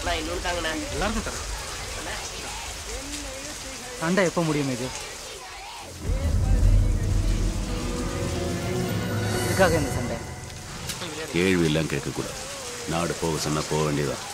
நான் இன்னொன்று தாங்கண்ணே எல்லாருக்கும் தரேன் சண்டை எப்போ முடியும் இது இதுக்காக இந்த சண்டை கேள்வி எல்லாம் கேட்கக்கூடாது நாடு போக சொன்னா போக வேண்டியதான்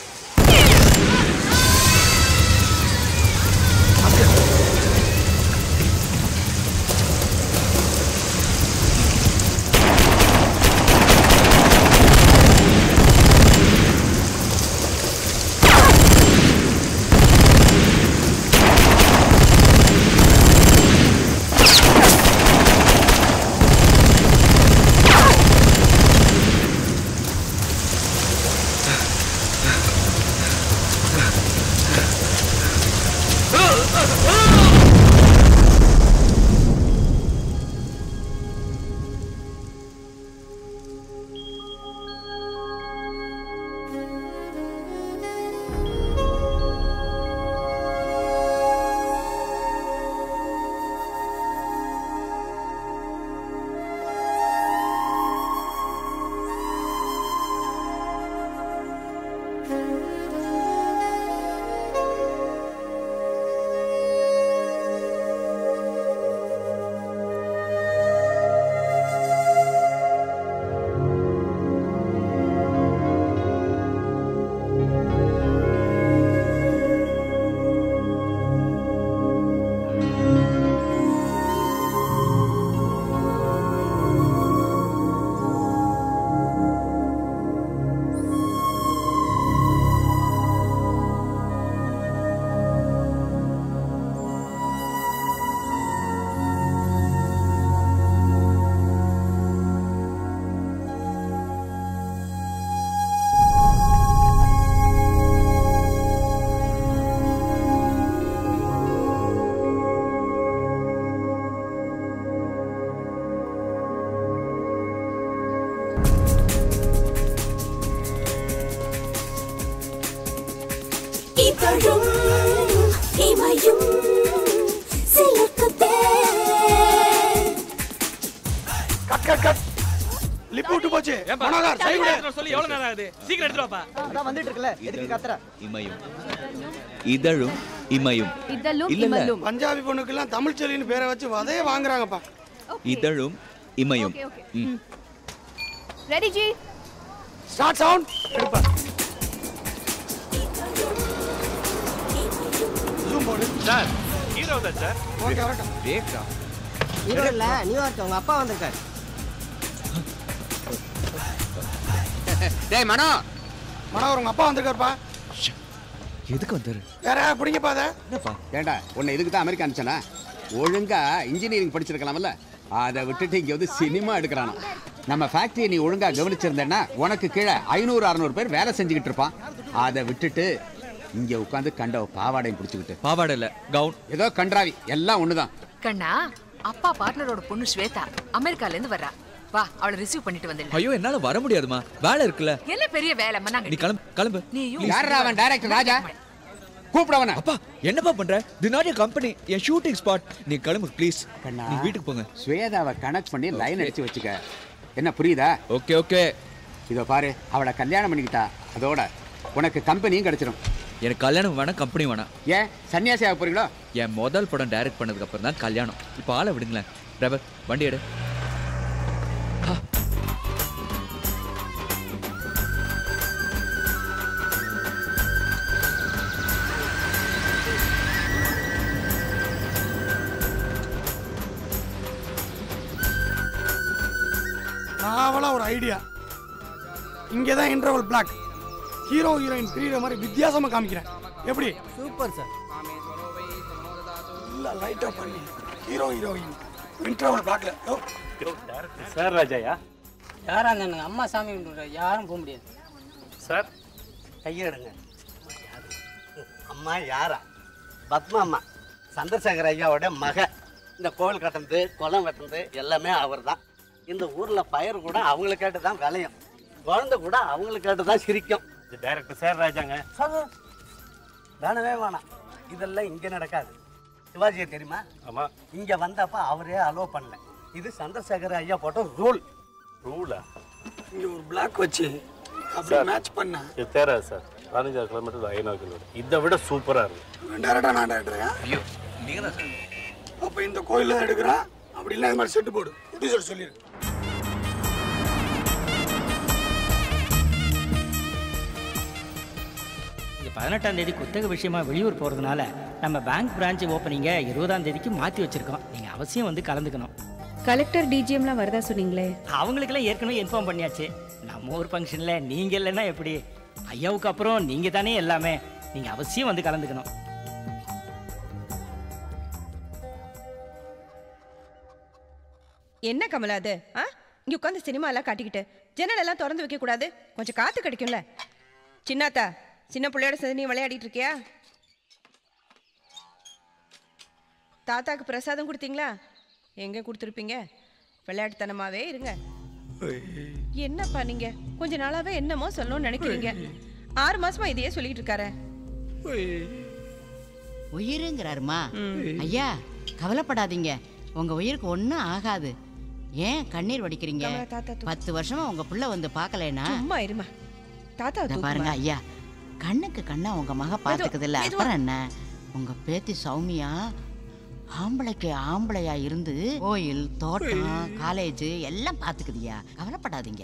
இதழும் இமையும் சிலக்குதே கட் கட் கட் லிப் விட்டு போச்சு மனோகர் சை விடு சொல்லி எவ்வளவு நேரம் ஆகுது சீக்கிரம் எடுத்துட்டு வாப்பா அதான் வந்துட்டு இருக்குல்ல எதுக்கு கத்துற இமையும் இதழும் இமையும் இதழும் இல்ல, இல்ல. இமலும் பஞ்சாபி பொண்ணுக்கெல்லாம் தமிழ் செல்லின்னு பேரை வச்சு வதைய வாங்குறாங்கப்பா இதழும் இமையும் okay okay hmm. Ready ji start sound எடுப்பா ஜூம் போடு சார் ஹீரோ தான் சார் ஓகே வரட்டும் பிரேக்கா ஹீரோ இல்ல நியூயார்க் உங்க அப்பா வந்திருக்காரு டேய் மனோ மனோகர் உங்க அப்பா வந்திருக்காருப்பா எதுக்கு வந்தாரு வேற பிடிங்கப்பா அதை என்னப்பா ஏண்டா உன்னை இதுக்கு தான் அமெரிக்கா அனுப்பிச்சனா ஒழுங்கா இன்ஜினியரிங் படிச்சிருக்கலாம்ல அதை விட்டுட்டு இங்க வந்து சினிமா எடுக்கிறானா நம்ம ஃபேக்டரியை நீ ஒழுங்கா கவனிச்சிருந்தேன்னா உனக்கு கீழே ஐநூறு அறநூறு பேர் வேலை செஞ்சுக்கிட்டு இருப்பான் அதை விட்டுட்டு இங்க உட்காந்து கண்ட பாவாடையும் பிடிச்சிக்கிட்டு பாவாடை இல்ல கவுன் ஏதோ கன்றாவி எல்லாம் ஒண்ணுதான் கண்ணா அப்பா பார்ட்னரோட பொண்ணு ஸ்வேதா அமெரிக்கால இருந்து வர்றா வா அவளை ரிசீவ் பண்ணிட்டு வந்துடலாம் ஐயோ என்னால வர முடியாதுமா வேலை இருக்குல்ல என்ன பெரிய வேலை நீ மண்ணாங்க கிளம்பு கிளம்பு நீயும் யாரா அவன் டைரக்டர் ராஜா கூப்பிடவன அப்பா என்னப்பா பண்ற தி நாட் கம்பெனி என் ஷூட்டிங் ஸ்பாட் நீ கிளம்பு ப்ளீஸ் கண்ணா. நீ வீட்டுக்கு போங்க ஸ்வேதாவை கனெக்ட் பண்ணி லைன் அடிச்சு வச்சுக்க என்ன புரியுதா ஓகே ஓகே இதோ பாரு அவளை கல்யாணம் பண்ணிக்கிட்டா அதோட உனக்கு கம்பெனியும் கிடைச்சிரும் எனக்கு கல்யாணம் வேணாம் கம்பெனி வேணாம் ஏன் சன்னியாசி ஆக போறீங்களோ என் முதல் படம் டைரக்ட் பண்ணதுக்கு அப்புறம் தான் கல்யாணம் இப்போ ஆளை விடுங்களேன் டிரைவர் வண்டி எடு ஆ. நாவலா ஒரு ஐடியா இங்கே தான் இன்டர்வல் பிளாக் ஹீரோ ஹீரோயின் பிரியிற மாதிரி வித்தியாசமா காமிக்கிறேன் எப்படி சூப்பர் சார் இல்ல லைட்டா பண்ணி ஹீரோ ஹீரோயின் இன்டர்வல் பிளாக்ல சார் ராஜாயா யாரா இருந்தானுங்க அம்மா சாமி கும்பிடுற யாரும் போக முடியாது சார் கையெடுங்க அம்மா யாரா பத்மா அம்மா சந்திரசேகர் ஐயாவோட மக இந்த கோவில் கட்டுறது குளம் வெட்டுறது எல்லாமே அவர் தான் இந்த ஊரில் பயிர் கூட அவங்கள கேட்டு தான் விளையும் குழந்தை கூட அவங்கள கேட்டு தான் சிரிக்கும் இது டைரக்டர் சார் ராஜாங்க சொல்லு. வேணவே வேணாம் இதெல்லாம் இங்கே நடக்காது சிவாஜியை தெரியுமா ஆமா இங்கே வந்தப்ப அவரே அலோவ் பண்ணல இது சந்திரசேகர் ஐயா போட்ட ரூல் ரூலா இங்க ஒரு பிளாக் வச்சு அப்படியே மேட்ச் பண்ண இது தேரா சார் பதினஞ்சாயிரம் கிலோமீட்டர் ஐநூறு கிலோமீட்டர் இதை விட சூப்பராக இருக்கு டேரக்டா நான் டேரக்டரா ஐயோ நீங்கள் தான் சார் அப்போ இந்த கோயிலில் தான் எடுக்கிறேன் அப்படி இல்லை இது மாதிரி செட்டு போடு ப்ரொடியூசர் சொல்லிடு இங்கே பதினெட்டாம் தேதி குத்தக விஷயமா வெளியூர் போகிறதுனால நம்ம பேங்க் பிரான்ச் ஓப்பனிங்கை இருபதாம் தேதிக்கு மாற்றி வச்சிருக்கோம் நீங்கள் அவசியம் வந்து கலந்துக்கணும் கலெக்டர் டிஜிஎம்லாம் வரதா சொன்னீங்களே அவங்களுக்கெல்லாம் ஏற்கனவே இன்ஃபார்ம் பண்ணியாச்சு நம்ம ஊர் ஃபங்க்ஷனில் நீங்கள் இல்லைன்னா எப்படி ஐயாவுக்கு அப்புறம் நீங்கள் தானே எல்லாமே நீங்கள் அவசியம் வந்து கலந்துக்கணும் என்ன கமலா அது ஆ இங்க உட்காந்து சினிமா எல்லாம் காட்டிக்கிட்டு ஜன்னல் எல்லாம் திறந்து வைக்க கூடாது கொஞ்சம் காத்து கிடைக்கும்ல சின்னாத்தா சின்ன பிள்ளையோட சேர்ந்து நீ விளையாடிட்டு இருக்கியா தாத்தாக்கு பிரசாதம் கொடுத்தீங்களா எங்க கொடுத்துருப்பீங்க விளையாட்டுத்தனமாவே இருங்க என்னப்பா நீங்க கொஞ்ச நாளாவே என்னமோ சொல்லணும்னு நினைக்கிறீங்க ஆறு மாசமா இதையே சொல்லிட்டு இருக்காரு உயிருங்கிறாருமா ஐயா கவலைப்படாதீங்க உங்க உயிருக்கு ஒன்றும் ஆகாது ஏன் கண்ணீர் வடிக்கிறீங்க கமலா, தாத்தா தூக்கு. பத்து வருஷமா உங்க புள்ள வந்து பார்க்கலைனா சும்மா இருமா தாத்தா இத பாருங்க ஐயா கண்ணுக்கு கண்ணா உங்க மக பாத்துக்குது இல்ல மெதுவா. அப்புறம் என்ன உங்க பேத்தி சௌமியா ஆம்பளைக்கு ஆம்பளையா இருந்து கோயில் தோட்டம் காலேஜ் எல்லாம் பாத்துக்குதியா கவலைப்படாதீங்க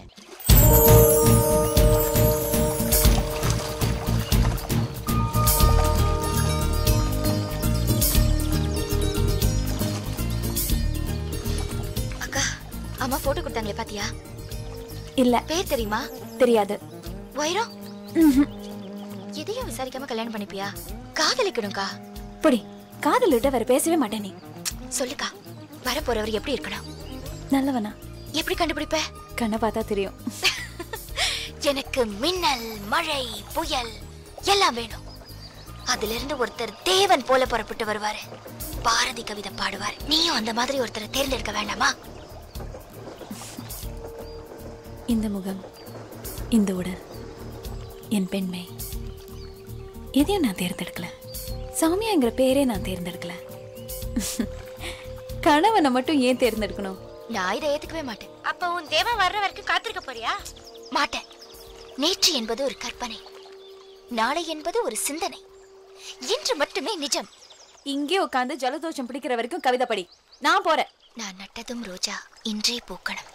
அக்கா அம்மா போட்டோ கொடுத்தாங்களே பாத்தியா இல்ல பேர் தெரியுமா தெரியாது வைரம் எதையும் விசாரிக்காம கல்யாணம் பண்ணிப்பியா காதலிக்கணும்க்கா புடி காதல் விட்ட வேற பேசவே மாட்டேன் நீ சொல்லுக்கா வரப்போறவர் எப்படி இருக்கணும் நல்லவனா எப்படி கண்டுபிடிப்ப கண்ணை பார்த்தா தெரியும் எனக்கு மின்னல் மழை புயல் எல்லாம் வேணும் அதுல இருந்து ஒருத்தர் தேவன் போல புறப்பட்டு வருவாரு பாரதி கவிதை பாடுவார் நீயும் அந்த மாதிரி ஒருத்தரை தேர்ந்தெடுக்க வேண்டாமா இந்த முகம் இந்த உடல் என் பெண்மை எதையும் நான் தேர்ந்தெடுக்கல சௌமியாங்கிற பேரே நான் தேர்ந்தெடுக்கல கணவனை மட்டும் ஏன் தேர்ந்தெடுக்கணும் நான் இதை ஏத்துக்கவே மாட்டேன் அப்ப உன் தேவன் வர்ற வரைக்கும் காத்திருக்க போறியா மாட்டேன் நேற்று என்பது ஒரு கற்பனை நாளை என்பது ஒரு சிந்தனை இன்று மட்டுமே நிஜம் இங்கே உட்காந்து ஜலதோஷம் பிடிக்கிற வரைக்கும் கவிதை படி நான் போறேன் நான் நட்டதும் ரோஜா இன்றே பூக்கணும்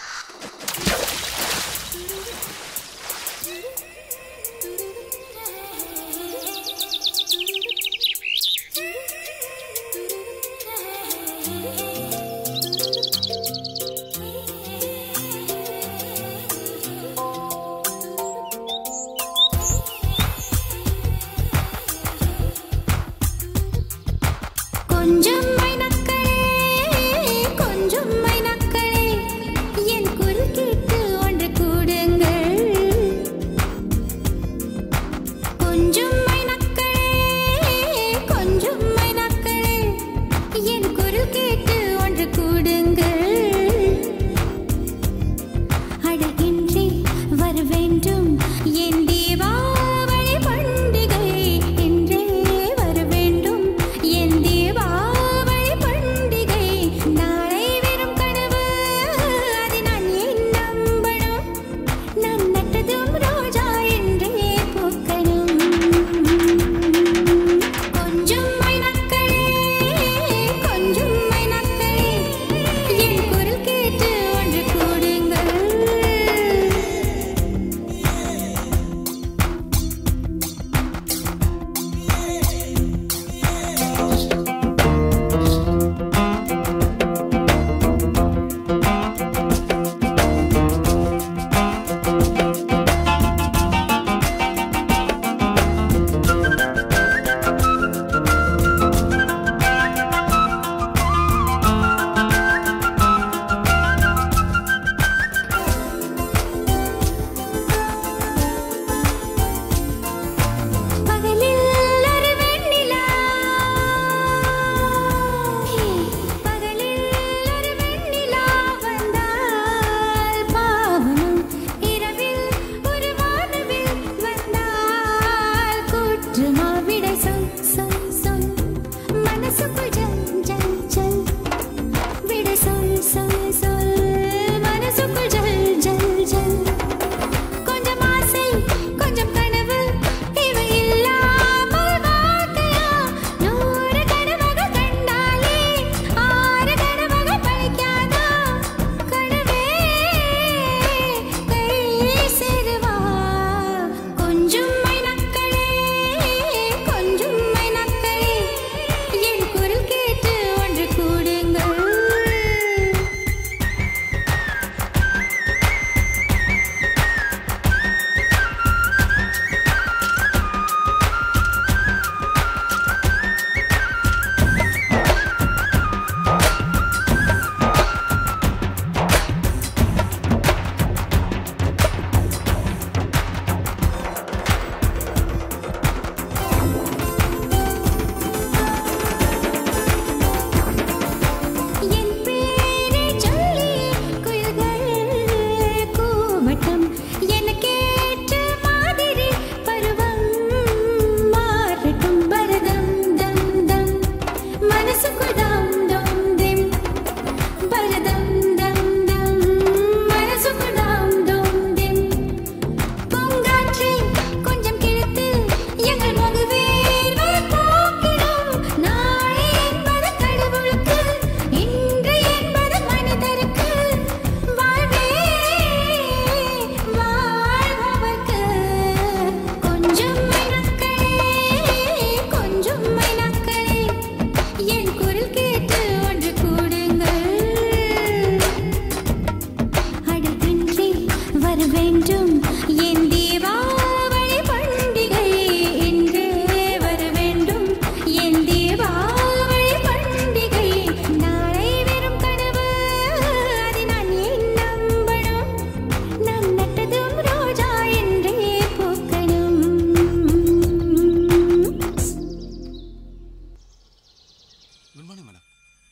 கொஞ்சம் மைனக்களே கொஞ்சம் மைனக்களே என் குரல் கேட்டு ஒன்று கூடுங்கள் கொஞ்சம் மைனக்களே கொஞ்சம் மைனக்களே என் குரல் கேட்டு ஒன்று கூடுங்கள் அழகின்றி வர வேண்டும் என் தீபாவளி பண்டிகை என்றே வர வேண்டும் என் தீபாவளி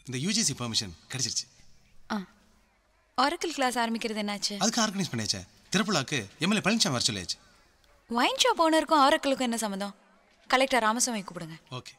இந்த யூஜிசி பெர்மிஷன் கிடைச்சிருச்சு ஆரக்கிள் கிளாஸ் ஆரம்பிக்கிறது என்னாச்சு அதுக்கு ஆர்கனைஸ் பண்ணியாச்சே திருப்பலாக்கு எம்எல்ஏ பழனிசாமி வர சொல்லியாச்சு ஒயின் ஷாப் ஓனருக்கும் ஆரக்கிளுக்கும் என்ன சம்மந்தம் கலெக்டர் ராமசாமி கூப்பிடுங்க ஓகே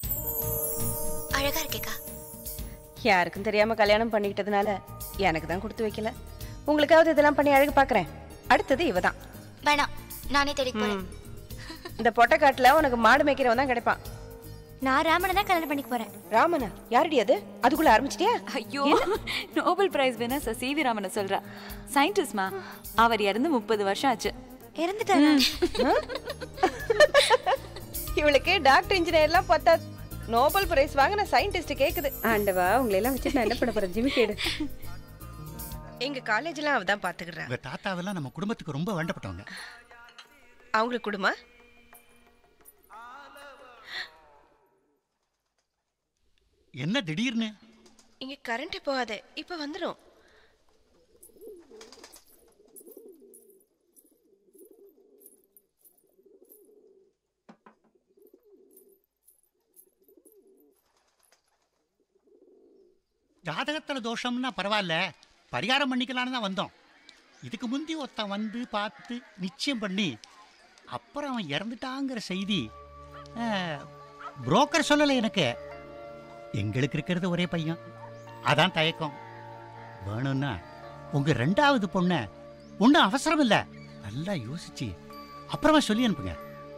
அழகா இருக்கேக்கா யாருக்கும் தெரியாம கல்யாணம் பண்ணிக்கிட்டதுனால எனக்கு தான் கொடுத்து வைக்கல உங்களுக்காவது இதெல்லாம் பண்ணி அழகு பார்க்கறேன் அடுத்தது இவ தான் வேணாம் நானே தேடி போறேன் இந்த பொட்டைக்காட்டுல உனக்கு மாடு மேய்க்கிறவன் தான் கிடைப்பான் நான் ராமனை தான் கல்யாணம் பண்ணிக்க போறேன் ராமனா யாரடி அது அதுக்குள்ள ஆரம்பிச்சிட்டியா ஐயோ Nobel prize winner sir C V ராமனை சொல்றா சயின்டிஸ்ட்மா அவர் இறந்து முப்பது வருஷம் ஆச்சு இறந்துட்டாரா இவளுக்கு டாக்டர் இன்ஜினியர் எல்லாம் பார்த்தா நோபல் பிரைஸ் வாங்கின சயின்டிஸ்ட் கேக்குது ஆண்டவா உங்களை எல்லாம் வச்சு நான் என்ன பண்ண போறேன் ஜிமி கேடு எங்க காலேஜ்லாம் அவ தான் பாத்துக்கிறா உங்க தாத்தாவெல்லாம் நம்ம குடும்பத்துக்கு ரொம்ப வேண்டப்பட்டவங்க அவங்களுக்கு குடுமா என்ன திடீர்னு இங்க கரண்ட் போகாது இப்ப வந்துடும் ஜாதகத்துல தோஷம்னா பரவாயில்ல பரிகாரம் பண்ணிக்கலான்னு தான் வந்தோம் இதுக்கு முந்தி ஒருத்தன் வந்து பார்த்து நிச்சயம் பண்ணி அப்புறம் அவன் இறந்துட்டாங்கிற செய்தி புரோக்கர் சொல்லலை எனக்கு எங்களுக்கு இருக்கிறது ஒரே பையன் அதான் தயக்கம் வேணும்னா உங்க ரெண்டாவது பொண்ணை ஒன்றும் அவசரம் இல்லை நல்லா யோசிச்சு அப்புறமா சொல்லி அனுப்புங்க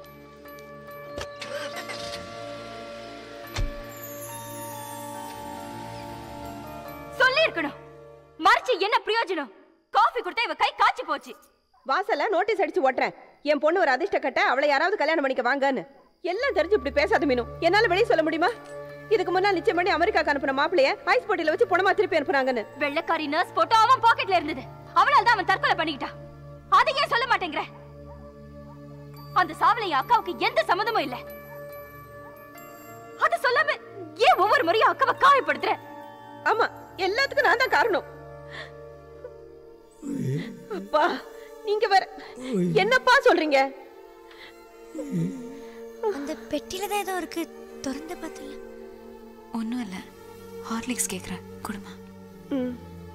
சொல்லி இருக்கணும் மறைச்சு என்ன பிரயோஜனம் காஃபி கொடுத்தா இவ கை காய்ச்சி போச்சு வாசல்ல நோட்டீஸ் அடிச்சு ஓட்டுறேன் என் பொண்ணு ஒரு அதிர்ஷ்ட கட்ட அவளை யாராவது கல்யாணம் பண்ணிக்க வாங்கன்னு எல்லாம் தெரிஞ்சு இப்படி பேசாத மீனும் என்னால வெளியே சொல்ல முடியுமா இதுக்கு முன்னால் நிச்சயம் பண்ணி அமெரிக்காக்கு அனுப்புன மாப்பிளைய ஐஸ் போட்டியில வச்சு பணமா திருப்பி அனுப்புனாங்கன்னு வெள்ளக்காரி நர்ஸ் போட்டோ அவன் பாக்கெட்ல இருந்தது அவளால தான் அவன் தற்கொலை பண்ணிக்கிட்டான் அதை ஏன் சொல்ல மாட்டேங்கிற அந்த சாவுல என் அக்காவுக்கு எந்த சம்மந்தமும் இல்ல அத சொல்லாம ஏன் ஒவ்வொரு முறையும் அக்காவை காயப்படுத்துற ஆமா எல்லாத்துக்கும் நான் தான் காரணம் அப்பா நீங்க வேற என்னப்பா சொல்றீங்க அந்த பெட்டில தான் ஏதோ இருக்கு திறந்து பார்த்தல ஒன்றும் இல்லை ஹார்லிக்ஸ் கேட்குறேன் குடுமா ம்.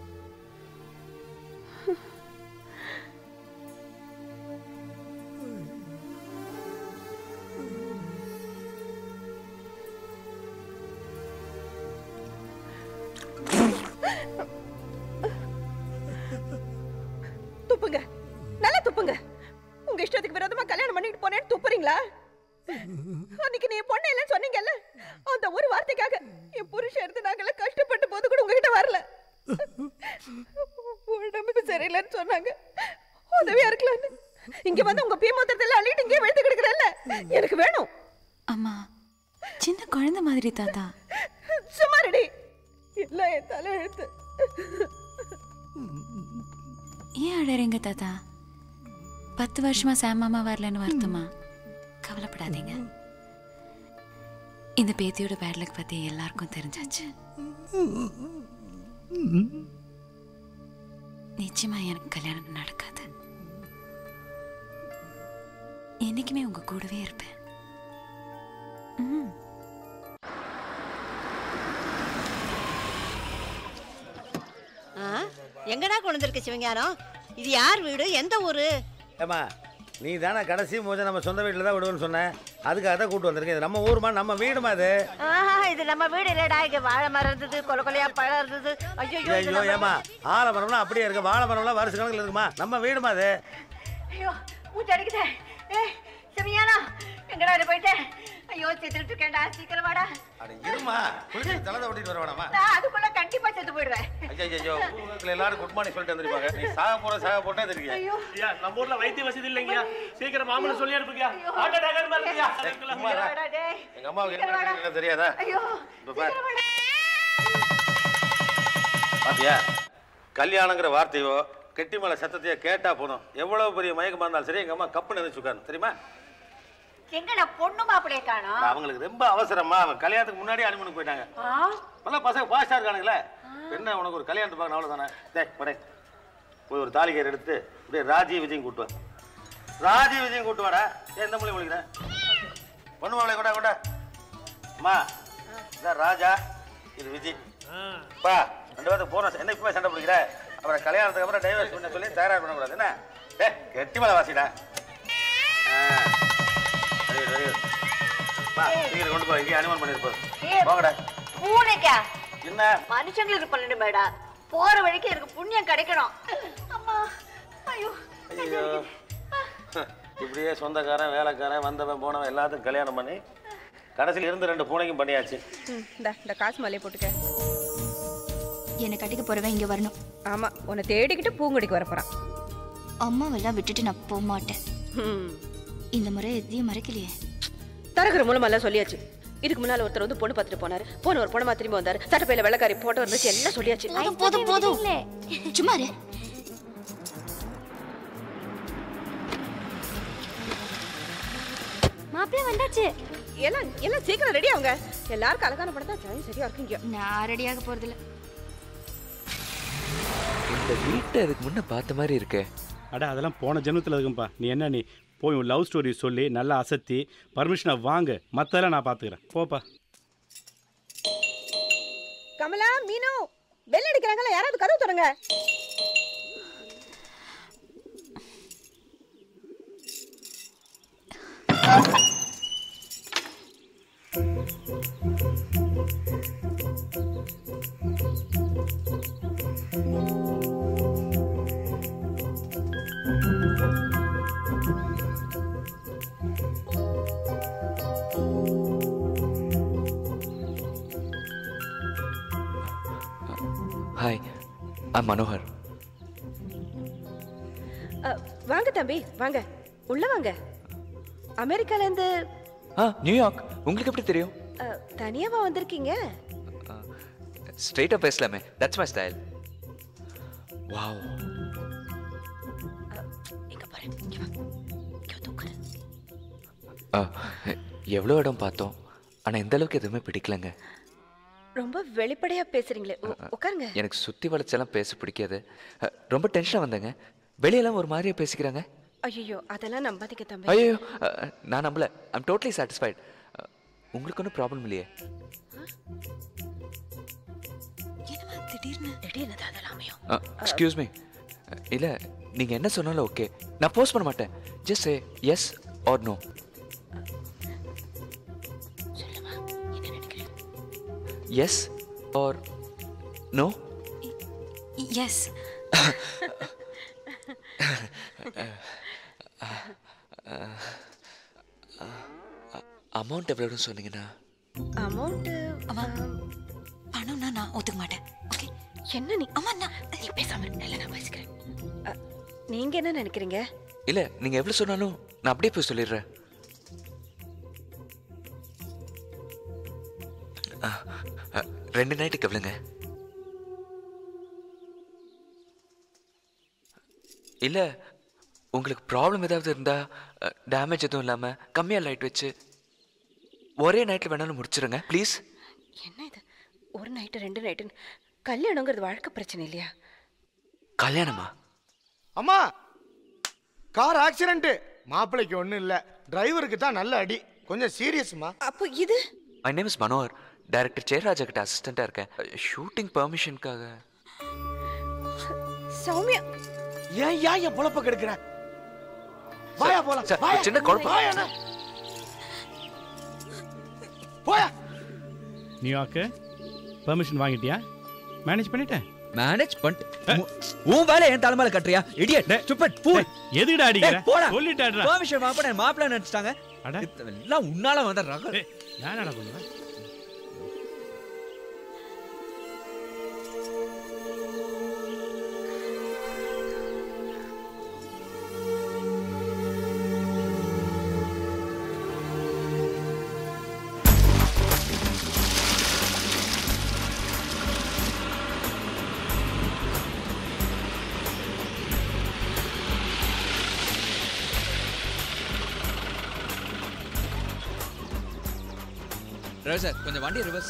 துப்புங்க நல்லா துப்புங்க உங்க இஷ்டத்துக்கு விரோதமா கல்யாணம் பண்ணிட்டு போனேன்னு துப்புறீங்களா அன்னைக்கு நீ பொண்ணு இல்லைன்னு சொன்னீங்கல்ல அந்த ஒரு வார்த்தைக்காக என் புருஷன் இருந்து நாங்கெல்லாம் கஷ்டப்பட்ட போது கூட உங்ககிட்ட வரல உடம்பு சரியில்லைன்னு சொன்னாங்க உதவியா இருக்கலாம்னு இங்க வந்து உங்க பீமோத்திரத்தில் அள்ளிட்டு இங்கே வெளுத்து கிடக்குறல்ல எனக்கு வேணும் அம்மா சின்ன குழந்தை மாதிரி தாத்தா சும்மா ரெடி எல்லாம் என் தலை எழுத்து ஏன் அழறீங்க தாத்தா பத்து வருஷமா சாம் மாமா வரலன்னு வருத்தமா கவலைப்படாதீங்க இந்த பேத்தியோட பேட் லக் பத்தி எல்லாருக்கும் தெரிஞ்சாச்சு நிச்சயமா எனக்கு கல்யாணம் நடக்காது என்னைக்குமே உங்க கூடவே இருப்பேன் ம் ஆ எங்கடா கொண்டு வந்திருக்க சிவஞானம் இது யார் வீடு எந்த ஊரு ஏம்மா நீ தானே கடைசி மூஞ்ச நம்ம சொந்த வீட்டில் தான் விடுவேன்னு சொன்னேன் அதுக்காக தான் கூட்டு வந்திருக்கேன் இது நம்ம ஊருமா நம்ம வீடுமா இது ஆஹா இது நம்ம வீடு இல்லடா இங்க வாழை மரம் இருந்தது கொலை கொலையா பழம் இருந்தது ஐயோ இது ஐயோ நம்ம- ஏமா ஆல மரம்லாம் அப்படியே இருக்கு வாழை மரம்லாம் வருஷ கணக்கில் இருக்குமா நம்ம வீடுமா அது ஐயோ மூச்சு அடிக்குதே ஏய் சிவஞானம் எங்கடா இது போயிட்டேன் ஐயோ செத்துட்டு இருக்கேன்டா சீக்கிரம் வாடா அட இருமா குளிச்சு தலை ஓட்டிட்டு வர வேணாமா நான் அதுக்குள்ள கண்டிப்பா செத்து போயிடுவேன் ஐயோ ஐயோ ஊருக்குள்ள எல்லாரும் குட் மார்னிங் சொல்லிட்டு வந்திருப்பாங்க நீ சாக போற சாக போட்டே தெரியும் ஐயோ ஐயா நம்ம ஊர்ல வைத்திய வசதி இல்லைங்கய்யா சீக்கிரம் மாமலை சொல்லி அனுப்புங்க ஹார்ட் அட்டாக் வருதுங்கய்யா சும்மா இரு. வாடா டேய் எங்க அம்மாவுக்கு என்ன நடக்குதுன்னு தெரியாதா ஐயோ இப்ப பாரு பாத்தியா கல்யாணங்கிற வார்த்தையோ கெட்டி மேல சத்தத்தையோ கேட்டா போதும் எவ்வளவு பெரிய மயக்கமா இருந்தாலும் சரி எங்க அம்மா கப்பு நினைச்சு உட்காரணும் தெரியுமா எங்கடா பொண்ணு மாப்பிளைய காணோம் அவங்களுக்கு ரொம்ப அவசரமா அவங்க கல்யாணத்துக்கு முன்னாடி அனுமனுக்கு போயிட்டாங்க ஆ இப்பெல்லாம் பசங்க ஃபாஸ்டா இருக்கானுங்களே என்ன உனக்கு ஒரு கல்யாணத்து பார்க்கணும் அவ்வளவுதானே டேய் படே போய் ஒரு தாலிகர் எடுத்து அப்படியே ராஜீவ் விஜயம் கூட்டு வா ராஜீவ் விஜயம் கூட்டு வாடா ஏன் எந்த மொழி முடிக்கிறேன் பொண்ணு மாப்பிளை கூட கூட அம்மா இதான் ராஜா இது விஜய் பா ரெண்டு பேருக்கு போனோம் என்ன இப்பவே சண்டை பிடிக்கிற அப்புறம் கல்யாணத்துக்கு அப்புறம் டைவர்ஸ் பண்ண சொல்லி தயாராக பண்ணக்கூடாது என்ன டே கெட்டி மேலே வாசிடா ஆ. very good, very good. பா சீக்கிரம் கொண்டு போய் இங்கே அனுமன் பண்ணிருப்போம் போங்கடா பூனைக்கா என்ன மனுஷங்களுக்கு பண்ணணும் மேடா போற வழிக்கு எனக்கு புண்ணியம் கிடைக்கணும் அம்மா ஐயோ ஐயோ இப்படியே சொந்தக்காரன் வேலைக்காரன் வந்தவன் போனவன் எல்லாத்துக்கும் கல்யாணம் பண்ணி கடைசியில் இருந்து ரெண்டு பூனைக்கும் பண்ணியாச்சு ம், இந்தா இந்த காசு மாலையை போட்டுக்க என்னை கட்டிக்க போறவன் இங்க வரணும் ஆமா உன்னை தேடிக்கிட்டு பூங்கொடிக்கு வர போறான் அம்மாவெல்லாம் விட்டுட்டு நான் போக மாட்டேன் ம். இந்த முறை எதையும் மறைக்கலையே தரகுற மூலமெல்லாம் சொல்லியாச்சு இதுக்கு முன்னால ஒருத்தர் வந்து பொண்ணு பார்த்துட்டு போனாரு போன ஒரு பொண்ணமா திரும்பி வந்தாரு சட்டப்பையில வெள்ளக்காரி போட்டோ இருந்துச்சு எல்லாம் சொல்லியாச்சு போதும் போதும் போதும் சும்மா இரு. மாப்பிள்ளை வந்தாச்சு எல்லாம் எல்லாம் சீக்கிரம் ரெடி ஆகுங்க எல்லாருக்கும் அழகான படம் தான் டைம் சரியா இருக்குங்க நான் ரெடியாக போறதில்ல இந்த வீட்டை அதுக்கு முன்ன பார்த்த மாதிரி இருக்கே அட அதெல்லாம் போன ஜென்மத்தில் இருக்கும்பா நீ என்ன நீ போய் உன் லவ் ஸ்டோரி சொல்லி நல்லா அசத்தி பர்மிஷனை வாங்கு மற்றதெல்லாம் நான் பார்த்துக்கிறேன் போப்பா கமலா மீனு பெல் அடிக்கிறாங்கல்ல யாராவது கதவு தொடங்க ஹாய் ஐ மனோகர் அ, வாங்க தம்பி வாங்க உள்ள வாங்க அமெரிக்கால இருந்து ஆ நியூயார்க் உங்களுக்கு எப்படி தெரியும் அ, தனியாவா வந்திருக்கீங்க ஸ்ட்ரெயிட்டாக பேசலாமே தட்ஸ் மை ஸ்டைல் வாவ் இங்க பாரு இங்க வா இங்க வந்து உட்காரு எவ்வளோ இடம் பார்த்தோம் ஆனால் இந்த அளவுக்கு எதுவுமே பிடிக்கலங்க ரொம்ப வெளிப்படையா பேசுறீங்களே உ- உட்காருங்க எனக்கு சுற்றி வளைச்செல்லாம் பேச பிடிக்காது அ, ரொம்ப டென்ஷனாக வந்தேங்க வெளியெல்லாம் ஒரு மாதிரியா பேசிக்கிறாங்க ஐயோ அதெல்லாம் நம்பாதீங்க தம்பி ஐயோ நான் நம்பல ஐம் டோட்டலி சாட்டிஸ்ஃபைட் உங்களுக்கு ஒன்றும் ப்ராப்ளம் இல்லையே திடீர்னு திடீர்னு தான் அதெல்லாம் அமையும் எக்ஸ்கியூஸ் மீ இல்லை நீங்கள் என்ன சொன்னாலும் ஓகே நான் போஸ்ட் பண்ண மாட்டேன் just say yes or no yes or no yes amount எவ்வளோன்னு சொன்னீங்கன்னா அமௌண்ட் பணம்னா நான் ஒத்துக்க மாட்டேன் ஓகே என்ன நீ அம்மா நான் நீ பேசாம இரு. இல்ல நான் பேசிக்கிறேன் அ, நீங்க என்ன நினைக்கிறீங்க இல்லை நீங்கள் எவ்வளோ சொன்னாலும் நான் அப்படியே போய் சொல்லிடுறேன் ஆ, ஆ, ரெண்டு நைட்டுக்கு எவ்வளோங்க இல்லை உங்களுக்கு ப்ராப்ளம் ஏதாவது இருந்தால் டேமேஜ் எதுவும் இல்லாமல் கம்மியாக லைட் வச்சு ஒரே நைட்டில் வேணாலும் முடிச்சிருங்க ப்ளீஸ் என்ன இது ஒரு நைட்டு ரெண்டு நைட்டு கல்யாணங்கிறது வாழ்க்கை பிரச்சனை இல்லையா கல்யாணமா அம்மா கார் ஆக்சிடென்ட் மாப்பிள்ளைக்கு ஒன்றும் இல்லை டிரைவருக்கு தான் நல்ல அடி கொஞ்சம் சீரியஸ்மா அப்போ இது my name is Manohar director Jayaraja கிட்ட அசிஸ்டண்ட்டாக இருக்கேன் ஷூட்டிங் பெர்மிஷனுக்காக சௌமியா ஏன் ஏன் என் பொழப்ப கெடுக்கிற வாயா போலாம் சார், வாயா. ஒரு சின்ன குழப்பம். வாயா அண்ணா. போயா நியூயார்க்கு பெர்மிஷன் வாங்கிட்டியா மேனேஜ் பண்ணிட்டேன் மேனேஜ் பண்ணிட்டு உன் வேலை என் தலைமையில கட்டுறியா இடியட் ஸ்டூபிட் ஃபூல் எதுக்குடா அடிக்கிற? போடா சொல்லிட்டாடுறா. பெர்மிஷன் மாப்பட மாப்பிள்ள நினைச்சிட்டாங்க அட. எல்லாம் உன்னால வந்த ரக நான் என்னடா பண்ணுவேன் ரவி சார் கொஞ்சம் வண்டி ரிவர்ஸ்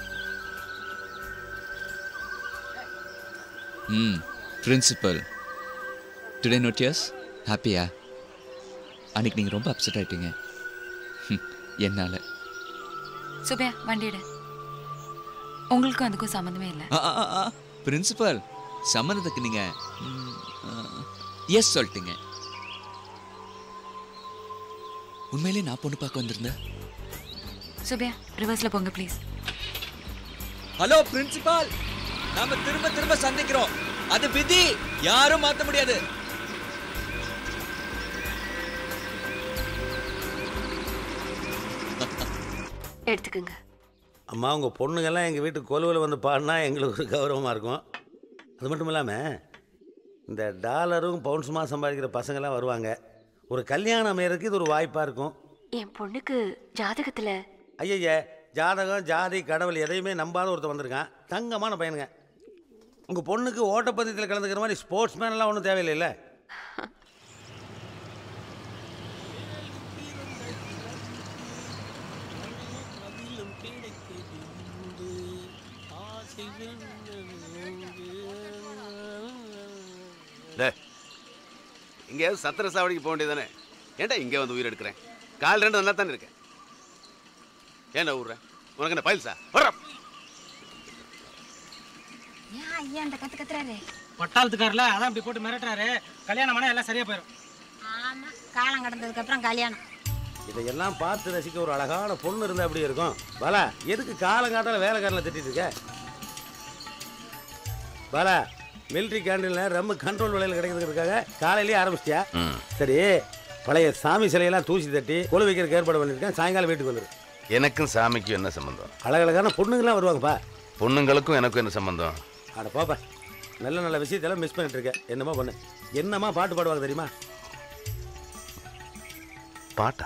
ம் பிரின்சிபல் டுடே நோட் இயர்ஸ் ஹாப்பியா அன்னைக்கு நீங்கள் ரொம்ப அப்செட் ஆயிட்டீங்க ஹம், என்னால சுபியா வண்டி எடு உங்களுக்கும் அதுக்கும் சம்மந்தமே இல்லை பிரின்சிபல் சம்மந்தத்துக்கு நீங்க எஸ் சொல்லிட்டீங்க உண்மையிலே நான் பொண்ணு பார்க்க வந்திருந்தேன் சுபியா ரிவர்ஸ்ல போங்க ப்ளீஸ் ஹலோ பிரின்சிபால் நாம திரும்ப திரும்ப சந்திக்கிறோம் அது விதி யாரும் மாத்த முடியாது எடுத்துக்கோங்க அம்மா உங்கள் பொண்ணுங்கெல்லாம் எங்கள் வீட்டுக்கு கொலுவில் வந்து பாடினா எங்களுக்கு ஒரு கௌரவமாக இருக்கும் அது மட்டும் இல்லாமல் இந்த டாலரும் பவுன்ஸுமா சம்பாதிக்கிற பசங்கள்லாம் வருவாங்க ஒரு கல்யாணம் அமையறதுக்கு இது ஒரு வாய்ப்பாக இருக்கும் என் பொண்ணுக்கு ஜாதகத்துல ஐயய்ய ஜாதகம் ஜாதி கடவுள் எதையுமே நம்பாத ஒருத்தன் வந்திருக்கான் தங்கமான பையனுங்க உங்கள் பொண்ணுக்கு ஓட்டப்பந்தயத்தில் கலந்துக்கிற மாதிரி ஸ்போர்ட்ஸ் மேன்லாம் ஒன்றும் தேவையில்லைல்ல இங்கேயாவது சத்திர சாவடிக்கு போக வேண்டியதானே ஏன்டா இங்கே வந்து உயிர் எடுக்கிறேன் கால் ரெண்டு நல்லா தானே இருக்கேன் ஏன்டா விட்றேன் உனக்கு என்ன பயில்சா வர்றா ஏன் ஐயா அந்த கத்து கத்துறாரு பட்டாளத்துக்காரல அதான் இப்படி போட்டு மிரட்டுறாரு கல்யாணம் ஆனா எல்லாம் சரியா போயிடும் ஆமா காலம் கடந்ததுக்கு அப்புறம் கல்யாணம் இதையெல்லாம் பார்த்து ரசிக்க ஒரு அழகான பொண்ணு இருந்தால் அப்படி இருக்கும் பாலா எதுக்கு காலங்காட்டால வேலைக்காரனை திட்டிட்டு இருக்க பாலா மிலிட்ரி கேண்டீனில் ரொம்ப கண்ட்ரோல் விலையில் கிடைக்கிறதுக்காக காலையிலேயே ஆரம்பிச்சிட்டியா சரி பழைய சாமி சிலையெல்லாம் தூசி தட்டி கொலு வைக்கிறதுக்கு ஏற்பாடு பண்ணியிருக்கேன் சாயங்காலம் வீட்டுக்கு வந்துரு எனக்கும் சாமிக்கும் என்ன சம்பந்தம் அழகழகான பொண்ணுங்களாம் வருவாங்கப்பா பொண்ணுங்களுக்கும் எனக்கும் என்ன சம்பந்தம் அட போப்பா நல்ல நல்ல விஷயத்தெல்லாம் மிஸ் பண்ணிட்டு இருக்க என்னமா பண்ணு என்னமா பாட்டு பாடுவாங்க தெரியுமா பாட்டா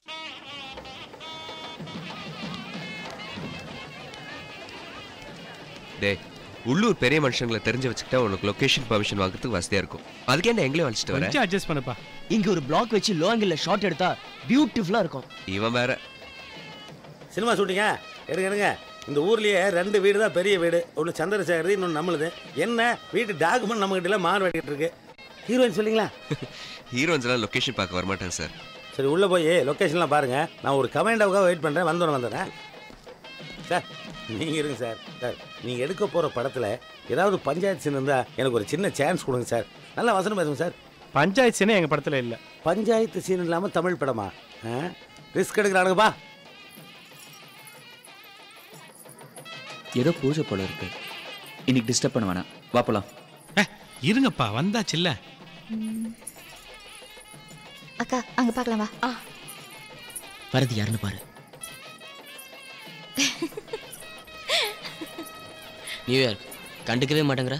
டேய் உள்ளூர் பெரிய மனுஷங்களை தெரிஞ்சு வச்சுக்கிட்டா உனக்கு லொகேஷன் பர்மிஷன் வாங்குறதுக்கு வசதியா இருக்கும் அதுக்கே என்ன எங்களே வச்சுட்டு வரேன் கொஞ்சம் அட்ஜஸ்ட் பண்ணுப்பா இங்க ஒரு பிளாக் வச்சு லோ ஆங்கிள் ஷாட் எடுத்தா பியூட்டிஃபுல்லா இருக்கும் இவன் வேற சினிமா ஷூட்டிங்க எடுங்க எடுங்க இந்த ஊர்லயே ரெண்டு வீடு தான் பெரிய வீடு ஒன்று சந்திரசேகர் இன்னொன்று நம்மளுது என்ன வீட்டு டாக்குமெண்ட் நம்ம கிட்ட மாறு வெட்டிட்டு இருக்கு ஹீரோயின் சொல்லிங்களா ஹீரோயின்ஸ் எல்லாம் லொகேஷன் பார்க்க வரமாட்டாங்க சார் சரி உள்ளே போய் லொக்கேஷன்லாம் பாருங்க நான் ஒரு கமெண்டாவுக்காக வெயிட் பண்ணுறேன் வந்தோன்னு வந்துடுறேன் சார் நீங்கள் இருங்க சார் சார் நீங்கள் எடுக்க போகிற படத்தில் ஏதாவது பஞ்சாயத்து சீன் இருந்தால் எனக்கு ஒரு சின்ன சான்ஸ் கொடுங்க சார் நல்லா வசனம் பேசுங்க சார் பஞ்சாயத்து சீனே எங்கள் படத்தில் இல்லை பஞ்சாயத்து சீன் இல்லாமல் தமிழ் படமா ரிஸ்க் எடுக்கிறானுங்கப்பா ஏதோ பூஜை போல இருக்கு இன்னைக்கு டிஸ்டர்ப் பண்ண வேணாம் வா போலாம் இருங்கப்பா வந்தாச்சுல்ல அக்கா அங்க பார்க்கலாம் வா வரது யாருன்னு பாரு நியூ இயர் கண்டுக்கவே மாட்டேங்கிற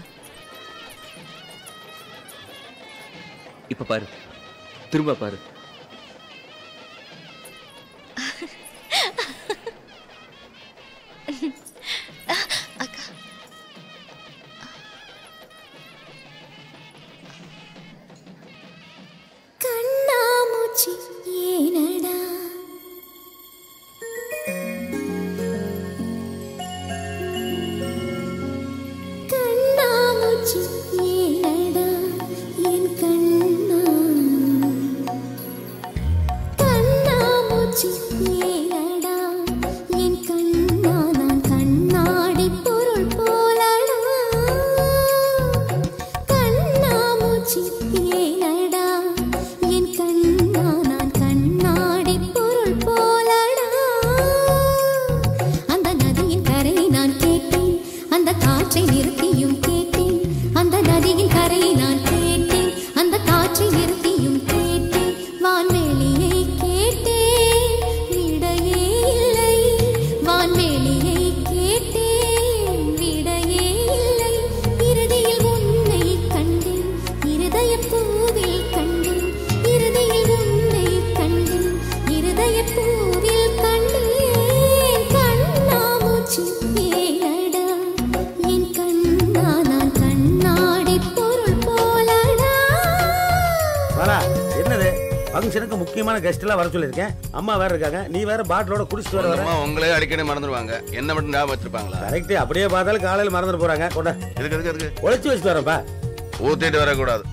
இப்ப பாரு திரும்ப பாரு கண்ணாமூச்சி ஏனடா கண்ணாமூச்சி ஏனடா என் கண்ணா கண்ணாமூச்சி ஏனடா என் கண்ணா நான் கண்ணாடி பொருள் போலடா கண்ணாமூச்சி ஏனடா என் கண்ணா நான் கண்ணாடி பொருள் போலடா அந்த நதியின் கரையை நான் கேட்டேன் அந்த காற்றை நிறுத்தியும் கேட்டேன் அந்த நதியின் கரையை நான் கேட்டேன் அந்த காற்றை நிறுத்தியும் கேட்டேன் வான்வெளியை கேட்டேன் விடையே இல்லை வான்வெளியை கேட்டேன் விடையே இல்லை இறுதியில் உன்னை கண்டேன் இருதய பூவில் கண்டேன் இறுதியில் உன்னை கண்டேன் இருதய பூவில் கண்டேன் கண்ணாமூச்சி ஏனடா என் கண்ணா நான் கண்ணாடி பொருள் போலடா வரா என்னது ஃபங்க்ஷனுக்கு முக்கியமான கெஸ்ட் எல்லாம் வர சொல்லியிருக்கேன் அம்மா வேற இருக்காங்க நீ வேற பாட்டிலோட குடிச்சிட்டு வர வர அம்மா உங்களே அடிக்கடி மறந்துடுவாங்க என்ன மட்டும் ஞாபகம் வச்சிருப்பாங்களா கரெக்ட் அப்படியே பார்த்தாலும் காலையில் மறந்துட்டு போறாங்க கொண்ட எதுக்கு எதுக்கு எதுக்கு ஒளிச்சு வச்சுட்டு வரேன்ப்பா ஊத்திட்டு வரக்கூடாது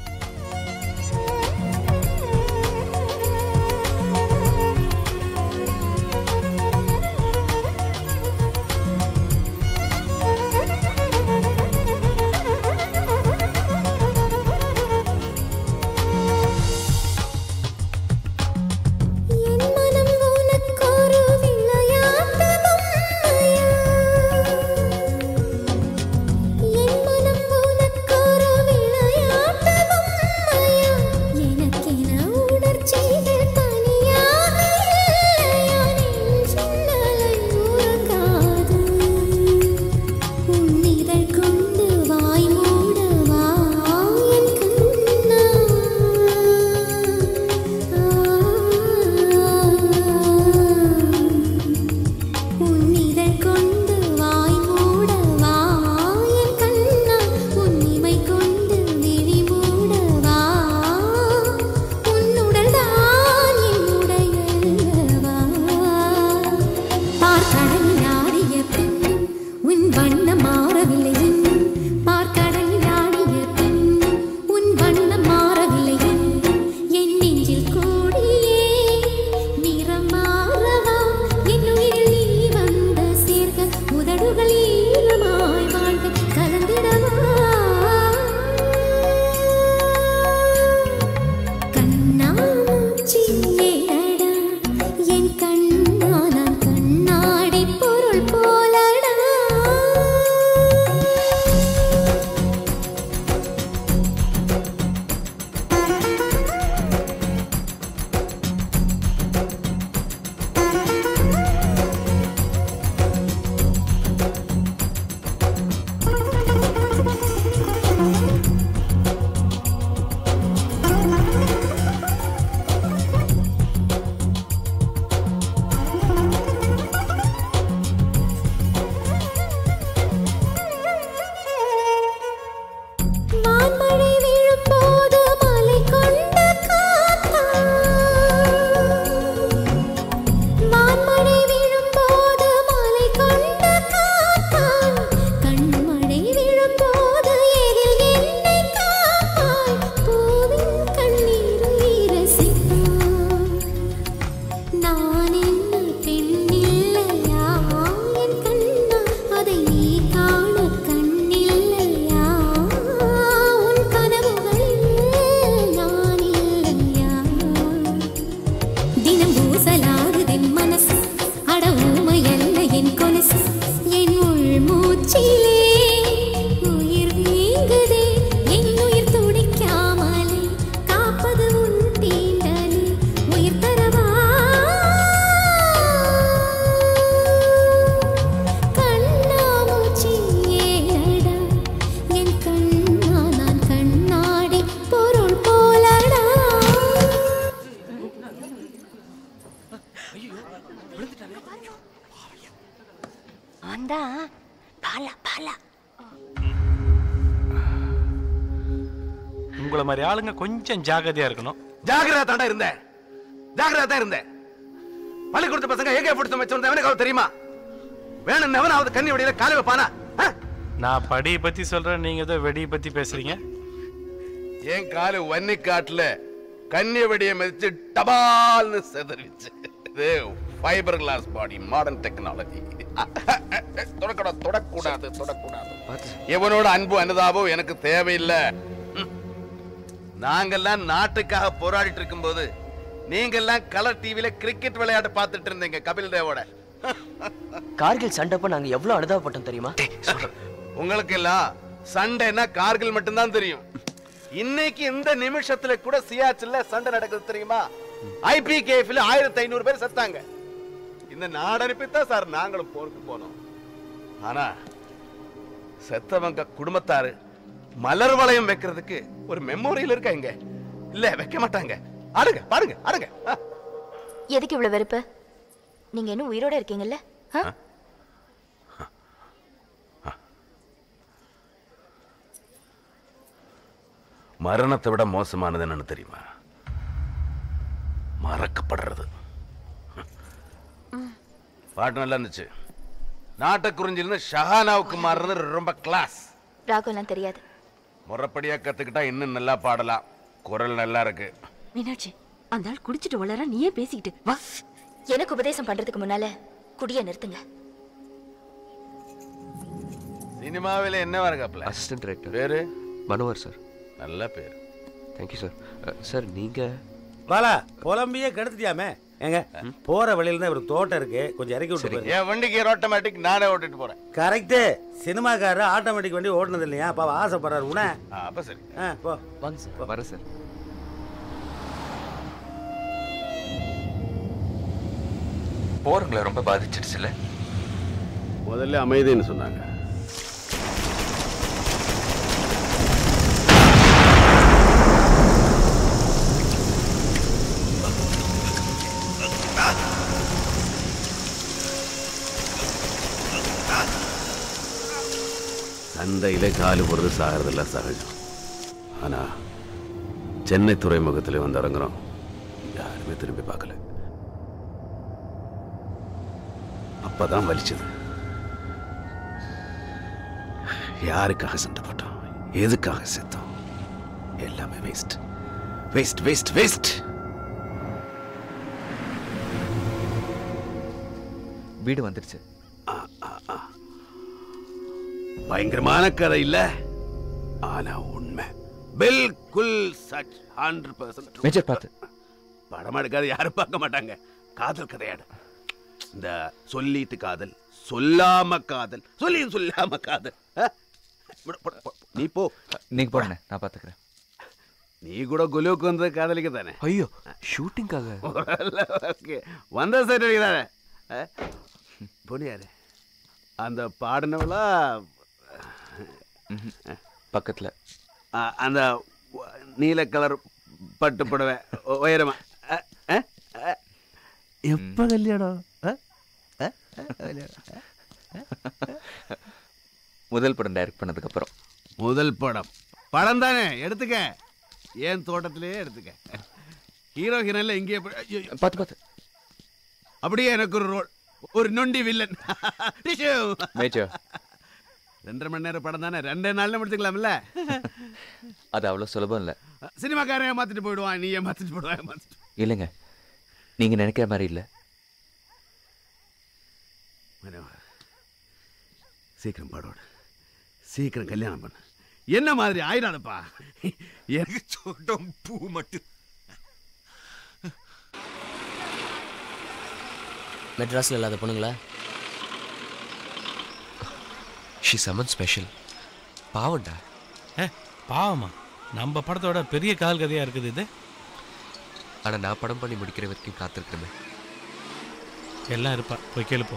அவன்தான் பாலா பாலா உங்களை மாதிரி ஆளுங்க கொஞ்சம் ஜாக்கிரதையா இருக்கணும் ஜாகிரதா தாண்டா இருந்தேன் ஜாகிரதா தான் இருந்தேன் பள்ளிக்கூடத்து பசங்க ஏகே பிடிச்ச வச்சு எனக்கு அவன் தெரியுமா வேணும் எவனாவது கண்ணி வடியில காலை வைப்பானா நான் படியை பத்தி சொல்றேன் நீங்க ஏதோ வெடியை பத்தி பேசுறீங்க என் காலு வன்னி காட்டுல கன்னி வெடியை மிதிச்சு டபால்னு செதறிச்சு இது fibre glass body modern technology தொடக்கூடாது தொடக்கூடாது தொடக்கூடாது இவனோட அன்பு அனுதாபம் எனக்கு தேவையில்லை ம். நாங்கெல்லாம் நாட்டுக்காக போராடிட்டு இருக்கும்போது நீங்கெல்லாம் கலர் டிவில கிரிக்கெட் விளையாட்டு பார்த்துட்டு இருந்தீங்க கபில் தேவோட கார்கில் சண்டைப்ப நாங்க எவ்வளவு அனுதாபப்பட்டோம் தெரியுமா உங்களுக்கு எல்லாம் சண்டைன்னா கார்கில் மட்டும்தான் தெரியும் இன்னைக்கு இந்த நிமிஷத்துல கூட சியாச்சில்ல சண்டை நடக்குது தெரியுமா ஐபிகேஃப்ல ஆயிரத்தி ஐநூறு பேர் செத்தாங்க இந்த நாடு அனுப்பித்தான் சார் நாங்களும் போருக்கு போனோம் ஆனா செத்தவங்க குடும்பத்தாரு மலர் வளையம் வைக்கிறதுக்கு ஒரு மெமோரியல் இருக்கா இங்க இல்ல வைக்க மாட்டாங்க ஆடுங்க பாருங்க ஆடுங்க ஆ. எதுக்கு இவ்வளவு வெறுப்பு நீங்க இன்னும் உயிரோட இருக்கீங்கல்ல ஆ? மரணத்தை விட மோசமானது என்னன்னு தெரியுமா மறக்கப்படுறது பாட்டு நல்லா இருந்துச்சு நாட்டை குறிஞ்சிலிருந்து ஷஹானாவுக்கு மாறுறது ரொம்ப கிளாஸ் ராகுலாம் தெரியாது முறைப்படியா கத்துக்கிட்டா இன்னும் நல்லா பாடலாம் குரல் நல்லா இருக்கு மீனாட்சி அந்த ஆள் குடிச்சிட்டு வளர நீயே பேசிக்கிட்டு வா எனக்கு உபதேசம் பண்றதுக்கு முன்னால குடிய நிறுத்துங்க சினிமாவில் என்னவா இருக்காப்ல அசிஸ்டன்ட் டைரக்டர் பேரு மனோகர் சார் நல்ல பேர் தேங்க்யூ சார் சார் நீங்கள் பாலா புலம்பியே கெடுத்துட்டியாமே ஏங்க போற வழியில தான் இவருக்கு தோட்டம் இருக்கு கொஞ்சம் இறக்கி விட்டு போயிருங்க. என் வண்டிக்கு ஆட்டோமேட்டிக் நானே ஓட்டிட்டு போறேன் கரெக்டு சினிமாக்காரர் ஆட்டோமேட்டிக் வண்டி ஓட்டுனது இல்லையா பாவம் ஆசைப்படுறாரு உன அப்ப சரி ஆ போ வாங்க சார் வரேன் சார் போறவங்களை ரொம்ப பாதிச்சிடுச்சுல்ல முதல்ல அமைதின்னு சொன்னாங்க சண்டையில காலு போடுறது சாகிறதில்ல சகஜம் ஆனா சென்னை துறைமுகத்தில் வந்து இறங்குறோம் யாருமே திரும்பி பார்க்கல அப்பதான் வலிச்சது யாருக்காக சண்டை போட்டோம் எதுக்காக செத்தோம் எல்லாமே வேஸ்ட் வேஸ்ட் வேஸ்ட் வேஸ்ட் வீடு வந்துடுச்சு பயங்கரமான கதை இல்ல ஆனா உண்மை பில்குல் சச் ஹண்ட்ரட் பர்சன்ட் மேஜர் பார்த்து படம் எடுக்காத யாரும் பார்க்க மாட்டாங்க காதல் கதையாடு இந்த சொல்லிட்டு காதல் சொல்லாம காதல் சொல்லி சொல்லாம காதல் ஆ? போடு, போடு, போடு. நீ போ நீங்க போடுங்க நான் பார்த்துக்கிறேன் நீ கூட குலுவுக்கு வந்தது காதலிக்க தானே ஐயோ ஷூட்டிங்காக ஓகே வந்த சரி தானே ஆ? பொண்ணு யாரு அந்த பாடினவளா பக்கத்தில் ஆ, அந்த வ- நீல கலர் பட்டு புடவை உ- உயரமா அ, அ, அ. எப்ப கல்யாணம் அ? அ? அ, கல்யாணம். முதல் படம் டைரக்ட் பண்ணதுக்கப்புறம் முதல் படம் படம் தானே எடுத்துக்க ஏன் தோட்டத்திலேயே எடுத்துக்க ஹீரோ ஹீரோல இங்கேயே போய்- ஐயோ, ஐயோ. பார்த்து பார்த்து அப்படியே எனக்கு ஒரு ரோல் ஒரு நொண்டி வில்லன் டிஷ்யூ. மேஜர் ரெண்டரை மணி நேரம் படம் தானே ரெண்டே நாள்ல முடிச்சுக்கலாம்ல அது அவ்வளோ சுலபம் இல்லை சினிமாக்காரன் ஏமாத்திட்டு போயிடுவான் நீ ஏமாத்திட்டு போயிடுவான் ஏமாத்திட்டு இல்லைங்க நீங்கள் நினைக்கிற மாதிரி இல்லை மனோகர் சீக்கிரம் பாடோடு சீக்கிரம் கல்யாணம் பண்ணு என்ன மாதிரி ஆயிடாதப்பா எனக்கு சோட்டம் பூ மட்டும் மெட்ராஸ்ல இல்லாத பொண்ணுங்களா ஷி சமன் ஸ்பெஷல் பாவண்டா ஏ பாவமா நம்ம படத்தோட பெரிய கால் கதையா இருக்குது இது ஆனால் நான் படம் பண்ணி முடிக்கிற வரைக்கும் காத்திருக்கிறேன் எல்லாம் இருப்பா போய் கேளுப்போ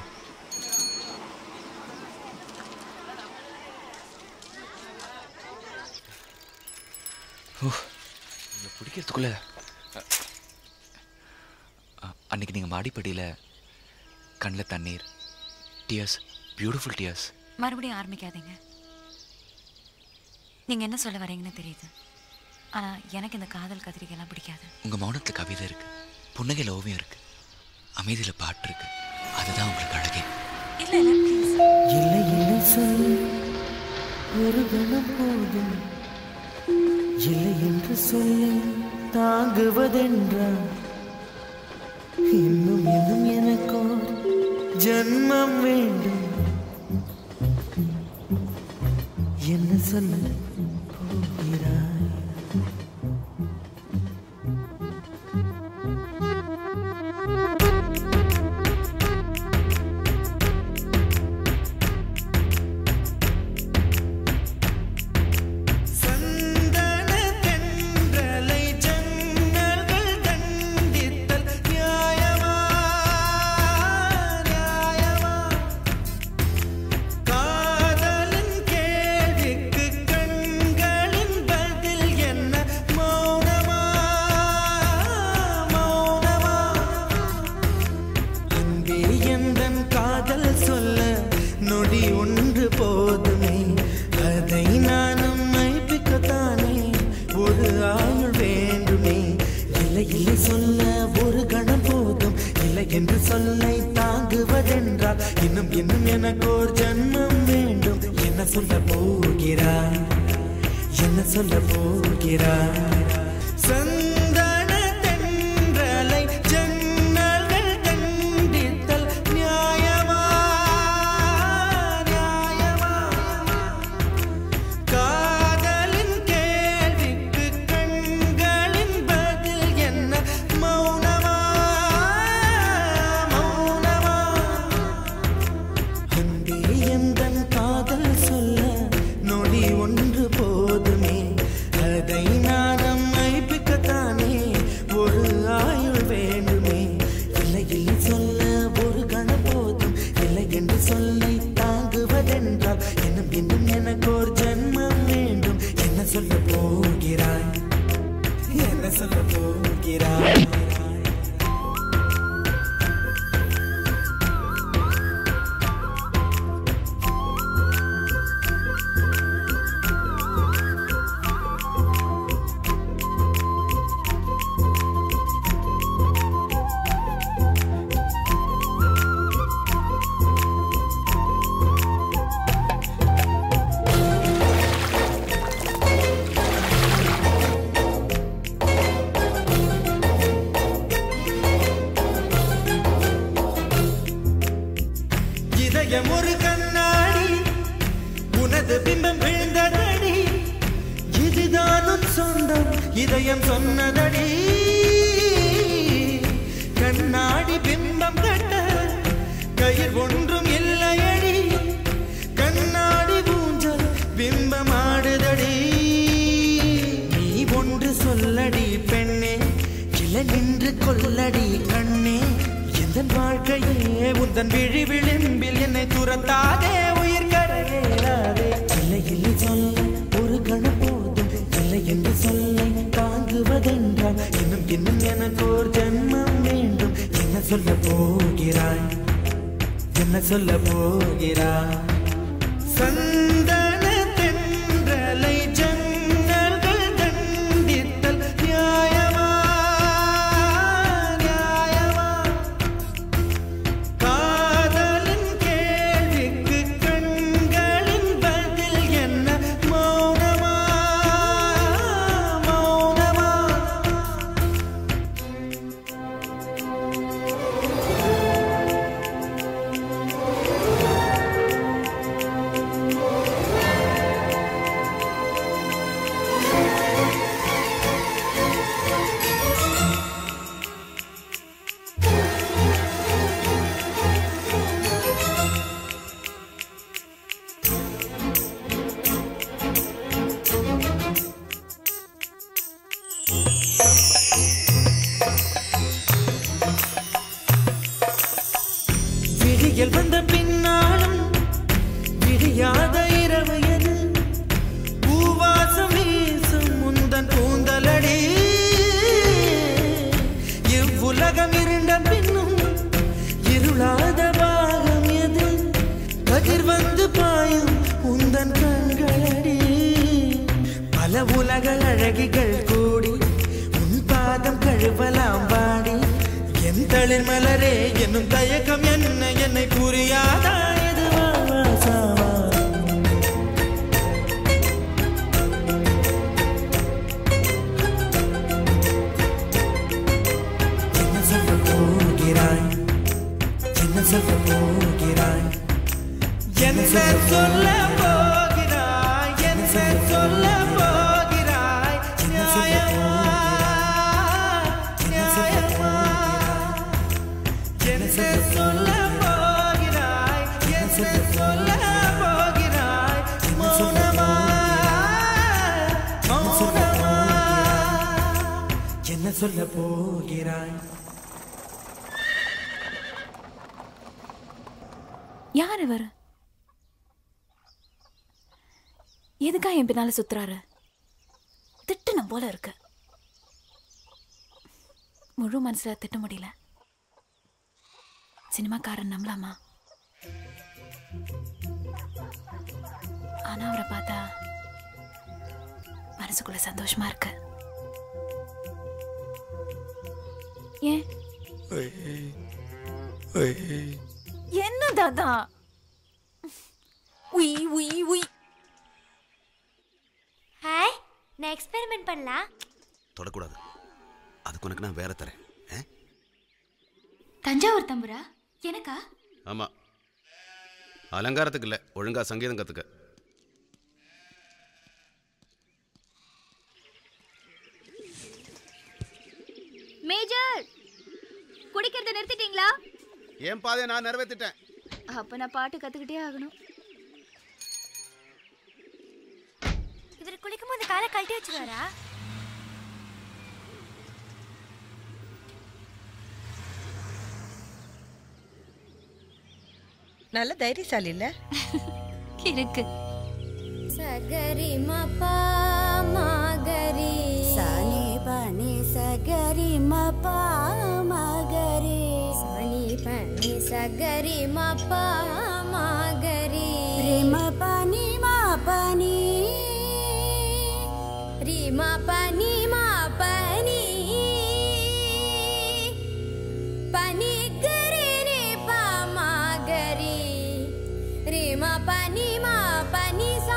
உங்களை பிடிக்கிறதுக்குள்ள அ- அன்னைக்கு நீங்கள் மாடிப்படியில் கண்ணில் தண்ணீர் டியர்ஸ் பியூட்டிஃபுல் டியர்ஸ் மறுபடியும் ஆரம்பிக்காதீங்க நீங்க என்ன சொல்ல வரீங்கன்னு தெரியுது ஆனா எனக்கு இந்த காதல் கத்திரிக்கைலாம் பிடிக்காது உங்கள் மௌனத்தில் கவிதை இருக்கு புன்னகையில் ஓவியம் இருக்கு அமைதியில் பாட்டு இருக்கு அதுதான் உங்களுக்கு அழகே இல்ல இல்ல ப்ளீஸ் இல்லை இல்லை சொல் ஒரு கணம் போதும் இல்லை என்று சொல்லி தாங்குவதென்றால் இன்னும் இன்னும் எனக்கோர் ஜன்மம் வேண்டும் என்ன சொல்ல போகிறாய் தென்றலை ஜன்னல்கள் தண்டித்தல் நியாயமா நியாயமா காதலின் கேள்விக்கு கண்களின் பதில் என்ன மௌனமா மௌனமா அன்பே எந்தன் காதல் சொல்ல நொடி ஒன்று போதுமே அதை நானும் மைப்பிக்கத்தானே ஒரு ஆயுள் வேண்டுமே இல்லை இல்லை சொல்ல ஒரு கணம் போதும் இல்லை என்று சொல்லை தாங்குவதென்றால் இன்னும் இன்னும் எனக்கு ஒரு ஜன்மம் வேண்டும் என்ன சொல்ல போகிறாய் என்ன சொல்ல போகிறாய் சந்தன தென்றலை ஜன்னல்கள் தண்டித்தல் நியாயமா நியாயமா காதலின் கேள்விக்கு கண்களின் பதில் என்ன மௌனமா மௌனமா அன்பே எந்தன் காதல் சொல்ல நொடி ஒன்று போதுமே அதை நானும் மைப்பிக்கத்தானே ஒரு ஆயுள் வேண்டுமே இல்லை இல்லை சொல்ல ஒரு கணம் போதும் இல்லை என்று சொல்லை தாங்குவதென்றால் இன்னும் இன்னும் எனக்கு ஒரு ஜன்மம் வேண்டும் என்ன சொல்ல போகிறாய் என்ன சொல்ல போகிறாய் இதயம் ஒரு கண்ணாடி உனது பிம்பம் விழுந்ததடி இதுதானும் சொந்தம் இதயம் சொன்னதடி கண்ணாடி பிம்பம் கட்ட கயிர் ஒன்றும் இல்லையடி கண்ணாடி ஊஞ்சல் பிம்பம் ஆடுதடி நீ ஒன்று சொல்லடி பெண்ணே கிளை நின்று கொல்லடி கண்ணே எந்த வாழ்க்கையே உந்தன் விழி விளிம்பில் என்னை துரத்தாதே உயிர் கரையேறாதே இல்லை இல்லை சொல்ல ஒரு கணம் போதும் இல்லை என்று சொல்லை தாங்குவதென்றால் இன்னும் இன்னும் எனக்கு ஒரு ஜன்மம் வேண்டும் என்ன சொல்ல போகிறாய் என்ன சொல்ல போகிறாய் சந்தன தென்றலை ஜன்னல்கள் தண்டித்தல் நியாயமா நியாயமா காதலின் கேள்விக்கு கண்களின் பதில் என்ன மௌனமா மௌனமா விடியல் வந்த பின்னாலும் விடியாத இரவு எது பூவாசம் வீசும் முந்தன் பூந்தலடி இவ்வுலகம் இருண்ட பின்னும் இரு துளாத பாகம் எது கதிர் வந்து பாயும் உந்தன் கண்களடி பல உலக அழகிகள் கூடி உன் பாதம் கழுவலாம் பாடி என் தளிர் மலரே என்னும் தயக்கம் என்ன என்னை புரியாதா இது வா, வா, சாவா. என்ன சொல்ல போகிறாய் என்ன சொல்ல போகிறாய் என்ன சொல்ல போகிறாய் என்ன சொல்ல போகிறாய் நியாயமா நியாயமா என்ன சொல்ல போகிறாய் என்ன சொல்ல போகிறாய் மௌனமா மௌனமா என்ன சொல்ல போகிறாய் யார் இவர் எதுக்கா என் பின்னால சுத்துறாரு திட்டணும் போல இருக்கு முழு மனசுல திட்ட முடியல சினிமாக்காரன் நம்பலாமா ஆனா அவரை பார்த்தா மனசுக்குள்ள சந்தோஷமா இருக்கு ஏன் என்ன தாத்தா உய் உய் உய் ஹாய் நான் எக்ஸ்பெரிமெண்ட் பண்ணலாம் தொடக்கூடாது அதுக்கு உனக்கு நான் வேற தரேன் தஞ்சாவூர் தம்புரா எனக்கா ஆமா அலங்காரத்துக்கு இல்லை ஒழுங்கா சங்கீதம் கத்துக்க மேஜர் குடிக்கிறத நிறுத்திட்டீங்களா என் பாதையை நான் நிறைவேற்றிட்டேன் அப்ப நான் பாட்டு கத்துக்கிட்டே ஆகணும் இவர் குளிக்கும் போது காலை கழட்டி வச்சிருவாரா நல்ல தைரியசாலி இல்ல இருக்கு சகரி மபா மகரி சனி பனி சகரி மபா மகரி சனி பனி சகரி மபா மகரி ரிம பனி மா பனி ரிம பனி மா பனி பனி கரி ரே பா மகரி ரிம பனி மா பனி சா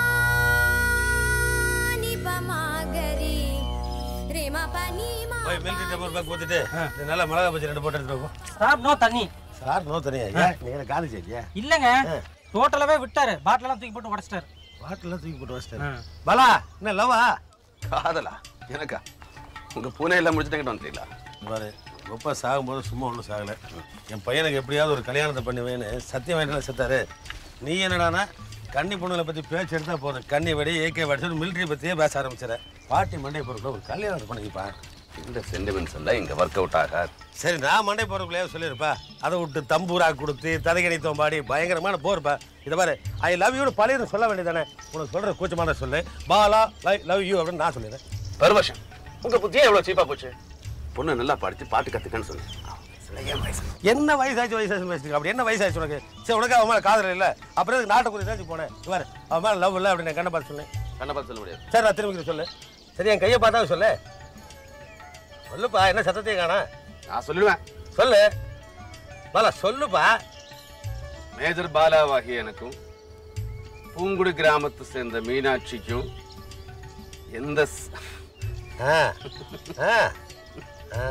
நி ப மகரி ரிம பனி மா போய் மிலிட்டரி டெம்பர் பேக் ஊத்திட்டு இது நல்லா மிளகா பஜ்ஜி ரெண்டு போட்டு எடுத்துட்டு போ சார் நோ தண்ணி சார் நோ தனியா ஏன் நீங்க காலி செய்யா இல்லங்க டோட்டலாவே விட்டாரு பாட்டில் எல்லாம் தூக்கி போட்டு உடைச்சிட்டாரு பாட்டில் தூக்கி போட்டு வச்சிட்டாரு பலா என்ன லவா காதலா எனக்கா உங்க பூனை எல்லாம் முடிச்சுட்டு வந்துட்டீங்களா பாரு ஒப்பா சாகும்போது சும்மா ஒன்றும் சாகலை என் பையனுக்கு எப்படியாவது ஒரு கல்யாணத்தை பண்ணுவேன்னு சத்தியம் வாங்கிட்டு செத்தாரு நீ என்னடானா கன்னி பொண்ணுங்களை பற்றி பேச்சு எடுத்தா போதும் கன்னி வெடி ஏகே வெடி மிலிட்ரி பற்றியே பேச ஆரம்பிச்சிட பாட்டி மண்டை பொருட்கள் ஒரு கல்யாணத்தை பண்ணிப்பா இந்த சென்டிமெண்ட்ஸ் எல்லாம் இங்க ஒர்க் அவுட் ஆகாது சரி நான் மண்டை போறதுக்குள்ளே சொல்லியிருப்பா அதை விட்டு தம்பூரா கொடுத்து ததகணி தோம்பாடி பயங்கரமான போர்ப்பா இதை பாரு ஐ லவ் யூன்னு பழைய சொல்ல வேண்டியதானே உனக்கு சொல்ற கூச்சமான சொல்லு பாலா லை லவ் யூ அப்படின்னு நான் சொல்லிடுறேன் பரவஷம் உங்க புத்தியே எவ்வளவு சீப்பா போச்சு பொண்ணு நல்லா படிச்சு பாட்டு கத்துக்கன்னு சொன்னேன் என்ன வயசாச்சு வயசாச்சு வயசுக்கு அப்படி என்ன வயசாச்சு உனக்கு சரி உனக்கு அவன் மேலே காதல் இல்லை அப்புறம் எதுக்கு நாட்டை குறித்து போனேன் இவர் அவன் மேலே லவ் இல்லை அப்படின்னு கண்ணை பார்த்து சொன்னேன் கண்ணை பார்த்து சொல்ல முடியாது சரி நான் திரும்பி சொல்லு சரி என் கையை பார்த்தா சொல்லு சொல்லுப்பா என்ன சத்தத்தையும் காணா நான் சொல்லிடுவேன் சொல்லு பாலா சொல்லுப்பா மேஜர் பாலாவாகிய எனக்கும் பூங்குடி கிராமத்தை சேர்ந்த மீனாட்சிக்கும் எந்த ஸ்- ஆ ஆ ஆ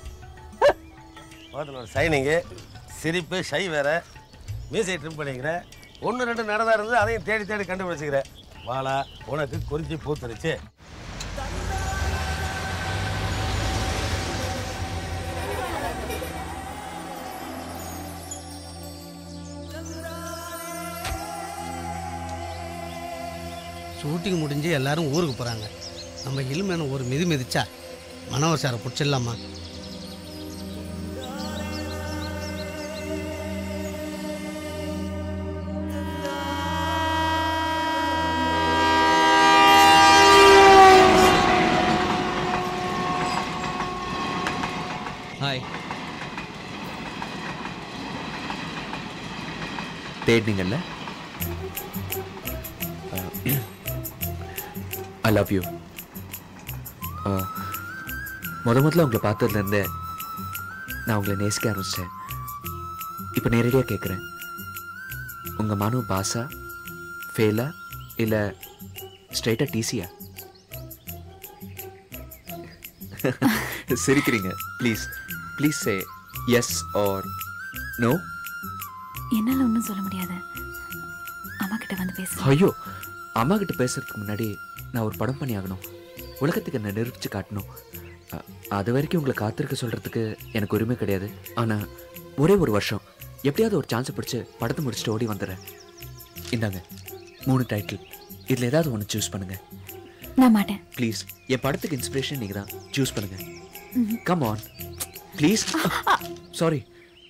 ஒரு சைனிங்கு சிரிப்பு ஷை வேற மீசை ட்ரிம் பண்ணிக்கிற ஒன்று ரெண்டு நடந்தா இருந்து அதையும் தேடி தேடி கண்டுபிடிச்சிக்கிற வாழா உனக்கு குறிஞ்சி பூத்துருச்சு ஷூட்டிங் முடிஞ்சு எல்லாரும் ஊருக்கு போகிறாங்க நம்ம இலுமேன ஒரு மிதி மிதிச்சா மனோவர் சாரை பிடிச்சிடலாமா ஹாய் தேடினீங்கல்ல ஐ லவ் யூ முத முதல்ல உங்களை பார்த்ததுலேருந்தே நான் உங்களை நேசிக்க ஆரம்பிச்சிட்டேன் இப்போ நேரடியாக கேட்குறேன் உங்கள் மனு பாஸா ஃபெயிலா இல்லை ஸ்ட்ரைட்டாக டிசியா சிரிக்கிறீங்க please please say yes or no என்னால் ஒன்றும் சொல்ல முடியாது அம்மா கிட்ட வந்து பேச ஐயோ அம்மா கிட்ட பேசுறதுக்கு முன்னாடி நான் ஒரு படம் பண்ணி ஆகணும் உலகத்துக்கு என்ன நிரூபிச்சு காட்டணும் அ- அது வரைக்கும் உங்களை காத்திருக்க சொல்றதுக்கு எனக்கு உரிமை கிடையாது ஆனா ஒரே ஒரு வருஷம் எப்படியாவது ஒரு சான்ஸ் பிடிச்சு படத்தை முடிச்சுட்டு ஓடி வந்துடுறேன் இந்தாங்க மூணு டைட்டில் இதில் ஏதாவது ஒன்று சூஸ் பண்ணுங்க நான் மாட்டேன் ப்ளீஸ் என் படத்துக்கு இன்ஸ்பிரேஷன் நீங்கள் தான் சூஸ் பண்ணுங்க ம்ஹும். கம் ஆன் ப்ளீஸ் சாரி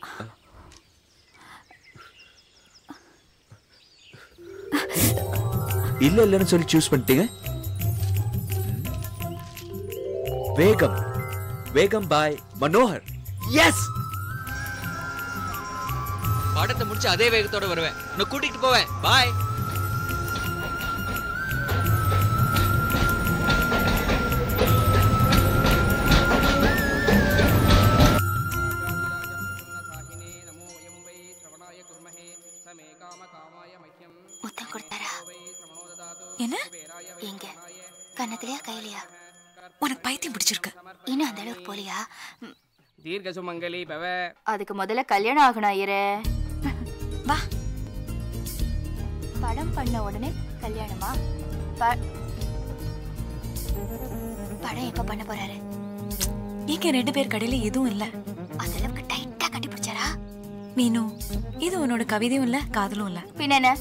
இல்ல இல்லைன்னு சொல்லி சூஸ் பண்ணிட்டீங்க வேகம் வேகம் பாய் மனோகர் எஸ் படத்தை முடிச்சு அதே வேகத்தோட வருவேன் நான் கூட்டிட்டு போவேன் பாய் முத்தம் கொடுத்தாரா என்ன எங்க கன்னத்திலயா கையிலயா உனக்கு பைத்தியம் பிடிச்சிருக்கு இன்னும் அந்த அளவுக்கு போலியா ம், தீர்க்க சுமங்கலி பவ அதுக்கு முதல்ல கல்யாணம் ஆகணும் ஐயரே வா படம் பண்ண உடனே கல்யாணமா ப- படம் எப்ப பண்ண போறாரு ஏங்க ரெண்டு பேர் கடையில எதுவும் இல்ல அந்த அளவுக்கு டைட்டா கட்டி பிடிச்சாரா மீனு இது உன்னோட கவிதையும் இல்ல காதலும் இல்ல பின்ன என்ன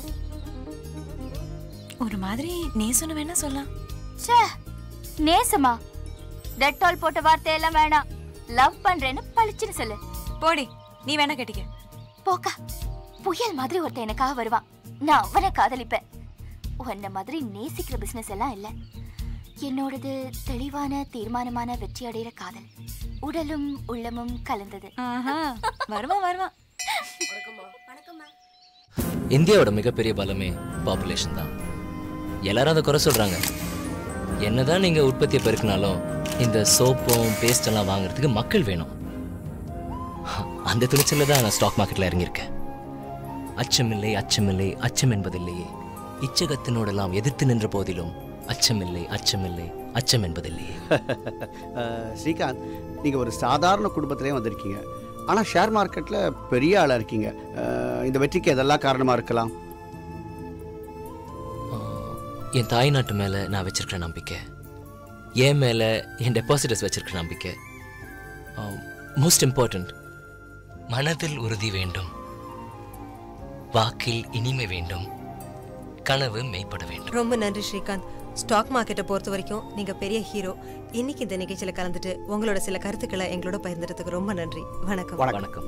ஒரு மாதிரி நேசன்னு வேணா சொல்லலாம் ச்சே நேசமா டெட்டால் போட்ட வார்த்தையெல்லாம் வேணாம் லவ் பண்றேன்னு பளிச்சுன்னு சொல்லு போடி நீ வேணா கேட்டிக்க போக்கா புயல் மாதிரி ஒருத்தன் எனக்காக வருவான் நான் அவனை காதலிப்பேன் உன்ன மாதிரி நேசிக்கிற பிசினஸ் எல்லாம் இல்ல என்னோடது தெளிவான தீர்மானமான வெற்றி அடைகிற காதல் உடலும் உள்ளமும் கலந்தது வருவான் வருவான் இந்தியாவோட மிகப்பெரிய பலமே பாப்புலேஷன் தான் எல்லாரும் அதை குறை சொல்றாங்க என்னதான் நீங்க உற்பத்தியை பெருக்கினாலும் இந்த சோப்பும் பேஸ்ட் எல்லாம் வாங்குறதுக்கு மக்கள் வேணும் அந்த துணிச்சல்ல தான் நான் ஸ்டாக் மார்க்கெட்ல இறங்கியிருக்கேன் அச்சமில்லை அச்சமில்லை அச்சம் என்பதில்லையே இச்சகத்தினோடெல்லாம் எதிர்த்து நின்ற போதிலும் அச்சமில்லை அச்சமில்லை அச்சம் என்பதில்லையே அஹ், ஸ்ரீகாந்த் நீங்கள் ஒரு சாதாரண குடும்பத்திலே வந்திருக்கீங்க ஆனால் ஷேர் மார்க்கெட்டில் பெரிய ஆளாக இருக்கீங்க அஹ், இந்த வெற்றிக்கு எதெல்லாம் காரணமாக இருக்கலாம் என் தாய் நாட்டு மேல நான் வச்சிருக்கிற நம்பிக்கை என் மேல என் டெபாசிட்டர்ஸ் வச்சிருக்கிற நம்பிக்கை மோஸ்ட் இம்பார்ட்டன்ட் மனதில் உறுதி வேண்டும் வாக்கில் இனிமை வேண்டும் கனவு மெய்ப்பட வேண்டும் ரொம்ப நன்றி ஸ்ரீகாந்த் ஸ்டாக் மார்க்கெட்டை பொறுத்த வரைக்கும் நீங்க பெரிய ஹீரோ இன்னைக்கு இந்த நிகழ்ச்சியில கலந்துட்டு உங்களோட சில கருத்துக்களை எங்களோட பகிர்ந்துறதுக்கு ரொம்ப நன்றி வணக்கம் வணக்கம்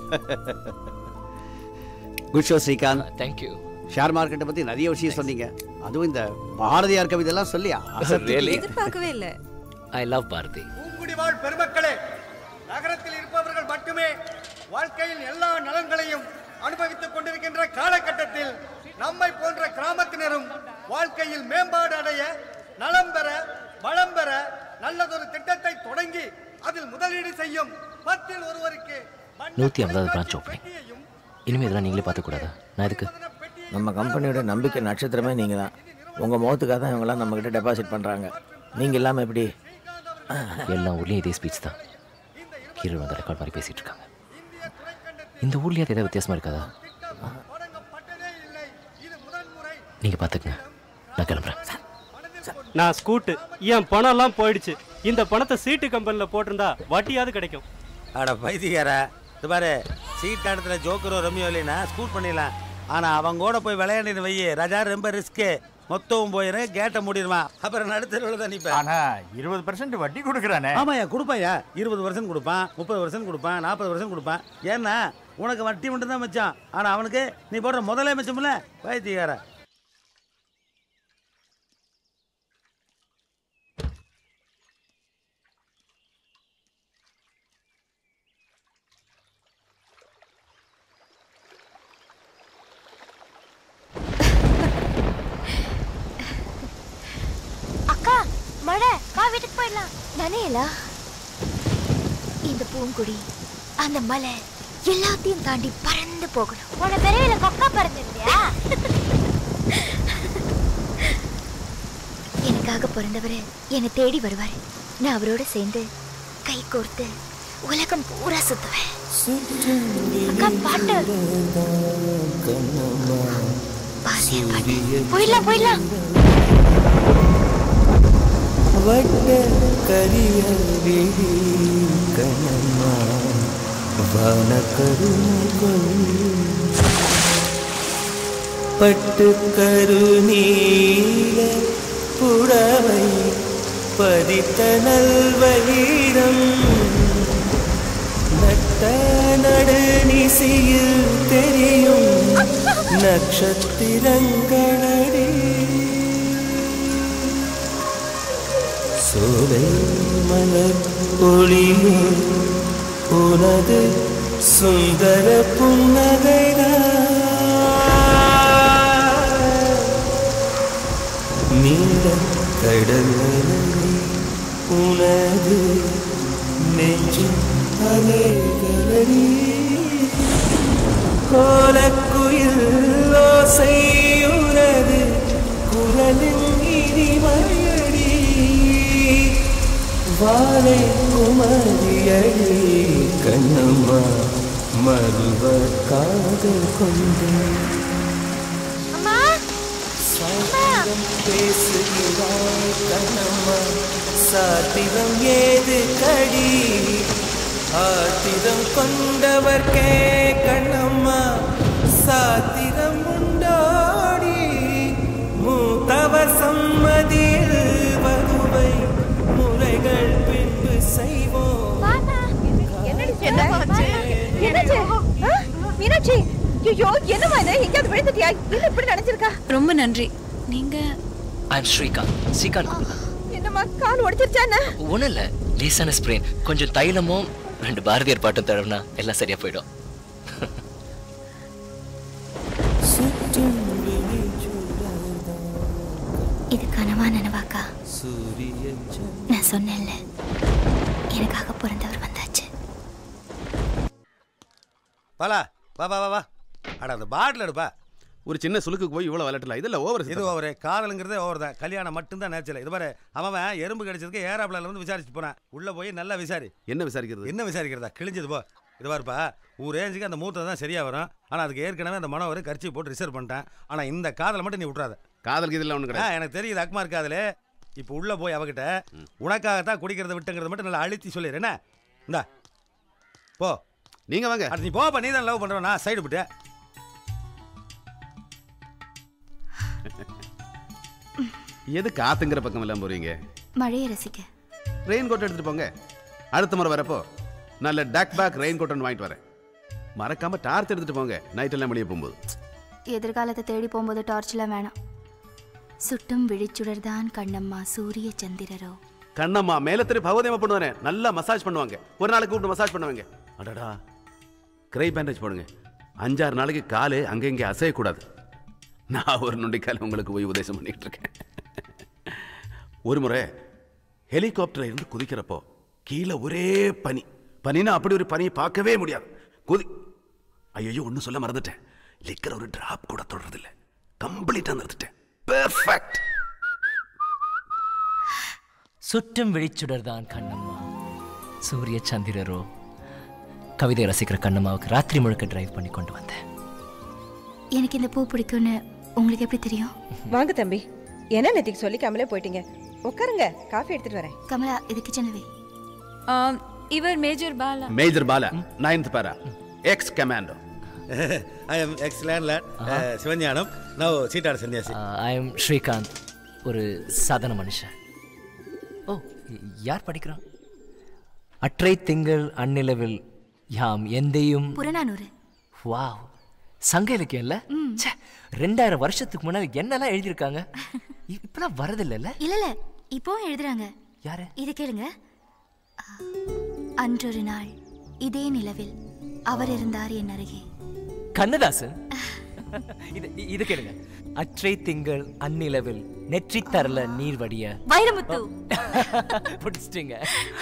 good show Srikanth thank you share மார்க்கெட்டை பற்றி நிறைய விஷயம் சொன்னீங்க அதுவும் இந்த பாரதியார் கவிதையெல்லாம் சொல்லி அசத்திட்டீங்க. எதிர்பார்க்கவே இல்ல ஐ லவ் பாரதி குடிவாழ் பெருமக்களே நகரத்தில் இருப்பவர்கள் மட்டுமே வாழ்க்கையில் எல்லா நலன்களையும் அனுபவித்துக் கொண்டிருக்கின்ற காலகட்டத்தில் நம்மை போன்ற கிராமத்தினரும் வாழ்க்கையில் மேம்பாடு அடைய நலம் பெற வளம் பெற நல்லதொரு திட்டத்தை தொடங்கி அதில் முதலீடு செய்யும் பத்தில் ஒருவருக்கு நூற்றி ஐம்பதாவது பிரான்ச் ஓப்பனிங் இனிமேல் இதெல்லாம் நீங்களே பார்த்துக்கூடாதா நான் எதுக்கு நம்ம கம்பெனியோட நம்பிக்கை நட்சத்திரமே நீங்கள் தான் உங்கள் முகத்துக்காக தான் இவங்கெல்லாம் நம்மக்கிட்ட டெபாசிட் பண்ணுறாங்க நீங்கள் இல்லாமல் எப்படி எல்லா ஊர்லேயும் இதே ஸ்பீச் தான் ஹீரோ வந்து ரெக்கார்ட் மாதிரி பேசிட்டு இருக்காங்க இந்த ஊர்லேயே அது ஏதாவது வித்தியாசமா இருக்காதா நீங்கள் பார்த்துக்குங்க நான் கிளம்புறேன் நான் ஸ்கூட்டு என் பணம்லாம் போயிடுச்சு இந்த பணத்தை சீட்டு கம்பெனியில் போட்டிருந்தா வட்டியாவது கிடைக்கும் அட பைத்தியக்காரா இது பாரு சீட் இடத்துல ஜோக்கரோ ரம்மியோ இல்லைன்னா ஸ்கூட் பண்ணிடலாம் ஆனால் அவங்க கூட போய் விளையாடினு வை ராஜா ரொம்ப ரிஸ்க்கு மொத்தமும் போயிடும் கேட்டை மூடிடுவான் அப்புறம் நடுத்தருவில் தான் நிற்பேன் ஆனால் இருபது பர்சன்ட் வட்டி கொடுக்குறானே ஆமாய்யா கொடுப்பாயா இருபது வருஷம் கொடுப்பான் முப்பது வருஷம் கொடுப்பான் நாற்பது வருஷம் கொடுப்பான் ஏன்னா உனக்கு வட்டி மட்டும் தான் மிச்சம் ஆனால் அவனுக்கு நீ போடுற முதலே மிச்சம்ல பைத்தியக்கார வா வீட்டுக்கு போயிடலாம் நனையலா இந்த பூங்குடி அந்த மலை எல்லாத்தையும் தாண்டி பறந்து போகணும் உன பெரியல கொக்கா பறந்துருந்தியா எனக்காக பிறந்தவர் என்னை தேடி வருவாரு நான் அவரோட சேர்ந்து கை கோர்த்து உலகம் பூரா சுத்துவேன் அக்கா பாட்டு பாசியா பாட்டு போயிடலாம் போயிடலாம் வட்ட கரிய விழி கண்ணம்மா வான கருணை பட்டு கருநீல புடவை பதித்த நல்வயிரம் நட்ட நடுநிசையில் தெரியும் நட்சத்திரங்களடி சோலை மலர் ஒளியே உனது சுந்தர புன்னகைதான் நீல கடல் உனது நெஞ்சு அலைகளடி கோலக்குயில் ஓசையுனது குரலின் இனிமையடி வாழை குமரியடி கண்ணம்மா மறுவ காதல் கொண்டு சாத்திரம் பேசுகிறாய் கண்ணம்மா சாத்திரம் ஏது கடி ஆத்திரம் கொண்டவர்க்கே கண்ணம்மா சாத்திரம் உண்டோடி மூத்தவர் சம்மதியில் வகுவை முறைகள் பின்பு செய்வோம் என்னாச்சு ஆ? மீனாட்சி ஐயோ என்னமா இது எங்கேயாவது விழுந்துட்டியா என்ன இப்படி நினைச்சிருக்கா ரொம்ப நன்றி நீங்க ஐ எம் ஸ்ரீகாந்த் ஸ்ரீகாந்த் என்னம்மா கால் உடைச்சிருச்சா என்ன ஒன்றும் இல்லை லேசான ஸ்ப்ரெயின் கொஞ்சம் தைலமும் ரெண்டு பாரதியார் பாட்டும் தடவுனா எல்லாம் சரியா போயிடும் இது கனவா நனவாக்கா நான் சொன்னேன்ல எனக்காக பிறந்தவர் வந்தாச்சு பாலா வா வா வா வா அட அந்த பாட்டில் எடுப்பா ஒரு சின்ன சுளுக்கு போய் இவ்வளவு விளையாட்டுல இதெல்லாம் ஓவர் இது ஓவர் காதலுங்கிறதே ஓவர் தான் கல்யாணம் மட்டும்தான் நேச்சர் இது பாரு அவன் எறும்பு கடிச்சதுக்கு ஏராப்ளால வந்து விசாரிச்சு போறான் உள்ள போய் நல்லா விசாரி என்ன விசாரிக்கிறது என்ன விசாரிக்கிறதா கிழிஞ்சது போ இது பாருப்பா ஒரு ரேஞ்சுக்கு அந்த மூத்தம் தான் சரியா வரும் ஆனா அதுக்கு ஏற்கனவே அந்த மனம் ஒரு கரிச்சி போட்டு ரிசர்வ் பண்ணிட்டேன் ஆனா இந்த காதலை மட்டும் நீ விட்றாத காதலுக்கு இதெல்லாம் ஒண்ணு ஆ, கிடையாது எனக்கு தெரியுது அக்மார் காதலே இப்போ உள்ள போய் அவகிட்ட உனக்காகத்தான் குடிக்கிறத விட்டுங்கிறத மட்டும் நல்லா அழுத்தி சொல்லிடு என்ன இந்தா போ நீங்க வாங்க அடுத்து நீ போப்பா நீ தான் லவ் பண்றவன் நான் சைடு விட்டேன் எது காத்துங்கிற பக்கம் எல்லாம் போறீங்க மழையை ரசிக்க ரெயின் கோட் எடுத்துட்டு போங்க அடுத்த முறை வரப்போ நல்ல டக் பேக் ரெயின் கோட் ஒன்று வாங்கிட்டு வரேன் மறக்காம டார்ச் எடுத்துட்டு போங்க நைட் எல்லாம் வெளியே போகும்போது எதிர்காலத்தை தேடி போகும்போது டார்ச்லாம் வேணாம் சுட்டும் விழிச்சுடர்தான் கண்ணம்மா சூரிய சந்திரரோ கண்ணம்மா மேலத்திரி பகவதேமா பண்ணுவானே நல்லா மசாஜ் பண்ணுவாங்க ஒரு நாளைக்கு கூப்பிட்டு மசாஜ் பண்ணுவாங்க அடடா கிரை பேண்டேஜ் போடுங்க அஞ்சாறு நாளைக்கு காலு அங்கே இங்கே அசையக்கூடாது நான் ஒரு நொண்டிக்கால் உங்களுக்கு போய் உபதேசம் பண்ணிட்டு இருக்கேன் ஒரு முறை ஹெலிகாப்டர்ல இருந்து குதிக்கிறப்போ கீழே ஒரே பனி பனினா அப்படி ஒரு பனியை பார்க்கவே முடியாது குதி ஐயோ ஒன்றும் சொல்ல மறந்துட்டேன் லிக்கர் ஒரு டிராப் கூட தொடர்றதில்ல கம்ப்ளீட்டாக நிறுத்திட்டேன் பெர்ஃபெக்ட் சுற்றும் விழிச்சுடர்தான் கண்ணம்மா சூரிய சந்திரரோ கவிதை ரசிக்கிற கண்ணம்மாவுக்கு ராத்திரி முழுக்க டிரைவ் பண்ணி கொண்டு வந்தேன் எனக்கு இந்த பூ பிடிக்கும்னு உங்களுக்கு எப்படி தெரியும் வாங்க தம்பி என்ன நேத்திக்கு சொல்லிக்காமலே போயிட்டீங்க உட்காருங்க காஃபி எடுத்துட்டு வரேன் கமலா இது கிச்சன் வே ஆம், இவர் major Bala major Bala ninth பேரா ex commando I am excellent late Sivagnanam now சீட்டாடு சன்னியாசி ஐ எம் ஸ்ரீகாந்த் ஒரு சாதாரண மனுஷன் ஓ யார் படிக்கிறான் அற்றை திங்கள் அந்நிலவில் யாம் எந்தையும் புறநானூறு வாவ் சங்க இலக்கியம் இல்ல ச்சே, ரெண்டாயிரம் வருஷத்துக்கு முன்னாடி என்னெல்லாம் எழுதியிருக்காங்க இ- இப்பெல்லாம் வரதில்லைல்ல இல்ல இல்ல இப்போவும் எழுதுறாங்க யாரு இது கேளுங்க அன்றொரு நாள் இதே நிலவில் அவர் இருந்தார் என் அருகே கண்ணதாசன் இது இது கேளுங்க அற்றை திங்கள் அந்நிலவில் நெற்றி தரல நீர் வடிய வைரமுத்து பிடிச்சிட்டீங்க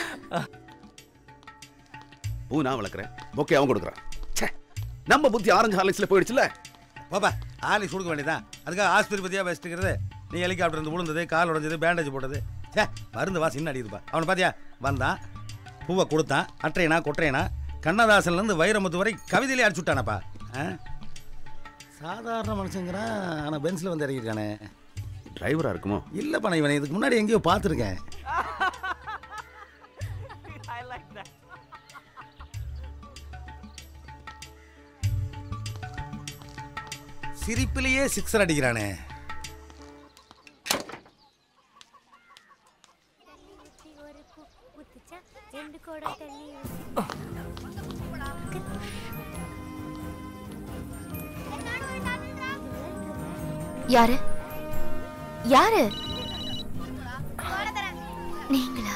பூ நான் வளர்க்குறேன் பொக்கே அவன் கொடுக்குறான் ச்சே, நம்ம புத்தி ஆரஞ்சு ஹார்லிக்ஸ்ல போயிடுச்சுல பாப்பா ஆலி கொடுக்க வேண்டியதான் அதுக்காக ஆஸ்பத்திரி பத்தியா வச்சுக்கிறது நீ ஹெலிகாப்டர் இருந்து விழுந்தது கால் உடைஞ்சது பேண்டேஜ் போட்டது சே மருந்து வாசி இன்னும் அடிக்குதுப்பா அவனை பாத்தியா வந்தான் பூவை கொடுத்தான் அற்றையனா கொற்றையனா கண்ணதாசன்லேருந்து வைரமுத்து வரை கவிதையிலே அடிச்சு விட்டானப்பா ஆ? சாதாரண மனுஷங்கிறான் ஆனால் பென்ஸில் வந்து இறங்கியிருக்கானே டிரைவரா இருக்குமோ இல்லைப்பா நான் இவனை இதுக்கு முன்னாடி எங்கேயோ பார்த்துருக்கேன் சிரிப்பிலேயே சிக்ஸர் அடிக்கிறானே யாரு யாரு நீங்களா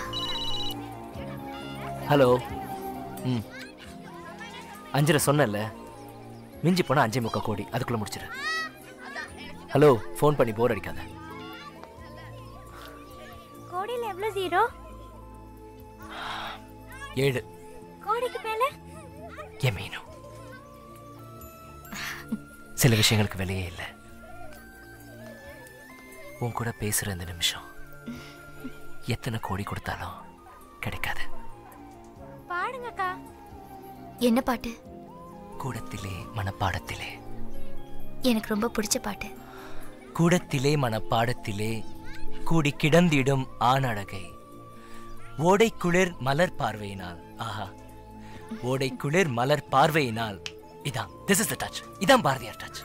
ஹலோ ம் அஞ்சரை சொன்னேன்ல மிஞ்சி போனா அஞ்சே முக்கால் கோடி அதுக்குள்ள முடிச்சிடு ஹலோ ஃபோன் பண்ணி போர் அடிக்காத கோடியில் எவ்வளோ ஜீரோ ஏழு கோடிக்கு மேல என் மீனு சில விஷயங்களுக்கு விலையே இல்லை உன் கூட பேசுற இந்த நிமிஷம் எத்தனை கோடி கொடுத்தாலும் கிடைக்காது பாடுங்கக்கா என்ன பாட்டு கூடத்திலே மனப்பாடத்திலே எனக்கு ரொம்ப பிடிச்ச பாட்டு கூடத்திலே மனப்பாடத்திலே கூடி கிடந்திடும் ஆணழகை ஓடை குளிர் மலர் பார்வையினால் ஆஹா ஓடை குளிர் மலர் பார்வையினால் இதான் திஸ் இஸ் த டச் இதான் பாரதியார் டச்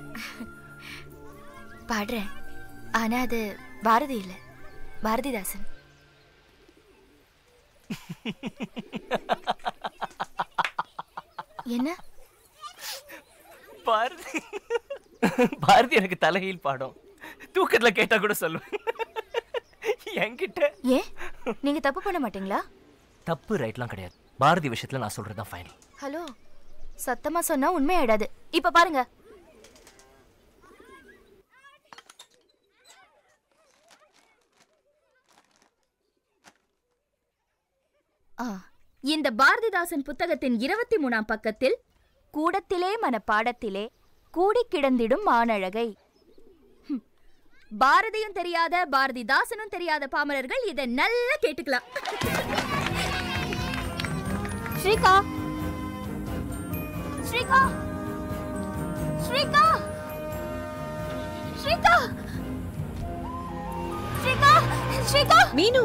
பாடுறேன் ஆனா அது பாரதி இல்ல பாரதிதாசன் என்ன பாரதி பாரதி எனக்கு தலையில் பாடும் தூக்கத்துல கேட்டா கூட சொல்லுவேன் என்கிட்ட ஏன் நீங்க தப்பு பண்ண மாட்டீங்களா தப்பு ரைட்லாம் கிடையாது பாரதி விஷயத்துல நான் சொல்றதுதான் ஃபைனல் ஹலோ சத்தமா சொன்னா உண்மையாயிடாது இப்ப பாருங்க ஆ, இந்த பாரதிதாசன் புத்தகத்தின் இருபத்தி மூணாம் பக்கத்தில் கூடத்திலே மனப்பாடத்திலே கூடி கிடந்திடும் மானழகை ஹம். பாரதியும் தெரியாத பாரதிதாசனும் தெரியாத பாமரர்கள் இதை நல்லா கேட்டுக்கலாம் ஸ்ரீகா ஸ்ரீகா ஸ்ரீகா ஸ்ரீகா ஸ்ரீகா ஸ்ரீகா மீனு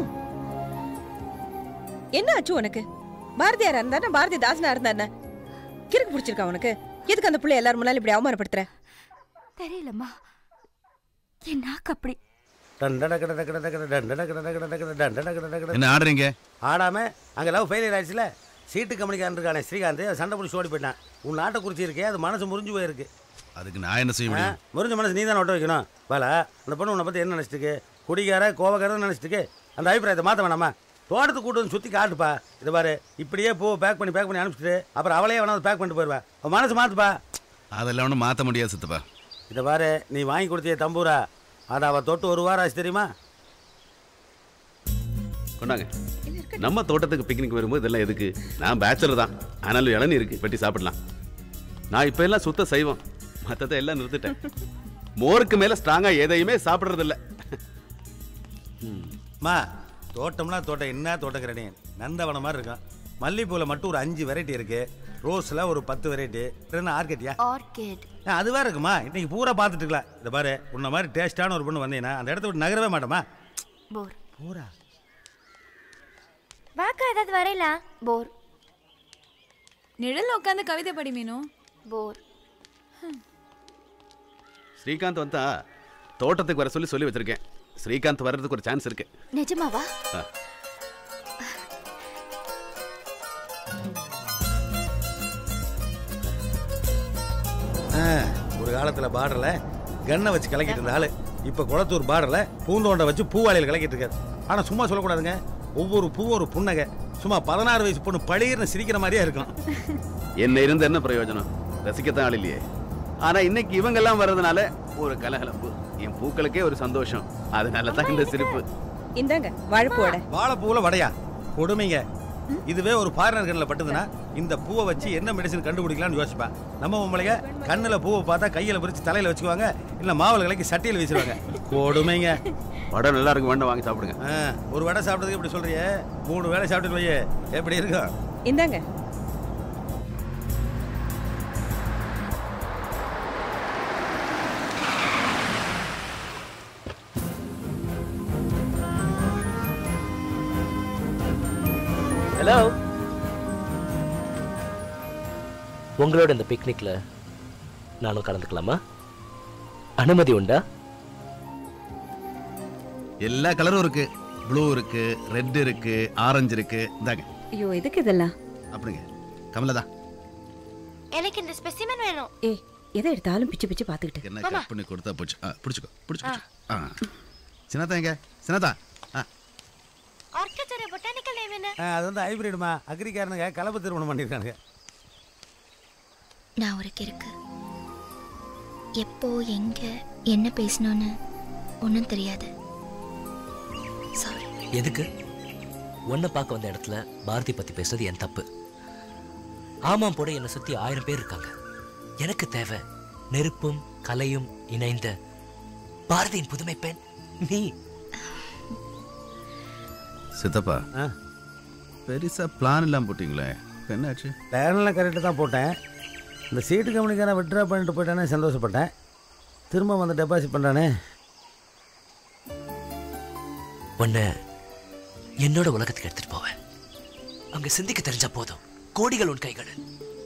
என்ன ஆச்சு உனக்கு பாரதியாரா இருந்தா பாரதி தாசனா இருந்தா கிறுக்கு பிடிச்சிருக்கா உனக்கு எதுக்கு அந்த பிள்ளை எல்லாரும் முன்னால இப்படி அவமானப்படுத்துற தெரியலம்மா என் நாக்கு அப்படி என்ன ஆடுறீங்க ஆடாம அங்கே லவ் ஃபெயிலியர் ஆயிடுச்சுல சீட்டு கம்பெனிக்காரன் இருக்கானே ஸ்ரீகாந்த் சண்டை பிடிச்சி ஓடி போயிட்டான் உன் நாட்டை குறிச்சி இருக்கே அது மனசு முறிஞ்சு போயிருக்கு அதுக்கு நான் என்ன செய்ய ஆ, முடியும் முறிஞ்ச மனசு நீ தான் ஒட்ட வைக்கணும் வேலை அந்த பொண்ணு உன்னை பற்றி என்ன நினச்சிட்டு கோடிக்கார கோவக்காரன் நினச்சிட்டு அந்த அபிப்பிராயத்தை மாற்ற வேணாமா தோட்டத்துக்கு கூட்டு வந்து சுற்றி காட்டுப்பா இது பாரு இப்படியே பூ பேக் பண்ணி பேக் பண்ணி அனுப்பிச்சிட்டு அப்புறம் அவளையே வேணா பேக் பண்ணிட்டு போயிடுவா உன் மனசு மாற்றுப்பா அதெல்லாம் ஒன்றும் மாற்ற முடியாது சித்தப்பா இதை பாரு நீ வாங்கி கொடுத்திய தம்பூரா அதை அவள் தொட்டு ஒரு வாரம் ஆச்சு தெரியுமா கொண்டாங்க நம்ம தோட்டத்துக்கு பிக்னிக் வரும்போது இதெல்லாம் எதுக்கு நான் பேச்சுலர் தான் ஆனாலும் இளநீ இருக்கு வெட்டி சாப்பிடலாம் நான் இப்போ எல்லாம் சுத்த செய்வோம் மற்றதை எல்லாம் நிறுத்திட்டேன் மோருக்கு மேல ஸ்ட்ராங்கா எதையுமே சாப்பிட்றதில்ல மா தோட்டம்னா தோட்டம் என்ன தோட்டக்கரணி நந்தவனம் மாதிரி இருக்கும் மல்லிகைப்பூவில் மட்டும் ஒரு அஞ்சு வெரைட்டி இருக்கு ரோஸில் ஒரு பத்து வெரைட்டி என்ன ஆர்கிட்டியா ஆர்கிட் அது வேற இருக்குமா இன்னைக்கு பூரா பார்த்துட்டு இருக்கலாம் இந்த பாரு உன்ன மாதிரி டேஸ்டான ஒரு பொண்ணு வந்தீங்கன்னா அந்த இடத்த விட்டு நகரவே மாட்டோமா போர் போரா வாக்கா ஏதாவது வரையலாம் போர் நிழல்ல உட்காந்து கவிதை படி மீனு போர் ஸ்ரீகாந்த் வந்தா தோட்டத்துக்கு வர சொல்லி சொல்லி வச்சிருக்கேன் ஸ்ரீகாந்த் வர்றதுக்கு ஒரு சான்ஸ் இருக்கு நிஜமாவா ஆ. ஆ, ஒரு காலத்தில் பார்டரில் கன்னை வச்சு கலக்கிட்டு இருந்த ஆளு இப்போ குளத்தூர் பார்டரில் பூந்தோண்டை வச்சு பூவாளியில் கலக்கிட்டு இருக்காரு ஆனால் சும்மா சொல்லக்கூடாதுங்க ஒவ்வொரு பூவும் ஒரு புன்னகை சும்மா பதினாறு வயசு பொண்ணு பளிர்னு சிரிக்கிற மாதிரியே இருக்கும் என்ன இருந்து என்ன பிரயோஜனம் ரசிக்கத்தான் ஆள் இல்லையே ஆனா இன்னைக்கு இவங்க எல்லாம் வர்றதுனால ஒரு கலகலப்பு என் பூக்களுக்கே ஒரு சந்தோஷம் அதனால தான் இந்த சிரிப்பு இந்தாங்க வாழைப்பூ வடை வாழைப்பூவில் வடையா கொடுமைங்க இதுவே ஒரு ஃபாரினர் கண்ணில் பட்டுதுன்னா இந்த பூவை வச்சு என்ன மெடிசன் கண்டுபிடிக்கலாம்னு யோசிப்பேன் நம்ம உங்களைய கண்ணில் பூவை பார்த்தா கையில் பிரித்து தலையில் வச்சுக்குவாங்க இல்லை மாவில் கலக்கி சட்டியில் வச்சிருவாங்க கொடுமைங்க வடை நல்லா இருக்கு வேண்டாம் வாங்கி சாப்பிடுங்க ஆ, ஒரு வடை சாப்பிட்டதுக்கு இப்படி சொல்றியே மூணு வேளை சாப்பிட்டு போய் எப்படி இருக்கும் இந்தாங்க ஹலோ உங்களோட இந்த பிக்னிக்ல நானும் கலந்துக்கலாமா அனுமதி உண்டா எல்லா கலரும் இருக்கு ப்ளூ இருக்கு ரெட் இருக்கு ஆரஞ்சு இருக்கு இந்தாங்க ஐயோ எதுக்கு இதெல்லாம் அப்படிங்க கமலதா எனக்கு இந்த ஸ்பெசிமென் வேணும் ஏய் எதை எடுத்தாலும் பிச்சு பிச்சு பார்த்துக்கிட்டு என்ன கட் பண்ணி கொடுத்தா போச்சு ஆ பிடிச்சிக்கோ பிடிச்சிக்கோ ஆ சின்னதா எங்க சின்னதா ஆ ஆர்கிடெக்சர் பொட்டானிக்கல் நேம் என்ன ஆ, அது வந்து ஹைபிரிடுமா அக்ரிக்காரனுங்க கலப்பு திருமணம் பண்ணியிருக்கானுங்க நான் ஒரு கிறுக்கு எப்போ எங்க என்ன பேசணும்னு ஒன்றும் தெரியாது சாரி எதுக்கு உன்னை பார்க்க வந்த இடத்துல பாரதி பத்தி பேசுறது என் தப்பு ஆமாம் போட என்னை சுத்தி ஆயிரம் பேர் இருக்காங்க எனக்கு தேவை நெருப்பும் கலையும் இணைந்த பாரதியின் புதுமை பெண் நீ சித்தப்பா பெருசா பிளான் எல்லாம் போட்டீங்களே இப்ப என்னாச்சு பிளான்லாம் கரெக்டாக தான் போட்டேன் இந்த சீட்டு கம்பெனிக்காரன் விட்ரா பண்ணிட்டு போயிட்டானே சந்தோஷப்பட்டேன் திரும்ப வந்து டெபாசிட் பண்ணுறானே உன்னை என்னோட உலகத்துக்கு எடுத்துட்டு போவேன் அங்க சிந்திக்க தெரிஞ்சா போதும் கோடிகள் உன் கைகளில்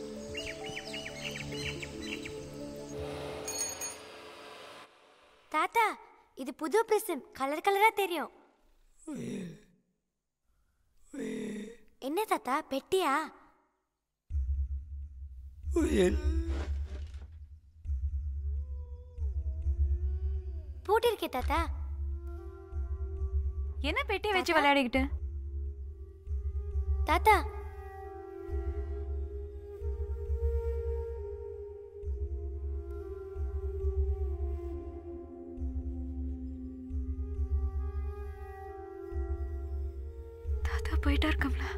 தாத்தா இது புது பிரிசம் கலர் கலரா தெரியும் என்ன தாத்தா பெட்டியா பூட்டிருக்கே தாத்தா என்ன பெட்டியை வச்சு விளையாடிக்கிட்டு தாத்தா தாத்தா போயிட்டா இருக்கம்ல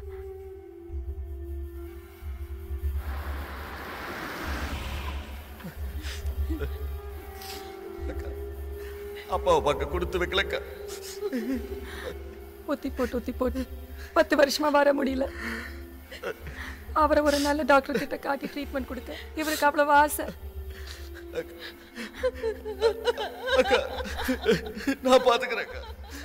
அப்பாவை பார்க்க கொடுத்து வைக்கலக்கா ஒத்தி போட்டு ஒத்தி போட்டு பத்து வருஷமா வர முடியல அவரை ஒரு நல்ல டாக்டர் கிட்ட காட்டி ட்ரீட்மெண்ட் கொடுத்தேன் இவருக்கு அவ்வளவு ஆசை அக்கா நான் பாத்துக்கிறேன் அக்கா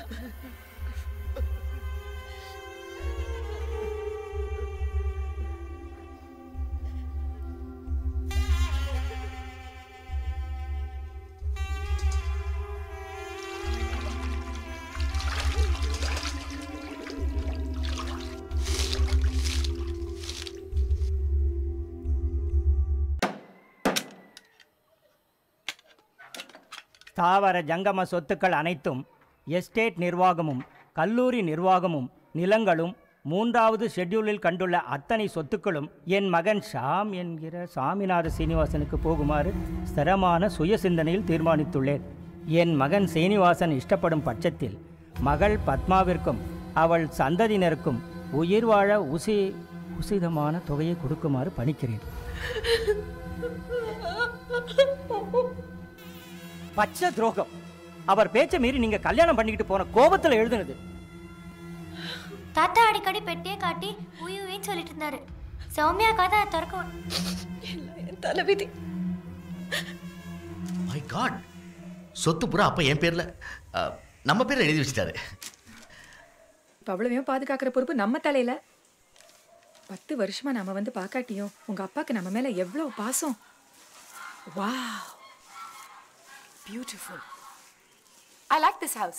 ஸ்தாவர ஜங்கம சொத்துக்கள் அனைத்தும் எஸ்டேட் நிர்வாகமும் கல்லூரி நிர்வாகமும் நிலங்களும் மூன்றாவது ஷெட்யூலில் கண்டுள்ள அத்தனை சொத்துக்களும் என் மகன் ஷாம் என்கிற சாமிநாத சீனிவாசனுக்கு போகுமாறு ஸ்திரமான சுய சிந்தனையில் தீர்மானித்துள்ளேன் என் மகன் சீனிவாசன் இஷ்டப்படும் பட்சத்தில் மகள் பத்மாவிற்கும் அவள் சந்ததியினருக்கும் உயிர் வாழ உசி உசிதமான தொகையை கொடுக்குமாறு பணிக்கிறேன் பச்சை துரோகம் அவர் பேச்சை மீறி நீங்க கல்யாணம் பண்ணிக்கிட்டு போன கோபத்துல எழுதுனது தாத்தா அடிக்கடி பெட்டியை காட்டி உய் உயின்னு சொல்லிட்டு இருந்தாரு சௌமியாக்கா தான் திறக்க தலைவிதி மை காட் சொத்து பூரா அப்பா என் பேர்ல அஹ், நம்ம பேர்ல எழுதி வச்சிட்டாரு இப்ப அவ்வளவையும் பாதுகாக்கிற பொறுப்பு நம்ம தலையில பத்து வருஷமா நாம வந்து பாக்காட்டியும் உங்க அப்பாக்கு நம்ம மேல எவ்வளவு பாசம் வா beautiful I like this house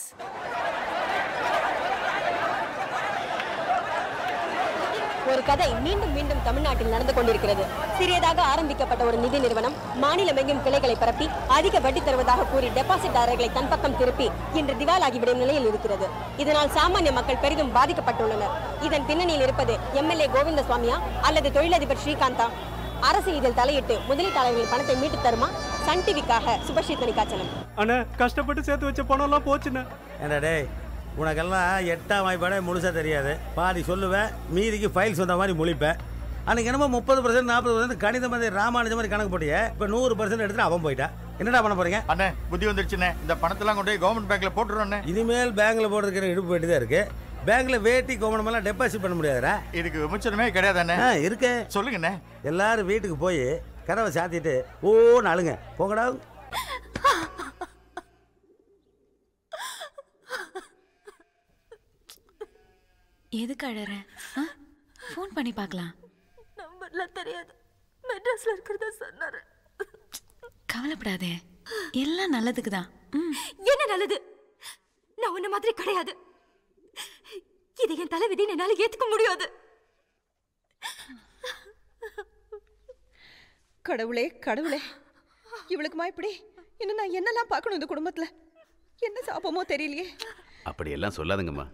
ஒரு கதை மீண்டும் மீண்டும் தமிழ்நாட்டில் நடந்து கொண்டிருக்கிறது சிறியதாக ஆரம்பிக்கப்பட்ட ஒரு நிதி நிறுவனம் மாநிலமெங்கும் கிளைகளை பரப்பி அதிக வட்டி தருவதாக கூறி டெபாசிட்டாரர்களை தன் பக்கம் திருப்பி இன்று திவாலாகிவிடும் நிலையில் இருக்கிறது இதனால் சாமானிய மக்கள் பெரிதும் பாதிக்கப்பட்டுள்ளனர் இதன் பின்னணியில் இருப்பது எம்எல்ஏ கோவிந்தசுவாமியா அல்லது தொழிலதிபர் ஸ்ரீகாந்தா அரசு இதில் தலையிட்டு முதலீட்டாளர்களின் பணத்தை மீட்டு தருமா சன் டிவிக்காக சுபஸ்ரீ தனிகாச்சலம் அண்ணா கஷ்டப்பட்டு சேர்த்து வச்ச பணம் எல்லாம் போச்சுண்ணே ஏண்டா டேய் உனக்கெல்லாம் எட்டாம் வாய்ப்பாடே முழுசாக தெரியாது பாதி சொல்லுவேன் மீதிக்கு ஃபைல்ஸ் வந்த மாதிரி முழிப்பேன் அன்னைக்கு என்னமோ முப்பது பர்சன்ட் நாற்பது பர்சன்ட் கணித மாதிரி ராமானுஜ மாதிரி கணக்கு போட்டியே இப்போ நூறு பர்சன்ட் எடுத்துட்டு அவன் போயிட்டான் என்னடா பண்ண போறீங்க அண்ணே புத்தி வந்துருச்சுண்ணே இந்த பணத்தெல்லாம் கொண்டு போய் கவர்மெண்ட் பேங்க்ல போட்டுருவோண்ணே இனிமேல் பேங்க்ல போடுறதுக்கு இடுப்பு வேண்டி தான் இருக்கு பேங்க்ல வேட்டி கோமணம் எல்லாம் டெபாசிட் பண்ண முடியாதுடா இதுக்கு விமர்சனமே கிடையாதுண்ணே ஆ இருக்கு சொல்லுங்கண்ணே எல்லாரும் வீட்டுக்கு போய் கதவை சாத்திட்டு ஓ நாளுங்க போங்கடா எதுக்கு அழற ஃபோன் பண்ணி பார்க்கலாம் நம்பர்லாம் தெரியாது மெட்ராஸ்ல இருக்கிறதா சொன்னாரு கவலைப்படாதே எல்லாம் நல்லதுக்கு தான் என்ன நல்லது நான் உன்ன மாதிரி கிடையாது இது என் தலைவிதின்னு என்னால ஏத்துக்க முடியாது கடவுளே கடவுளே இவளுக்குமா இப்படி இன்னும் நான் என்னெல்லாம் பார்க்கணும் இந்த குடும்பத்துல என்ன சாபமோ தெரியலையே அப்படியெல்லாம் சொல்லாதுங்கம்மா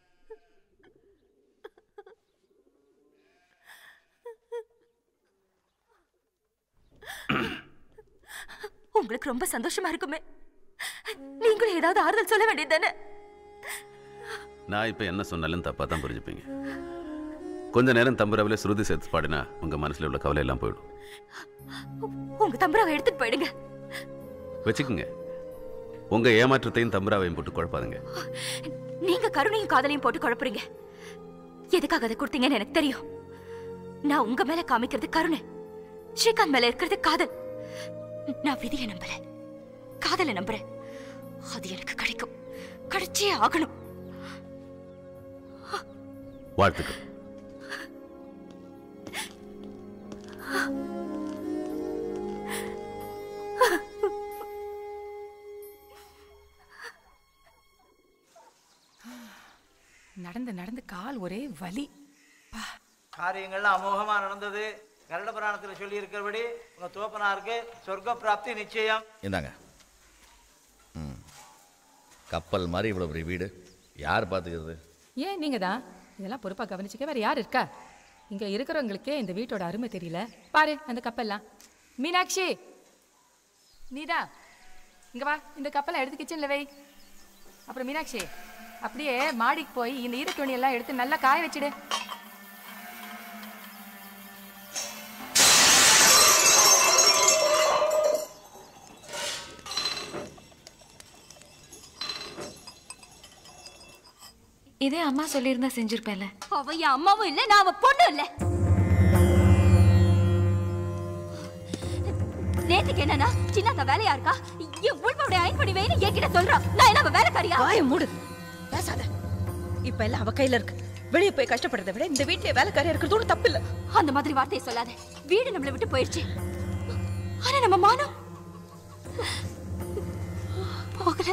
உங்களுக்கு ரொம்ப சந்தோஷமா இருக்குமே நீங்களும் ஏதாவது ஆறுதல் சொல்ல வேண்டியது தானே நான் இப்போ என்ன சொன்னாலும் தப்பாக தான் புரிஞ்சுப்பீங்க கொஞ்ச நேரம் தம்புராவிலே ஸ்ருதி சேர்த்து பாடினா உங்கள் மனசில் உள்ள கவலை எல்லாம் போயிடும் உங்க தம்பராவை எடுத்துட்டு போயிடுங்க வச்சுக்குங்க உங்கள் ஏமாற்றத்தையும் தம்புராவையும் போட்டு குழப்பாதுங்க நீங்க கருணையும் காதலையும் போட்டு குழப்புறீங்க எதுக்காக அதை கொடுத்தீங்கன்னு எனக்கு தெரியும் நான் உங்க மேல காமிக்கிறது கருணை ஸ்ரீகாந்த் மேல இருக்கிறது காதல் நான் விதியை நம்பல காதலை நம்புறேன் அது எனக்கு கிடைக்கும் கிடைச்சே ஆகணும் வாழ்த்துக்கள் நடந்து நடந்து கால் ஒரே வலி காரியங்கள்லாம் அமோகமா நடந்தது கருட புராணத்தில் சொல்லி இருக்கிறபடி உங்க தோப்பனாருக்கு சொர்க்க பிராப்தி நிச்சயம் இந்தாங்க ம் கப்பல் மாதிரி இவ்வளோ பெரிய வீடு யார் பார்த்துக்கிறது ஏன் நீங்க தான் இதெல்லாம் பொறுப்பா கவனிச்சுக்க வேற யார் இருக்கா இங்க இருக்கிறவங்களுக்கே இந்த வீட்டோட அருமை தெரியல பாரு அந்த கப்பல்லாம் மீனாட்சி நீதா இங்க வா இந்த கப்பலை எடுத்து கிச்சன்ல வை அப்புறம் மீனாட்சி அப்படியே மாடிக்கு போய் இந்த ஈர துணி எல்லாம் எடுத்து நல்லா காய வச்சிடு இதே அம்மா சொல்லியிருந்தா செஞ்சிருப்பேன்ல அவ என் அம்மாவும் இல்ல நான் அவ பொண்ணு இல்ல நேத்துக்கு என்னன்னா சின்ன வேலையா இருக்கா என் உள்போடைய அயன் பண்ணி வைன்னு என்கிட்ட சொல்றான் நான் என்ன அவ வேலைக்காரியா வாய மூடு பேசாத இப்ப எல்லாம் அவ கையில இருக்கு வெளியே போய் கஷ்டப்படுறதை விட இந்த வீட்லயே வேலைக்காரியா இருக்கிறது ஒன்றும் தப்பு இல்ல அந்த மாதிரி வார்த்தையை சொல்லாத வீடு நம்மளை விட்டு போயிடுச்சு ஆனா நம்ம மானம் போகல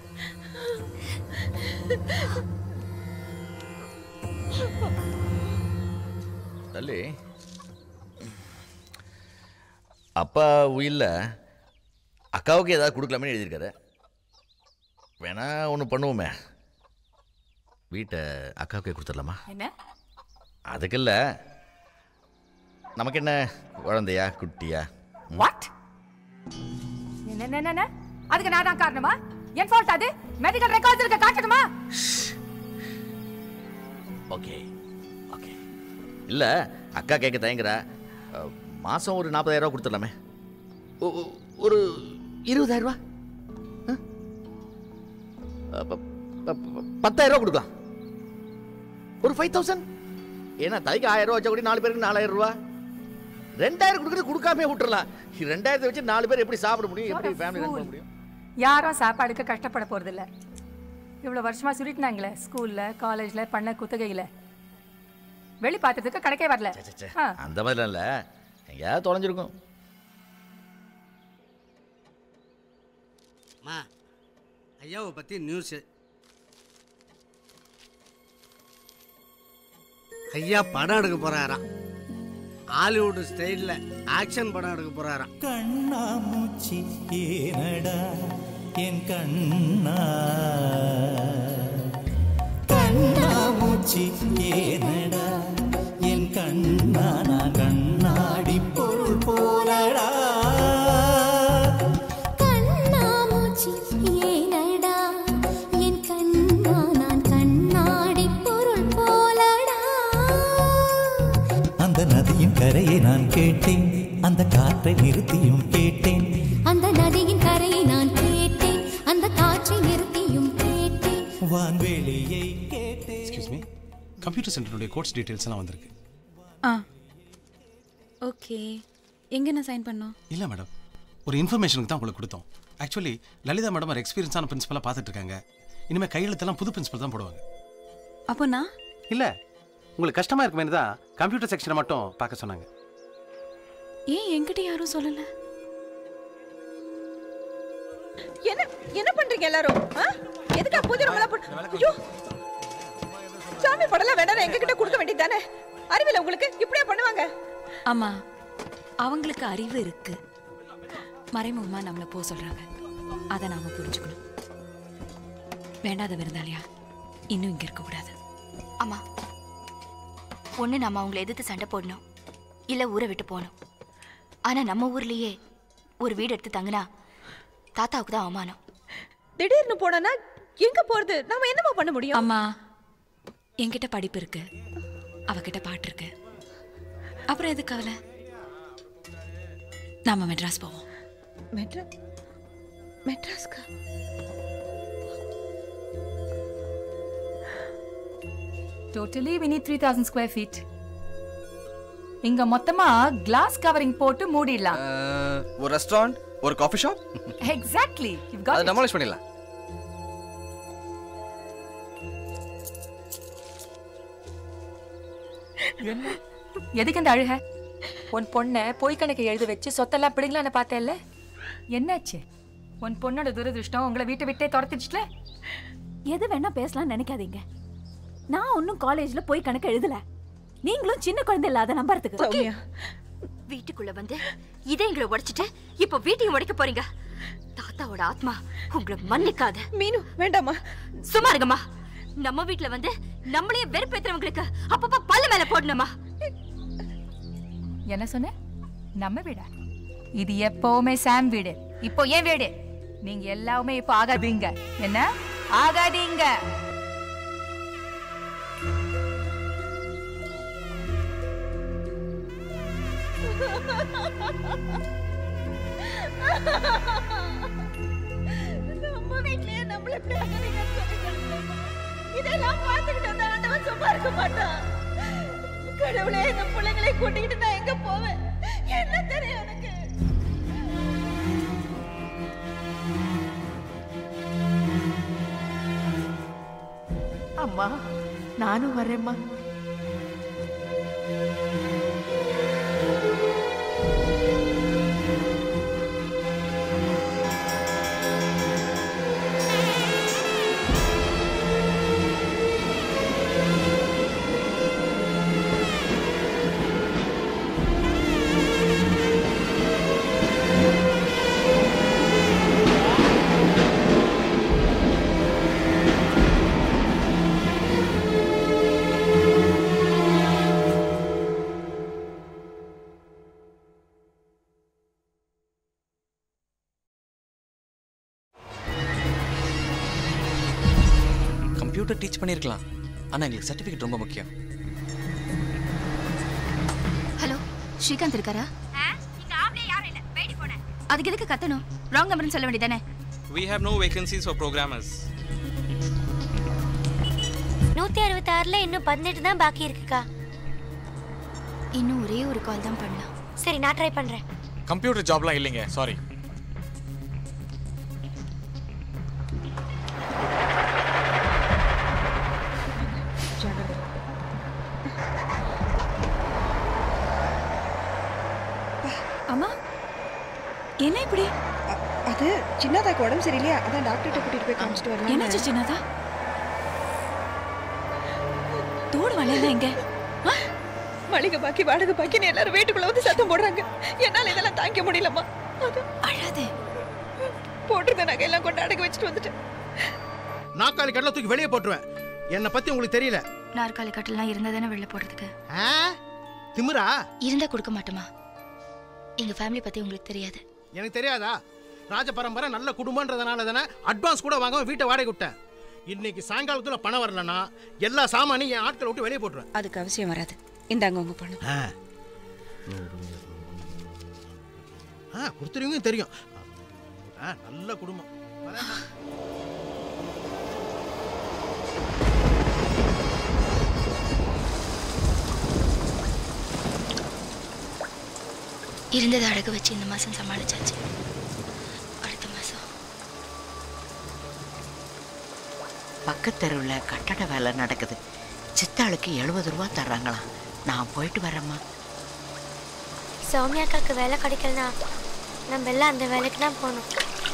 தள்ளி அப்பா உயிரில் அக்காவுக்கு ஏதாவது கொடுக்கலாமே எழுதியிருக்காரு வேணா ஒன்று பண்ணுவோமே வீட்டை அக்காவுக்கே கொடுத்துடலாமா என்ன அதுக்கு இல்லை நமக்கு என்ன குழந்தையா குட்டியா வாட் என்ன என்ன, என்ன என்ன அதுக்கு நான் தான் காரணமா என் ஃபால்ட் அது மெடிக்கல் ரெக்கார்ட்ஸ் இருக்க காட்டணுமா ஓகே ஓகே இல்லை அக்கா கேட்க தயங்குறா அஹ், மாசம் ஒரு நாற்பதாயிரம் ரூபா கொடுத்துடலாமே ஒ- ஒ- ஒரு இருபதாயிரம் ரூபா அஹ்? அஹ், ப- ப- ப- பத்தாயிரம் ரூபா கொடுக்கலாம் ஒரு ஃபைவ் தௌசண்ட் ஏன்னா தலைக்கு ஆயிரம் ரூபா வச்சா கூட நாலு பேருக்கு நாலாயிரம் ரூபா ரெண்டாயிரம் கொடுக்குறது கொடுக்காம விட்டுறலாம் ரெண்டாயிரத்தை வச்சு நாலு பேர் எப்படி சாப்பிட முடியும் எப்படி ஃபேமிலி ரன் பண்ண முடியும் யாரும் சாப்பாடுக்கு கஷ்டப்பட போறதில்ல இவ்வளவு வருஷமா சுருட்டினாங்களே ஸ்கூல்ல காலேஜ்ல பண்ண குத்தகையில வெளி பார்த்ததுக்கு கணக்கே வரல ஆ. அந்த மாதிரிலாம் இல்லை எங்கேயாவது தொலைஞ்சிருக்கும் அம்மா ஐயாவை பற்றி நியூஸு ஐயா படம் எடுக்க போறாராம் ஹாலிவுட் ஸ்டைலில் ஆக்ஷன் படம் எடுக்க போறாராம் கண்ணாமூச்சி ஏனடா என் கண்ணா கண்ணாமூச்சி ஏனடா என் கண்ணா நான் கண்ணாடி பொருள் போலடா கேட்டேன் அந்த காற்றை நிறுத்தியும் கேட்டேன் அந்த நதியின் கரையை நான் கேட்டேன் அந்த காற்றை நிறுத்தியும் கேட்டேன் வான்வெளியை கேட்டேன் எக்ஸ்கியூஸ் மீ கம்ப்யூட்டர் சென்டருடைய கோர்ஸ் டீட்டெயில்ஸ் எல்லாம் வந்திருக்கு ஆ ஓகே எங்கே நான் சைன் பண்ணோம் இல்லை மேடம் ஒரு இன்ஃபர்மேஷனுக்கு தான் உங்களுக்கு கொடுத்தோம் ஆக்சுவலி லலிதா மேடம் ஒரு எக்ஸ்பீரியன்ஸான பிரின்சிபலாக பார்த்துட்டு இருக்காங்க இனிமேல் கையெழுத்தெல்லாம் புது பிரின்சிபல் தான் போடுவாங்க அப்போ நான் இல்லை உங்களுக்கு கஷ்டமாக இருக்குமே தான் கம்ப்யூட்டர் செக்ஷனை மட்டும் பார்க்க சொன்னாங்க ஏன் என்கிட்ட யாரும் சொல்லலை என்ன என்ன பண்றீங்க எல்லாரும் ஆ? எதுக்கா பூஜை ரூம்ல போட்டு ஐயோ சாமி படலாம் வேணா எங்க கிட்ட கொடுக்க வேண்டியதானே அறிவில்ல உங்களுக்கு இப்படியே பண்ணுவாங்க ஆமா அவங்களுக்கு அறிவு இருக்கு மறைமுகமா நம்மளை போக சொல்றாங்க அதை நாம புரிஞ்சுக்கணும் வேண்டாத விருந்தாளியா இன்னும் இங்க இருக்க கூடாது அம்மா ஒண்ணு நம்ம அவங்கள எதிர்த்து சண்டை போடணும் இல்ல ஊரை விட்டு போகணும் ஆனா நம்ம ஊர்லயே ஒரு வீடு எடுத்து தங்கினா தாத்தாவுக்கு தான் அவமானம் திடீர்னு போனா எங்க போறது நாம என்னமா பண்ண முடியும் அம்மா என்கிட்ட படிப்பு இருக்கு அவகிட்ட பாட்டு இருக்கு அப்புறம் எதுக்கு கவலை நாம மெட்ராஸ் போவோம் மெட்ரா மெட்ராஸ்கா totally we need three thousand square feet இங்க மொத்தமா கிளாஸ் கவரிங் போட்டு மூடிடலாம் ஒரு ரெஸ்டாரண்ட் ஒரு காஃபி ஷாப் எக்ஸாக்ட்லி யூ அதை காட் டெமாலிஷ் பண்ணிடலாம் எதுக்கு இந்த அழுக உன் பொண்ணை பொய் கணக்கு எழுத வச்சு சொத்தெல்லாம் பிடிங்களான்னு பார்த்தேல்ல என்னாச்சு உன் பொண்ணோட துரதிருஷ்டம் உங்களை வீட்டை விட்டே துரத்திடுச்சுல எது வேணா பேசலாம் நினைக்காதீங்க நான் ஒன்னும் காலேஜ்ல போய் கணக்கு எழுதல நீங்களும் சின்ன குழந்தை இல்லாத நம்புறதுக்கு வீட்டுக்குள்ள வந்து இதயங்களை உடைச்சிட்டு இப்ப வீட்டையும் உடைக்க போறீங்க தாத்தாவோட ஆத்மா உங்களை மன்னிக்காத மீனு வேண்டாமா சும்மா இருங்கம்மா நம்ம வீட்ல வந்து நம்மளையே வெறுப்பேத்துறவங்களுக்கு அப்பப்ப பல்லு மேல போடணுமா என்ன சொன்ன நம்ம வீடா இது எப்பவுமே சாம் வீடு இப்போ ஏன் வீடு நீங்க எல்லாமே இப்போ ஆகாதீங்க என்ன ஆகாதீங்க நம்ம வீட்லயே நம்மள இப்படி ஆக்குறீங்கன்னு சொல்லிட்டாங்க. இதெல்லாம் பார்த்துக்கிட்டு அந்த ஆண்டவன் சும்மா இருக்க மாட்டான் கடவுளே இந்த பிள்ளைங்களை கூட்டிக்கிட்டு நான் எங்க போவேன் என்ன தெரியும் எனக்கு அம்மா நானும் வரேம்மா கம்ப்யூட்டர் டீச் பண்ணியிருக்கலாம் ஆனால் எங்களுக்கு சர்டிஃபிகேட் ரொம்ப முக்கியம் ஹலோ ஸ்ரீகாந்த் இருக்காரா அதுக்கு எதுக்கு கத்தணும் ராங் நம்பர்னு சொல்ல வேண்டியதானே We have no vacancies for programmers. நூத்தி அறுபத்தி ஆறுல இன்னும் பதினெட்டு தான் பாக்கி இருக்குக்கா இன்னும் ஒரே ஒரு கால் தான் பண்ணலாம் சரி நான் ட்ரை பண்றேன் கம்ப்யூட்டர் ஜாப்லாம் இல்லைங்க சாரி அம்மா என்ன இப்படி அது சின்னதாக்கு உடம்பு சரியில்லையா அதான் டாக்டர்கிட்ட கூட்டிட்டு போய் காமிச்சிட்டு வரலாம் என்னாச்சு சின்னதா தோடு வளையல எங்க மளிகை பாக்கி வாடகை பாக்கின்னு எல்லாரும் வீட்டுக்குள்ள வந்து சத்தம் போடுறாங்க என்னால இதெல்லாம் தாங்க முடியலம்மா அழாதே போட்டிருந்த நகையெல்லாம் கொண்டு அடகு வச்சுட்டு வந்துட்டேன் நாக்காளி கடலை தூக்கி வெளியே போட்டுருவேன் என்னை பத்தி உங்களுக்கு தெரியல நாற்காலி கட்டெல்லாம் இருந்தா தானே வெளில போடுறதுக்கு ஆ? திமிரா இருந்தா கொடுக்க மாட்டோமா எங்க ஃபேமிலி பத்தி உங்களுக்கு தெரியாது எனக்கு தெரியாதா ராஜ பரம்பரை நல்ல குடும்பம்ன்றதுனால தானே அட்வான்ஸ் கூட வாங்காம வீட்டை வாடகை விட்டேன் இன்னைக்கு சாயங்காலத்துல பணம் வரலன்னா எல்லா சாமானையும் என் ஆட்களை விட்டு வெளியே போட்டுருவேன் அதுக்கு அவசியம் வராது இந்தாங்க உங்க பணம் ஆ. நூறு, இருநூறு, ஆ கொடுத்துருவீங்க தெரியும் ஆ நல்ல குடும்பம் வரேன் நான். இருந்ததை அடகு வச்சு இந்த மாசம் சமாளிச்சாச்சு அடுத்த மாசம் பக்கத்தெருவில் கட்டட வேலை நடக்குது சித்தாளுக்கு எழுபது ரூபா தர்றாங்களாம் நான் போயிட்டு வரேம்மா சௌமியாக்காக்கு வேலை கிடைக்கலனா நம்ம எல்லாம் அந்த வேலைக்கு தான் போகணும்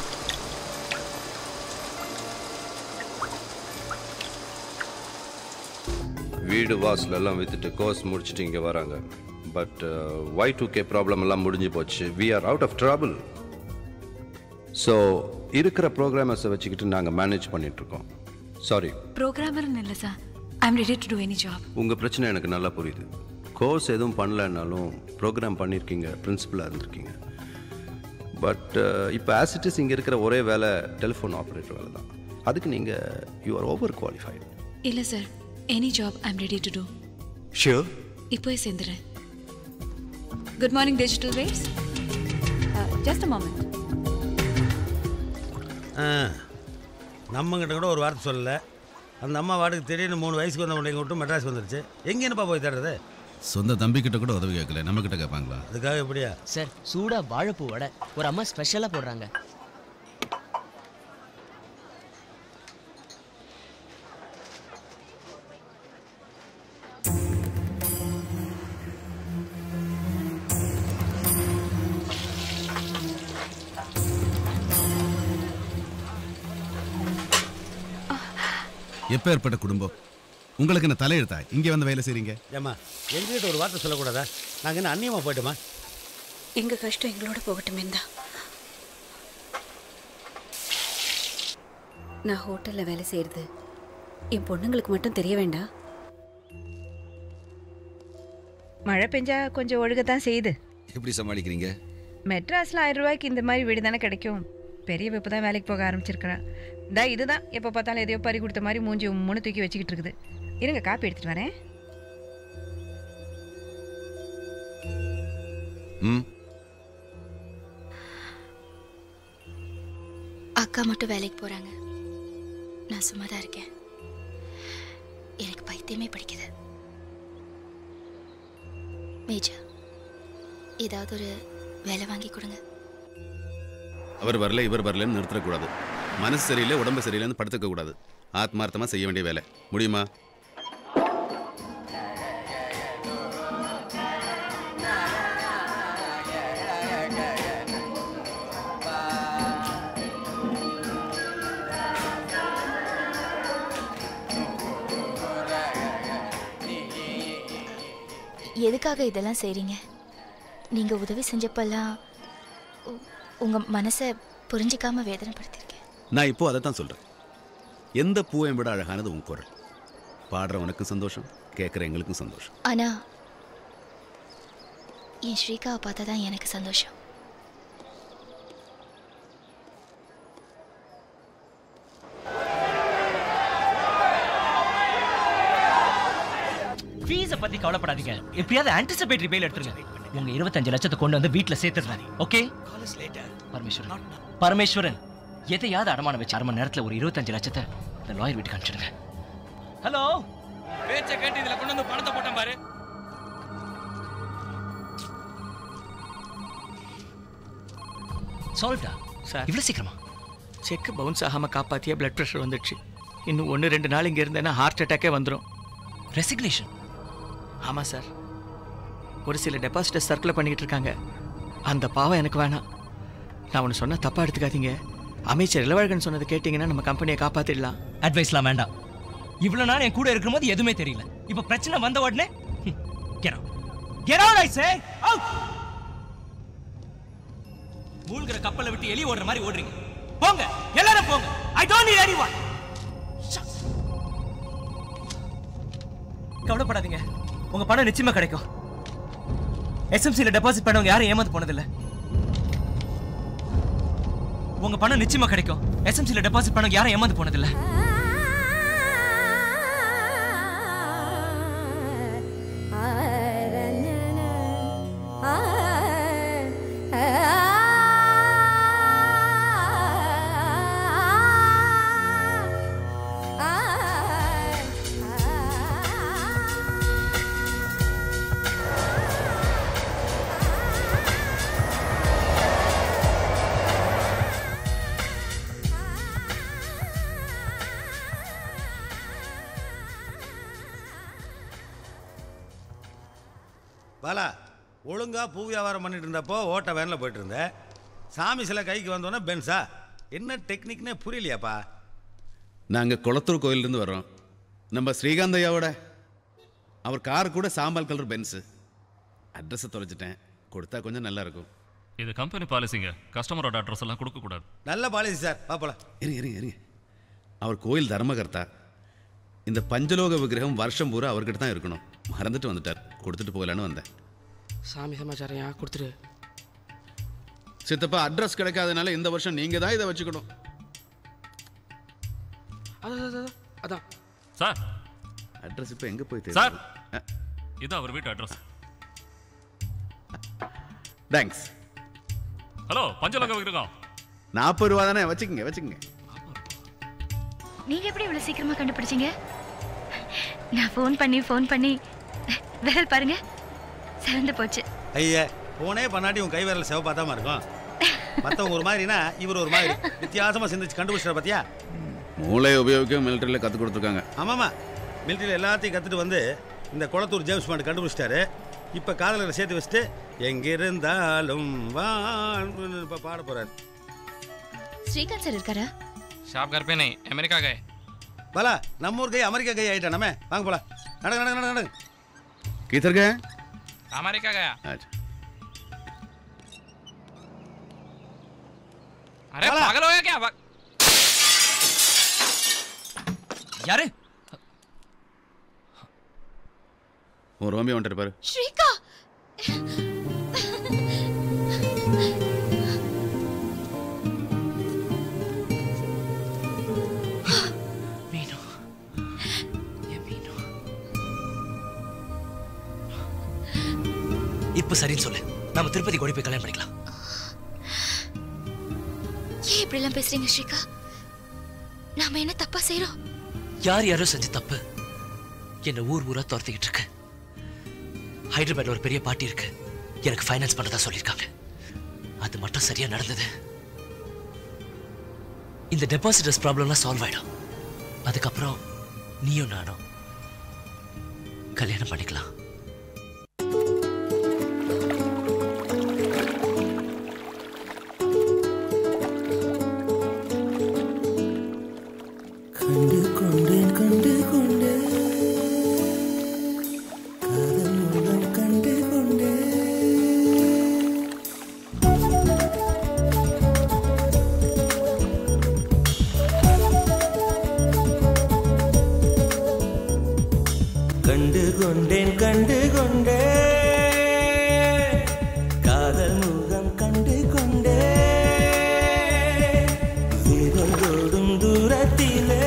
வீடு வாசல் எல்லாம் வித்துட்டு கோர்ஸ் முடிச்சுட்டு இங்கே வராங்க but why two K problem எல்லாம் முடிஞ்சு போச்சு we are out of trouble so இருக்கிற ப்ரோக்ராமர்ஸை வச்சுக்கிட்டு நாங்கள் மேனேஜ் பண்ணிகிட்ருக்கோம் சாரி ப்ரோக்ராமர்னு இல்லை sir I am ready to do any job உங்கள் பிரச்சனை எனக்கு நல்லா புரியுது கோர்ஸ் எதுவும் பண்ணலனாலும் ப்ரோக்ராம் பண்ணியிருக்கீங்க பிரின்சிபலாக இருந்திருக்கீங்க பட் இப்போ ஆசிட்டிஸ் இங்கே இருக்கிற ஒரே வேலை டெலிஃபோன் ஆப்ரேட்டர் வேலை தான் அதுக்கு நீங்கள் யூ ஆர் ஓவர் குவாலிஃபைடு இல்லை sir any job I am ready to do sure இப்போயே சேர்ந்துறேன் good morning digital waves just a moment ah நம்மங்கிட்ட கூட ஒரு வார்த்தை சொல்லலை அந்த அம்மா வாட்டுக்கு திடீர்னு மூணு வயசுக்கு வந்த உடனே விட்டு மெட்ராஸ் வந்துருச்சு எங்கேனுப்பா போய் தேடுறது சொந்த தம்பி கிட்ட கூட உதவி கேட்கல நம்ம கிட்ட கேட்பாங்களா அதுக்காக எப்படியா சார் சூடா வாழைப்பூ வடை ஒரு அம்மா ஸ்பெஷலாக போடுறாங்க எப்பேற்பட்ட குடும்பம் உங்களுக்கு என்ன தலையெழுத்தா இங்கே வந்து வேலை செய்றீங்க ஏம்மா எங்ககிட்ட ஒரு வார்த்தை சொல்லக்கூடாதா நாங்கள் என்ன அந்நியமாக போயிட்டோமா எங்க கஷ்டம் எங்களோட போகட்டுமே தான் நான் ஹோட்டலில் வேலை செய்கிறது என் பொண்ணுங்களுக்கு மட்டும் தெரிய வேண்டாம் மழை பெஞ்சா கொஞ்சம் ஒழுகத்தான் செய்யுது எப்படி சமாளிக்கிறீங்க மெட்ராஸில் ஆயிரம் ரூபாய்க்கு இந்த மாதிரி வீடு தானே கிடைக்கும் பெரிய இப்போ தான் வேலைக்கு போக ஆரம்பிச்சிருக்கிறா இந்தா இதுதான் எப்போ பார்த்தாலும் எதையோ பறி கொடுத்த மாதிரி மூஞ்சி உம்முன்னு தூக்கி வச்சுக்கிட்டு இருக்குது இருங்க காப்பி எடுத்துட்டு வரேன் ம் அக்கா மட்டும் வேலைக்கு போறாங்க நான் சும்மா தான் இருக்கேன் எனக்கு பைத்தியமே பிடிக்குது மேஜா ஏதாவது ஒரு வேலை வாங்கி கொடுங்க அவர் வரல இவர் வரலன்னு நிறுத்தக்கூடாது மனசு சரியில்லை உடம்பு சரியில்லைன்னு படுத்துக்க கூடாது ஆத்மார்த்தமாக செய்ய வேண்டிய வேலை முடியுமா எதுக்காக இதெல்லாம் செய்றீங்க நீங்க உதவி செஞ்சப்பெல்லாம் உ- உங்க மனசை புரிஞ்சிக்காம வேதனைப்படுத்திருக்கேன் நான் இப்போ அதை தான் சொல்கிறேன் எந்த பூவையும் விட அழகானது உன் குரல் பாடுறவனுக்கும் சந்தோஷம் கேட்குற எங்களுக்கும் சந்தோஷம் ஆனா என் ஸ்ரீகாவை பார்த்தா தான் எனக்கு சந்தோஷம் ஃபீஸை பத்தி கவலைப்படாதீங்க எப்படியாவது ஆன்டிசிபேட்டரி பெயில் எடுத்துருங்க உங்க இருபத்தஞ்சு லட்சத்தை கொண்டு வந்து வீட்டுல சேர்த்துடுறாரு ஓகே பரமேஸ்வரன் பரமேஸ்வரன் எதையாவது அடமானம் வச்சு அரை மணி நேரத்துல ஒரு இருபத்தஞ்சு லட்சத்தை இந்த லாயர் வீட்டுக்கு அனுப்பிச்சிடுங்க ஹலோ பேச்ச கேட்டு இதுல கொண்டு வந்து பணத்தை போட்டேன் பாரு சால்வ்டா சார் இவ்வளவு சீக்கிரமா செக் பவுன்ஸ் ஆகாம காப்பாத்திய பிளட் ப்ரெஷர் வந்துடுச்சு இன்னும் ஒன்று ரெண்டு நாள் இங்கே இருந்தேன்னா ஹார்ட் அட்டாக்கே வந்துடும் ரெசிக்னேஷன் ஆமாம் சார் ஒரு சில டெபாசிட்டை சர்க்கிள் பண்ணிக்கிட்டு இருக்காங்க அந்த பாவம் எனக்கு வேணாம் நான் ஒன்று சொன்னால் தப்பாக எடுத்துக்காதீங்க அமைச்சர் இளவழகன் சொன்னதை கேட்டிங்கன்னா நம்ம கம்பெனியை காப்பாற்றிடலாம் அட்வைஸ்லாம் வேண்டாம் இவ்வளவு நாள் என் கூட இருக்கும்போது எதுவுமே தெரியல இப்ப பிரச்சனை வந்த உடனே get out get out I say out மூழ்கிற கப்பலை விட்டு எலி ஓடுற மாதிரி ஓடுறீங்க போங்க எல்லாரும் போங்க ஐ டோன்ட் நீட் எனிவன் கவலைப்படாதீங்க உங்க பணம் நிச்சயமா கிடைக்கும் எஸ்எம்சில டெபாசிட் பண்ணவங்க யாரும் ஏமாந்து போனதில்ல உங்க பணம் நிச்சயமா கிடைக்கும் எஸ்எம்சில டெபாசிட் பண்ணவங்க யாரும் ஏமாந்து போனதில்ல ஆ பாலா ஒழுங்கா பூ வியாபாரம் பண்ணிட்டு இருந்தப்போ ஓட்ட வேனில் போயிட்டு இருந்தேன் சாமி சிலை கைக்கு வந்தோன்னே பென்ஸா என்ன டெக்னிக்னே புரியலையாப்பா நாங்கள் குளத்தூர் கோயிலிருந்து வரோம் நம்ம ஸ்ரீகாந்த் ஐயாவோட அவர் கார் கூட சாம்பல் கலர் பென்ஸு அட்ரஸை தொலைச்சிட்டேன் கொடுத்தா கொஞ்சம் நல்லா இருக்கும் இது கம்பெனி பாலிசிங்க கஸ்டமரோட அட்ரஸ் எல்லாம் கொடுக்க கூடாது நல்ல பாலிசி சார் பாப்பலாம் இருங்க இருங்க இருங்க அவர் கோயில் தர்மகர்த்தா இந்த பஞ்சலோக விக்கிரகம் வருஷம் பூரா அவர்கிட்ட தான் இருக்கணும் மறந்துட்டு வந்துட்டார் கொடுத்துட்டு போகலான்னு வந்தேன் சாமி சமாச்சாரம் கொடுத்துரு சித்தப்பா அட்ரஸ் கிடைக்காதனால இந்த வருஷம் நீங்கள் தான் இதை வச்சுக்கணும் அதான் அதான், அதான், அதான் சார் அட்ரஸ் இப்போ எங்கே போய் சார் தேடுறது? இது அவர் வீட்டு அட்ரஸ் தேங்க்ஸ் ஹலோ பஞ்சலங்க விக்கிரகம் நாற்பது ரூபா தானே வச்சுக்கோங்க வச்சுக்கோங்க நீங்க எப்படி இவ்வளவு சீக்கிரமா கண்டுபிடிச்சீங்க நான் ஃபோன் பண்ணி ஃபோன் பண்ணி விரல் பாருங்க சிறந்து போச்சு ஐயா போனே பண்ணாட்டி உன் கை விரல் செவ பார்த்தாம இருக்கும் மற்றவங்க ஒரு மாதிரினா இவர் ஒரு மாதிரி வித்தியாசமாக சிந்திச்சு கண்டுபிடிச்சிட பார்த்தியா மூளையை உபயோகிக்க மிலிட்டரியில் கற்றுக் கொடுத்துருக்காங்க ஆமாம்மா மிலிட்டரியில் எல்லாத்தையும் கற்றுட்டு வந்து இந்த குளத்தூர் ஜேம்ஸ் பாண்ட் கண்டுபிடிச்சிட்டாரு இப்போ காதலரை சேர்த்து வச்சுட்டு எங்கிருந்தாலும் வாழ் இப்போ பாட போகிறாரு ஸ்ரீகாந்த் சார் இருக்காரா ஷாப் घर पे नहीं अमेरिका गए பாலா நம்ம ஊர் கை அமெரிக்கா கை ஆயிட்டானமே வாங்க போலாம் நடங்க நடங்க நடங்க நடங்க किधर गए अमेरिका गया अच्छा अरे पागल हो गया क्या बा- யாரு உன் ரோமியோ வந்துட்டு பாரு ஸ்ரீகா மீனு என் மீனு இப்ப சரின்னு சொல்லு நம்ம திருப்பதி ஓடி போய் கல்யாணம் பண்ணிக்கலாம் ஏன் இப்படி எல்லாம் பேசுறீங்க ஸ்ரீகா நாம என்ன தப்பா செய்றோம் யார் யாரோ செஞ்ச தப்பு என்ன ஊர் ஊரா துரத்திக்கிட்டு இருக்கு ஹைதராபாத்ல ஒரு பெரிய பார்ட்டி இருக்கு எனக்கு ஃபைனான்ஸ் பண்ணதா சொல்லியிருக்காங்க அது மட்டும் சரியா நடந்தது இந்த டெபாசிட்டர்ஸ் ப்ராப்ளம்லாம் சால்வ் ஆயிடும் அதுக்கப்புறம் நீயும் நானும் கல்யாணம் பண்ணிக்கலாம் கண்டு கொண்டேன் கண்டு கொண்டேன் காதல் மூலம் கண்டு கொண்டேன் கண்டு கொண்டேன் கண்டு கொண்டேன் காதல் முகம் கண்டு கொண்டேன் விரலோடும் தூரத்திலே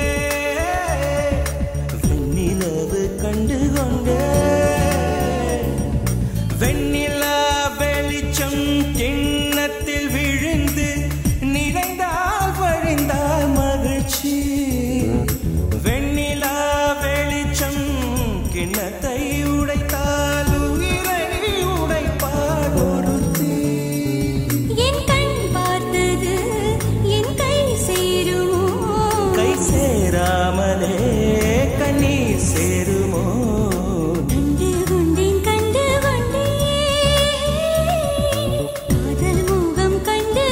வெண்ணிலவு கண்டு கொண்டேன் வெண்ணிலா வெளிச்சம் கிண்ணத்தில் விழுந்து நிறைந்தால் வழிந்தால் மகிழ்ச்சி வெண்ணிலா வெளிச்சம் கிண்ணத்தை உடைத்தால் உயிரை உடைப்பாள் ஒருத்தி என் கண் பார்த்தது என் கை சேருமோ கை சேராமலே கண்ணீர் சேருமோ கண்டு கொண்டேன் கண்டு கொண்டேன் காதல் முகம் கண்டு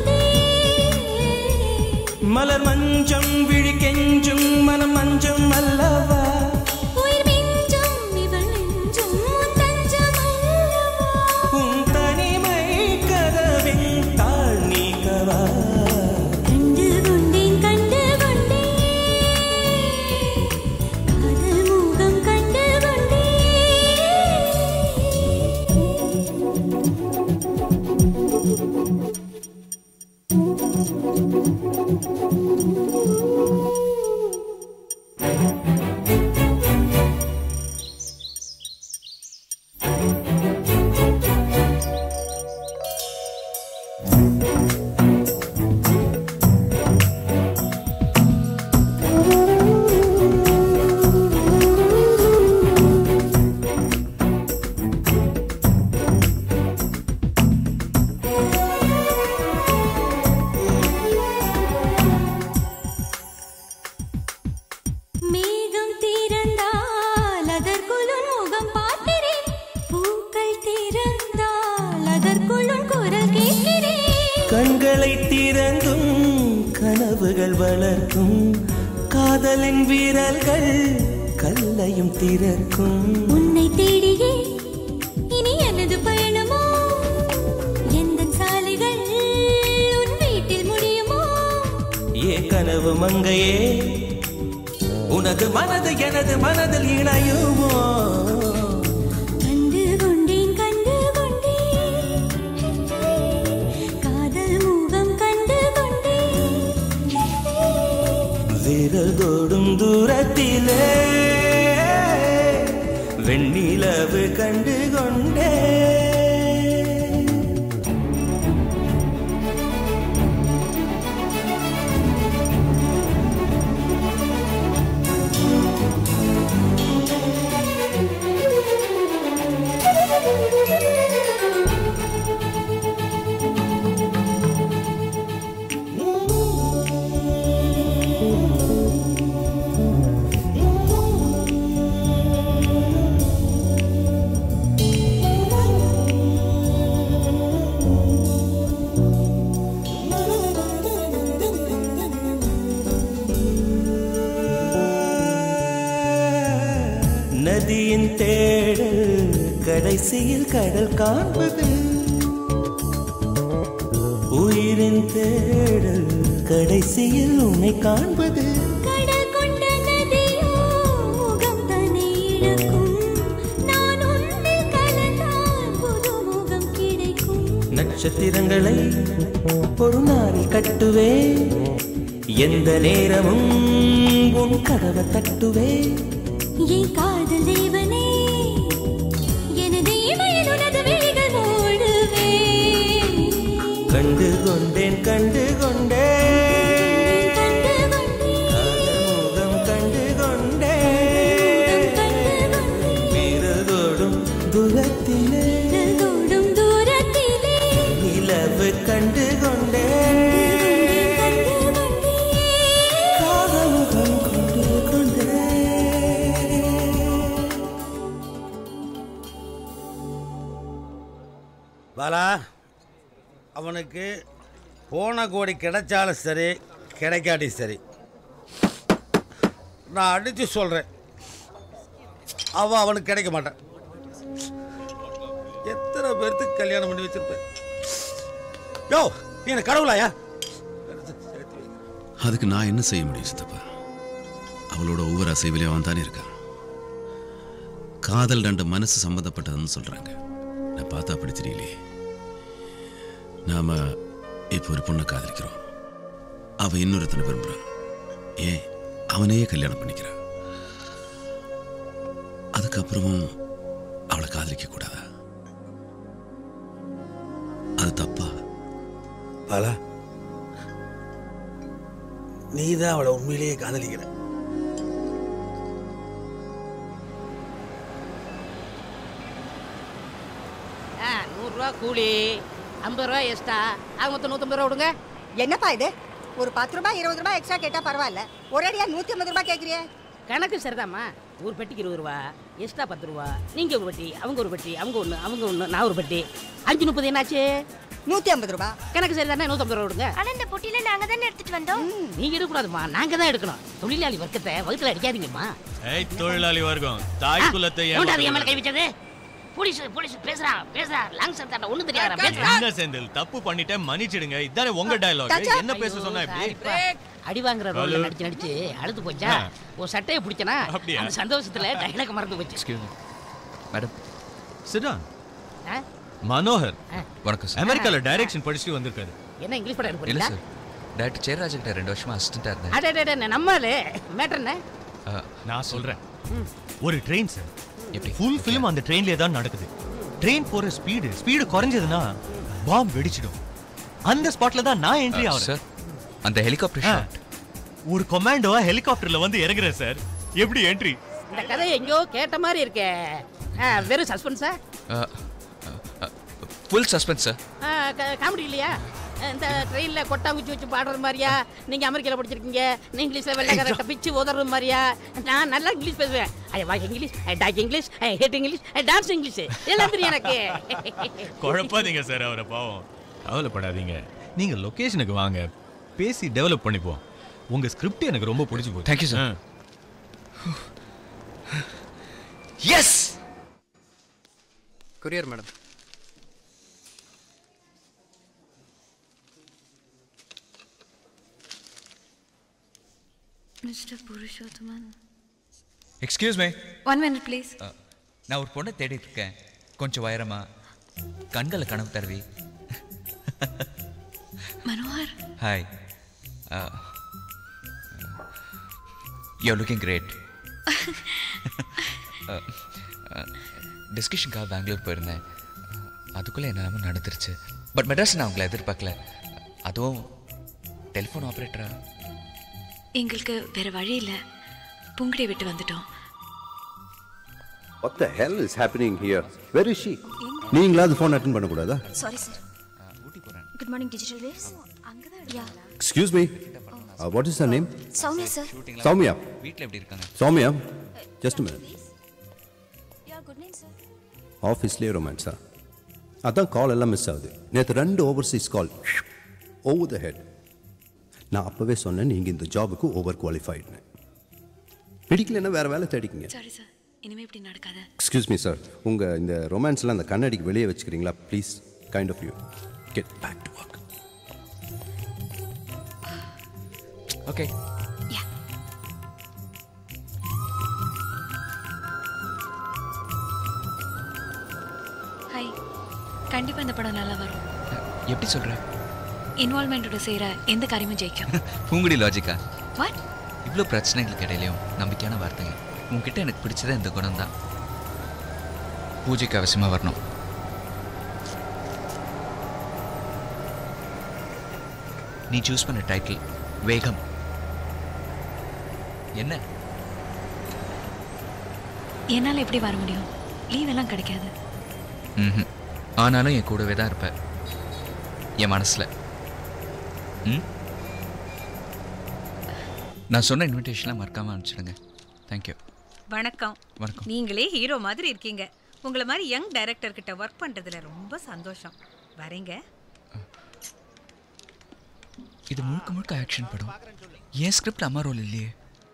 கொண்டேன் மலர் மஞ்சம் விழி கெஞ்சும் மனம் மஞ்சம் அல்லவா உயிர் மிஞ்சும் இவள் நெஞ்சும் உன் தஞ்சம் அல்லவா உன் தனிமை கதவின் தாழ் நீக்கவா கண்டு கொண்டேன் கண்டு கொண்டேன் காதல் முகம் கண்டு கொண்டேன் கனவுகள் வளர்க்கும் காதலின் வீரர்கள் கல்லையும் திறக்கும் உன்னை தேடியே இனி எனது பயணமோ எந்த சாலைகள் உன் வீட்டில் முடியுமோ ஏ கனவு மங்கையே உனது மனது எனது மனதில் இணையுமோ கண்டு கொண்டேன் கண்டு கொண்டேன் காதல் முகம் கண்டு கொண்டேன் விரல் தொடும் தூரத்திலே வெண்ணிலவு கண்டு கொண்டே நதியின் தேடல் கடைசியில் கடல் காண்பது உயிரின் தேடல் கடைசியில் உன்னை காண்பது கடல் கொண்ட நதியோ முகம் தன்னை இழக்கும் நான் உன்னில் கலந்தால் புது முகம் கிடைக்கும் நட்சத்திரங்களை ஒரு நாளில் கட்டுவே எந்த நேரமும் உன் கதவை தட்டுவே என் காதல் தேவனே எனது இமையில் உனது விழிகள் மூடுவே கண்டு கொண்டேன் கண்டு கொண்டேன் காதல் முகம் கண்டு கொண்டேன் விரதோடும் தூரத்திலே தொடும் தூரத்திலே நிலவு கண்டு கொண்டேன் காதல் முகம் கண்டு கொண்டேன் பாலா அவனுக்கு போன கோடி கிடைச்சாலும் சரி கிடைக்காட்டி சரி நான் அடித்து சொல்கிறேன் அவன் அவனுக்கு கிடைக்க மாட்டான் எத்தனை பேர்த்துக்கு கல்யாணம் பண்ணி வச்சிருப்பேன் யோ நீ என்ன கடவுளாயா அதுக்கு நான் என்ன செய்ய முடியும் சித்தப்பா அவளோட ஒவ்வொரு அசைவிலையும் அவன் தானே இருக்கான் காதல் ரெண்டு மனசு சம்மந்தப்பட்டதுன்னு சொல்றாங்க நான் பார்த்தா அப்படி தெரியலையே நாம இப்போ ஒரு பொண்ணை காதலிக்கிறோம் அவ இன்னொருத்தனை விரும்புறான் ஏன் அவனையே கல்யாணம் பண்ணிக்கிறான் அதுக்கப்புறமும் அவளை காதலிக்க கூடாதா அது தப்பா பாலா நீ தான் அவளை உண்மையிலேயே காதலிக்கிற ஆ நூறுரூவா கூலி ஐம்பது ரூபா எக்ஸ்ட்ரா ஆக மொத்தம் நூற்றம்பது ரூபா விடுங்க என்னப்பா இது ஒரு பத்து ரூபாய் இருபது ரூபாய் எக்ஸ்ட்ரா கேட்டா பரவாயில்ல ஒரேடியா நூத்தி ஐம்பது ரூபாய் கேக்குறியே கணக்கு சரிதாம்மா ஒரு பெட்டிக்கு இருபது ரூபா எக்ஸ்ட்ரா பத்து ரூபா நீங்க ஒரு பெட்டி அவங்க ஒரு பெட்டி அவங்க ஒன்று அவங்க ஒன்று நான் ஒரு பெட்டி அஞ்சு முப்பது என்னாச்சு நூத்தி ஐம்பது ரூபா கணக்கு சரிதானே நூற்றம்பது ரூபா விடுங்க ஆனா இந்த பொட்டியில நாங்க தானே எடுத்துட்டு வந்தோம் நீங்க எடுக்கக்கூடாதும்மா நாங்க தான் எடுக்கணும் தொழிலாளி வர்க்கத்தை வகுத்துல அடிக்காதீங்கம்மா ஏய் தொழிலாளி வர்க்கம் தாய் குலத்தை ஏன்டா அது என் மேல கை ஏமாத்த வச்சது போலீஸ் போலீஸ் பேசுறான் பேசுறான் லாங் சர்தாண்ட ஒண்ணும் தெரியாதா பேசுறான் என்ன செந்தில் தப்பு பண்ணிட்டேன் மன்னிச்சிடுங்க இதானே உங்க டயலாக் என்ன பேச சொன்னா இப்படி அடி வாங்குற ரோல்ல ஹலோ. நடிச்சு நடிச்சு அழுது போச்சா ஆ. ஒரு சட்டையை பிடிச்சனா அப்படியா? அந்த சந்தோஷத்துல டைலாக் மறந்து போச்சு மேடம் சிடா ஆ? மனோகர் வணக்கம் சார். அமெரிக்கால டைரக்ஷன் படிச்சுட்டு வந்திருக்காரு என்ன இங்கிலீஷ் படம் இல்ல எடுப்பீங்களா சார் டாக்டர் ஜெயராஜன் கிட்ட ரெண்டு வருஷமா அசிஸ்டண்டா இருந்தேன் அடே நம்மளே மேட்டர் என்ன நான் சொல்றேன் ஒரு ட்ரெயின் சார் எப்படி ஃபுல் ஃபிலிம் அந்த ட்ரெயின்லயே தான் நடக்குது ட்ரெயின் போற ஸ்பீடு ஸ்பீடு குறைஞ்சதுன்னா பாம் வெடிச்சிடும் அந்த ஸ்பாட்ல தான் நான் என்ட்ரி ஆ, ஆகிறேன் சார் அந்த ஹெலிகாப்டர் ஷாட் ஒரு கொமாண்டோவா ஹெலிகாப்டர்ல வந்து இறங்குறேன் சார் எப்படி என்ட்ரி இந்த கதையை எங்கேயோ கேட்ட மாதிரி இருக்கே ஆ, வெறும் சஸ்பென்ஸா ஃபுல் சஸ்பென்ஸ் சார் காமெடி இல்லையா இந்த ட்ரெயின்ல கொட்டாங்குச்சி வச்சு பாடுற மாதிரியா நீங்க அமெரிக்கால படிச்சிருக்கீங்க நீ இங்கிலீஷ்ல வெள்ளக்காரட்ட பிச்சு உதறது மாதிரியா நான் நல்லா இங்கிலீஷ் பேசுவேன் I walk English I talk English I hate English I dance English எல்லாம் தெரியும் எனக்கு குழப்பாதீங்க சார் அவரை பாவம் கவலைப்படாதீங்க நீங்க லொகேஷனுக்கு வாங்க பேசி டெவலப் பண்ணிப்போம் உங்க ஸ்கிரிப்ட் எனக்கு ரொம்ப பிடிச்சி போச்சு Thank you, sir. Yes courier madam mister Purushothaman excuse may one minute please நான் ஒரு பொண்ணை தேடிட்டு இருக்கேன் கொஞ்சம் உயரமா கண்களை கனவு தருவி Manohar hi you looking great டிஸ்கஷனுக்காக பெங்களூர் போயிருந்தேன் அதுக்குள்ளே என்ன நடந்துருச்சு பட் மெட்ராஸ் நான் உங்களை எதிர்பார்க்கல அதுவும் டெலிஃபோன் ஆப்ரேட்டரா எங்களுக்கு வேற வழி இல்ல புங்கடி விட்டு வந்துட்டோம் What the hell is happening here? Where is she? நீங்களாவது ஃபோன் அட்டன் பண்ணக்கூடாதா sorry sir good morning digital waves ya excuse me what is the name Soumya sir Soumya வீட்டில் எப்படி இருக்காங்க Soumya just minute ya good night sir ஆஃபீஸ்லேயே ரொமான்ஸா அதான் call எல்லாம் miss ஆகுது நேற்று ரெண்டு overseas call over the head நான் அப்போவே சொன்னேன் நீங்கள் இந்த ஜாபுக்கு ஓவர் குவாலிஃபைடுன்னு பிடிக்கலன்னா வேறு வேலை தேடிக்கிங்க சாரி சார் இனிமே இப்படி நடக்காத எக்ஸ்கியூஸ் மீ சார் உங்கள் இந்த ரொமான்ஸ்லாம் அந்த கண்ணாடிக்கு வெளியே வச்சுக்கிறீங்களா please kind of you get back to work okay hi கண்டிப்பா இந்த படம் நல்லா வரும் எப்படி சொல்ற இன்வால்மெண்ட்டோட செய்யற எந்த காரியமும் ஜெயிக்கும் பூங்குடி லாஜிக்கா வாட் இவ்வளோ பிரச்சனைகளுக்கு இடையிலையும் நம்பிக்கையான வார்த்தைங்க உன்கிட்ட எனக்கு பிடிச்சதே இந்த குணம் தான் பூஜைக்கு அவசியமாக வரணும் நீ சூஸ் பண்ண டைட்டில் வேகம் என்ன என்னால எப்படி வர முடியும் லீவ் எல்லாம் கிடைக்காது ம் ஆனாலும் என் கூடவே தான் இருப்ப என் மனசில் ம் நான் சொன்ன இன்விடேஷன்லாம் மறக்காமல் அனுப்பிச்சிடுங்க தேங்க்யூ வணக்கம் வணக்கம் நீங்களே ஹீரோ மாதிரி இருக்கீங்க உங்களை மாதிரி யங் டைரக்டர் கிட்ட ஒர்க் பண்றதுல ரொம்ப சந்தோஷம் வரீங்க இது முழுக்க முழுக்க ஆக்ஷன் படம் ஏன் ஸ்கிரிப்ட் அம்மா ரோல் இல்லையே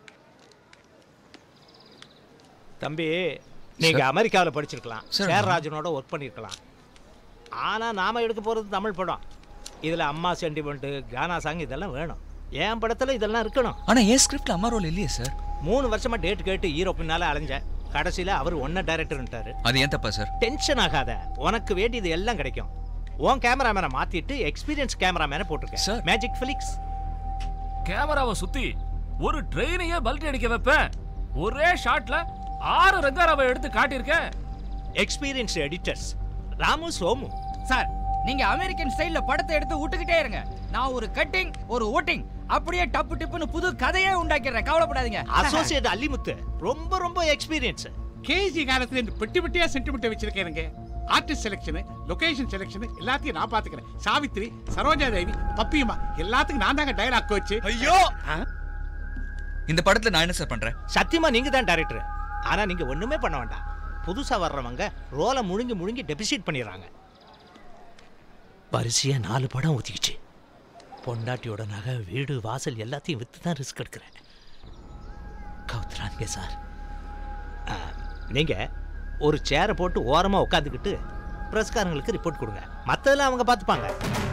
தம்பி நீங்க Sir. அமெரிக்காவில் படிச்சிருக்கலாம் Sir, சேரராஜனோட ஒர்க் பண்ணியிருக்கலாம் ஆனா நாம எடுக்க போறது தமிழ் படம் இதுல அம்மா சென்டிமெண்ட் கானா சாங் இதெல்லாம் வேணும் என் படத்துல இதெல்லாம் இருக்கணும் ஆனா ஏன் ஸ்கிரிப்ட்ல அம்மா ரோல் இல்லையே சார் மூணு வருஷமா டேட் கேட்டு ஹீரோ பின்னால அலைஞ்சேன் கடைசியில அவர் ஒன்ன டைரக்டர்ன்ட்டாரு அது ஏன் தப்பா சார் டென்ஷன் ஆகாத உனக்கு வேண்டியது எல்லாம் கிடைக்கும் உன் கேமராமேனை மாத்திட்டு எக்ஸ்பீரியன்ஸ் கேமராமேனை போட்டிருக்கேன் மேஜிக் ஃபிலிக்ஸ் கேமராவை சுத்தி ஒரு ட்ரெயினையே பல்டி அடிக்க வைப்பேன் ஒரே ஷாட்ல ஆறு ரங்காராவை எடுத்து காட்டியிருக்க experience editors Ramu Somu sir நீங்க அமெரிக்கன் ஸ்டைல்ல படத்தை எடுத்து விட்டுக்கிட்டே இருங்க நான் ஒரு கட்டிங் ஒரு ஓட்டிங் அப்படியே டப்பு டிப்புன்னு புது கதையே உண்டாக்கிடுறேன் கவலைப்படாதீங்க அசோசியேட் அல்லிமுத்து ரொம்ப ரொம்ப எக்ஸ்பீரியன்ஸ் கேஜி காலத்துல இந்த பெட்டி பெட்டியா சென்டிமெண்ட் வச்சிருக்கேனுங்க ஆர்டிஸ்ட் செலெக்ஷன் லொகேஷன் செலெக்ஷன் எல்லாத்தையும் நான் பாத்துக்கிறேன் சாவித்ரி சரோஜா தேவி பப்பியம்மா எல்லாத்துக்கும் நான் தாங்க டயலாக் கோச்சு ஐயோ இந்த படத்துல நான் என்ன சார் பண்றேன் சத்தியமா நீங்க தான் டைரக்டர் ஆனா நீங்க ஒண்ணுமே பண்ண வேண்டாம் புதுசா வர்றவங்க ரோலை முழுங்கி முழுங்கி டெபிசிட் பண்ணிடுறாங்க வரிசையா நாலு படம் ஊத்திக்கிச்சு பொண்டாட்டியோட நகை வீடு வாசல் எல்லாத்தையும் வித்து தான் ரிஸ்க் எடுக்கிறேன் கவுத்துறாங்க சார் ஆ, நீங்க ஒரு சேரை போட்டு ஓரமா உட்காந்துக்கிட்டு பிரஸ்காரங்களுக்கு ரிப்போர்ட் கொடுங்க மத்ததெல்லாம் அவங்க பார்த்துப்பாங்க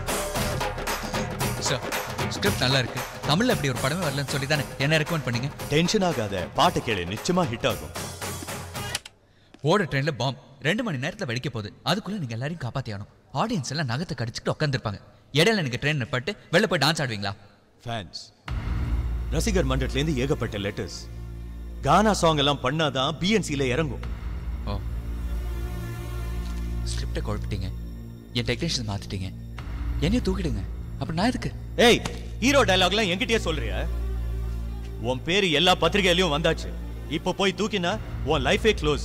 சார் ஸ்கிரிப்ட் நல்லா இருக்கு தமிழ்ல அப்படி ஒரு படமே வரலன்னு சொல்லி தானே என்ன ரெக்கமெண்ட் பண்ணீங்க டென்ஷன் ஆகாத பாட்டை கேளு நிச்சயமா ஹிட் ஆகும் ஓட ட்ரெயின்ல பாம் ரெண்டு மணி நேரத்துல வெடிக்க போகுது அதுக்குள்ள நீங்க எல்லாரையும் காப்பாத்தி ஆகணும் ஆடியன்ஸ் எல்லாம் நகத்தை கடிச்சிட்டு உட்காந்துருப்பாங்க இடையில எனக்கு ட்ரெயின் நிப்பாட்டு வெளில போய் டான்ஸ் ஆடுவீங்களா ஃபேன்ஸ் ரசிகர் மன்றத்திலேருந்து ஏகப்பட்ட லெட்டர்ஸ் கானா சாங் எல்லாம் பண்ணாதான் பிஎன்சியில் இறங்கும் ஓ ஸ்கிரிப்டை குழப்பிட்டீங்க என் டெக்னீஷியன் மாத்திட்டீங்க என்னையும் தூக்கிடுங்க அப்ப நான் எதுக்கு ஏய் ஹீரோ டயலாக்லாம் என்கிட்டயே சொல்றியா உன் பேரு எல்லா பத்திரிகையிலயும் வந்தாச்சு இப்போ போய் தூக்கினா உன் லைஃபே க்ளோஸ்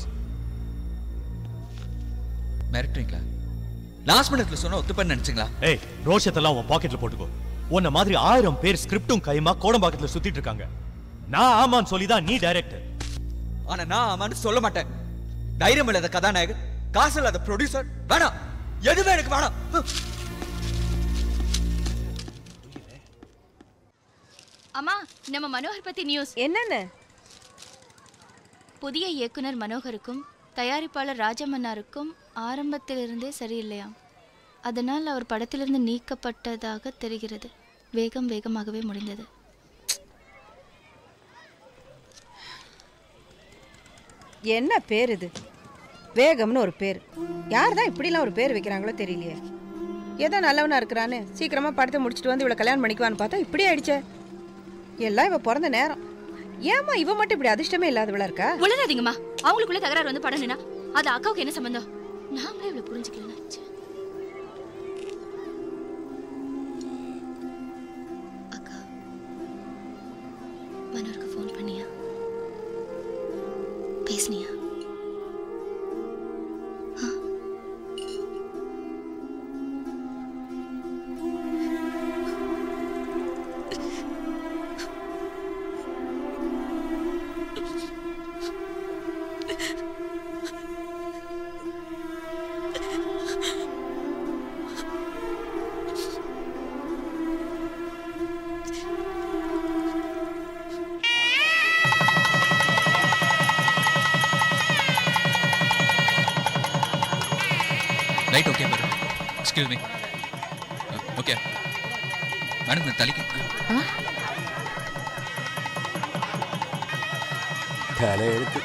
மிரட்டுறீங்களா லாஸ்ட் மினிட்ல சொன்னா ஒத்துப்பேன்னு நினைச்சீங்களா ஏய் ரோஷத்தெல்லாம் உன் பாக்கெட்ல போட்டுக்கோ உன்ன மாதிரி ஆயிரம் பேர் ஸ்கிரிப்டும் கைமா கோடம்பாக்கத்துல சுத்திட்டு இருக்காங்க நான் ஆமான்னு சொல்லி தான் நீ டைரக்டர் ஆனா நான் ஆமான்னு சொல்ல மாட்டேன் தைரியம் இல்லாத கதாநாயகர் காசு இல்லாத ப்ரொடியூசர் வேணாம் எதுவுமே எனக்கு வேணாம் அம்மா நம்ம மனோகர் பத்தி நியூஸ் என்னன்னு புதிய இயக்குனர் மனோகருக்கும் தயாரிப்பாளர் ராஜமன்னாருக்கும் ஆரம்பத்திலிருந்தே சரியில்லையாம் அதனால் அவர் படத்திலிருந்து நீக்கப்பட்டதாக தெரிகிறது வேகம் வேகமாகவே முடிந்தது என்ன பேர் இது வேகம்னு ஒரு பேர் யார் தான் இப்படிலாம் ஒரு பேர் வைக்கிறாங்களோ தெரியலையே ஏதோ நல்லவனா இருக்கிறான்னு சீக்கிரமா படத்தை முடிச்சுட்டு வந்து இவளை கல்யாணம் பண்ணிக்குவான்னு பார்த்தா இப்படி ஆயிடுச்சே எல்லாம் இவ பிறந்த நேரம் ஏமா இவ மட்டும் இப்படி அதிர்ஷ்டமே இல்லாதவளா இருக்கா உளராதீங்கம்மா அவங்களுக்குள்ள தகராறு வந்து படம் நின்னா அது அக்காவுக்கு என்ன சம்பந்தம் நாமளே இவ்வளவு புரிஞ்சுக்கலாம் அக்கா மனோருக்கு ஃபோன் பண்ணியா பேசுனியா right okay madam excuse me okay madam இந்த தலைக்கு தலையெழுத்து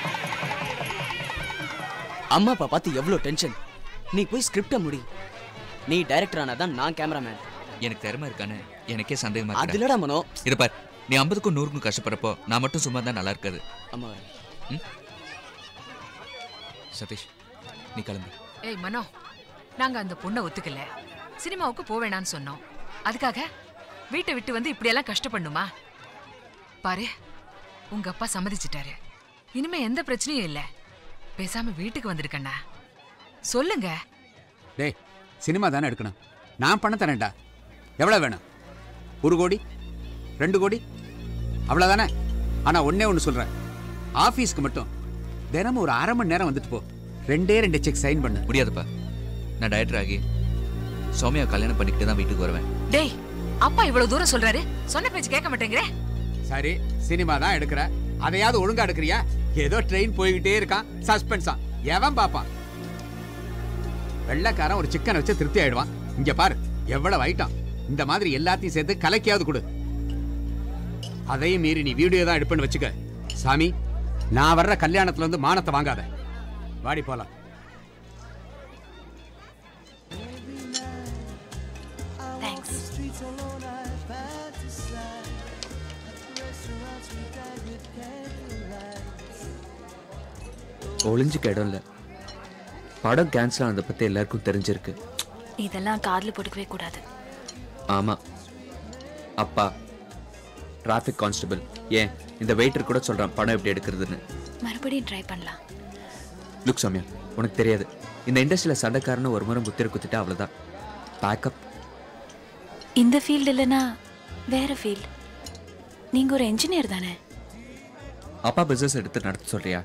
அம்மா அப்பா பார்த்து எவ்வளோ டென்ஷன் நீ போய் ஸ்கிரிப்டை முடி நீ டைரக்டர் ஆனாதான் நான் கேமராமேன் எனக்கு திறமை இருக்கான்னு எனக்கே சந்தேகமா இருக்குடா. அது இல்லடா மனோ இது பார் நீ ஐம்பதுக்கும் நூறுக்கும் கஷ்டப்படுறப்போ நான் மட்டும் சும்மா தான் நல்லா இருக்காது அம்மா ம்? சதீஷ் நீ கிளம்பு ஏய் மனோ நாங்க அந்த பொண்ணை ஒத்துக்கல சினிமாவுக்கு போக வேணாம்னு சொன்னோம் அதுக்காக வீட்டை விட்டு வந்து இப்படியெல்லாம் கஷ்டப்படணுமா பாரு உங்க அப்பா சம்மதிச்சிட்டாரு இனிமே எந்த பிரச்சனையும் இல்ல பேசாம வீட்டுக்கு வந்திருக்கண்ணா சொல்லுங்க டேய் சினிமா தானே எடுக்கணும் நான் பணம் தரேன்டா எவ்வளோ வேணும் ஒரு கோடி ரெண்டு கோடி அவ்வளோதானே ஆனால் ஒண்ணே ஒன்று சொல்கிறேன் ஆஃபீஸ்க்கு மட்டும் தினமும் ஒரு அரை மணி நேரம் வந்துட்டு போ ரெண்டே ரெண்டு செக் சைன் பண்ணு முடியாதுப்பா நான் டைரக்டர் ஆகி சௌமியா கல்யாணம் பண்ணிக்கிட்டு தான் வீட்டுக்கு வருவேன் டேய் அப்பா இவ்வளவு தூரம் சொல்றாரு சொன்ன பேச்சு கேட்க மாட்டேங்கிற சரி சினிமா தான் எடுக்கிற அதையாவது ஒழுங்கா எடுக்கிறியா ஏதோ ட்ரெயின் போய்கிட்டே இருக்கான் சஸ்பென்ஸா எவன் பாப்பான் வெள்ளைக்காரன் ஒரு சிக்கனை வச்சு திருப்தி ஆயிடுவான் இங்க பாரு எவ்வளவு ஐட்டம் இந்த மாதிரி எல்லாத்தையும் சேர்த்து கலக்கியாவது கொடு அதையும் மீறி நீ வீடியோ தான் எடுப்பேன்னு வச்சுக்க சாமி நான் வர்ற கல்யாணத்துல வந்து மானத்தை வாங்காத வாடி போலாம் ஒளிஞ்சுக்க இடம் இல்லை படம் கேன்சல் ஆனதை பற்றி எல்லாருக்கும் தெரிஞ்சிருக்கு இதெல்லாம் காதுல போட்டுக்கவே கூடாது ஆமாம் அப்பா டிராஃபிக் கான்ஸ்டபிள் ஏன் இந்த வெயிட்டர் கூட சொல்கிறான் படம் எப்படி எடுக்கிறதுன்னு மறுபடியும் ட்ரை பண்ணலாம் லுக் சௌமியா உனக்கு தெரியாது இந்த இண்டஸ்ட்ரியில் சண்டைக்காரன்னு ஒரு முறை முத்திர குத்திட்டா அவ்வளோதான் பேக்கப் இந்த ஃபீல்டு இல்லைன்னா வேற ஃபீல்ட் நீங்க ஒரு என்ஜினியர் தானே அப்பா பிஸ்னஸ் எடுத்து நடத்த சொல்றியா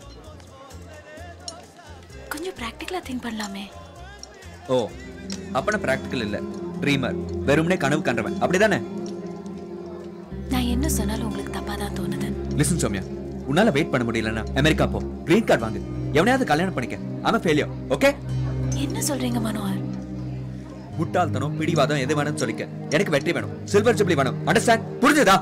கொஞ்சம் ப்ராக்டிக்கலாக திங்க் பண்ணலாமே ஓ அப்பனா ப்ராக்டிக்கல் இல்லை ட்ரீமர் வெறுமனே கனவு கண்டவன் அப்படிதானே நான் என்ன சொன்னாலும் உங்களுக்கு தப்பா தான் தோணுது லிசன் சௌமியா உன்னால வெயிட் பண்ண முடியலன்னா அமெரிக்கா போ கிரீன் கார்டு வாங்கு எவனையாவது கல்யாணம் பண்ணிக்க அவன் ஃபெயிலியர் ஓகே என்ன சொல்றீங்க மனோகர் முட்டாள்தனம் பிடிவாதம் எது வேணும்னு சொல்லிக்க எனக்கு வெற்றி வேணும் சில்வர் ஜூப்ளி வேணும் அண்டர்ஸ்டாண்ட் புரிஞ்சுதா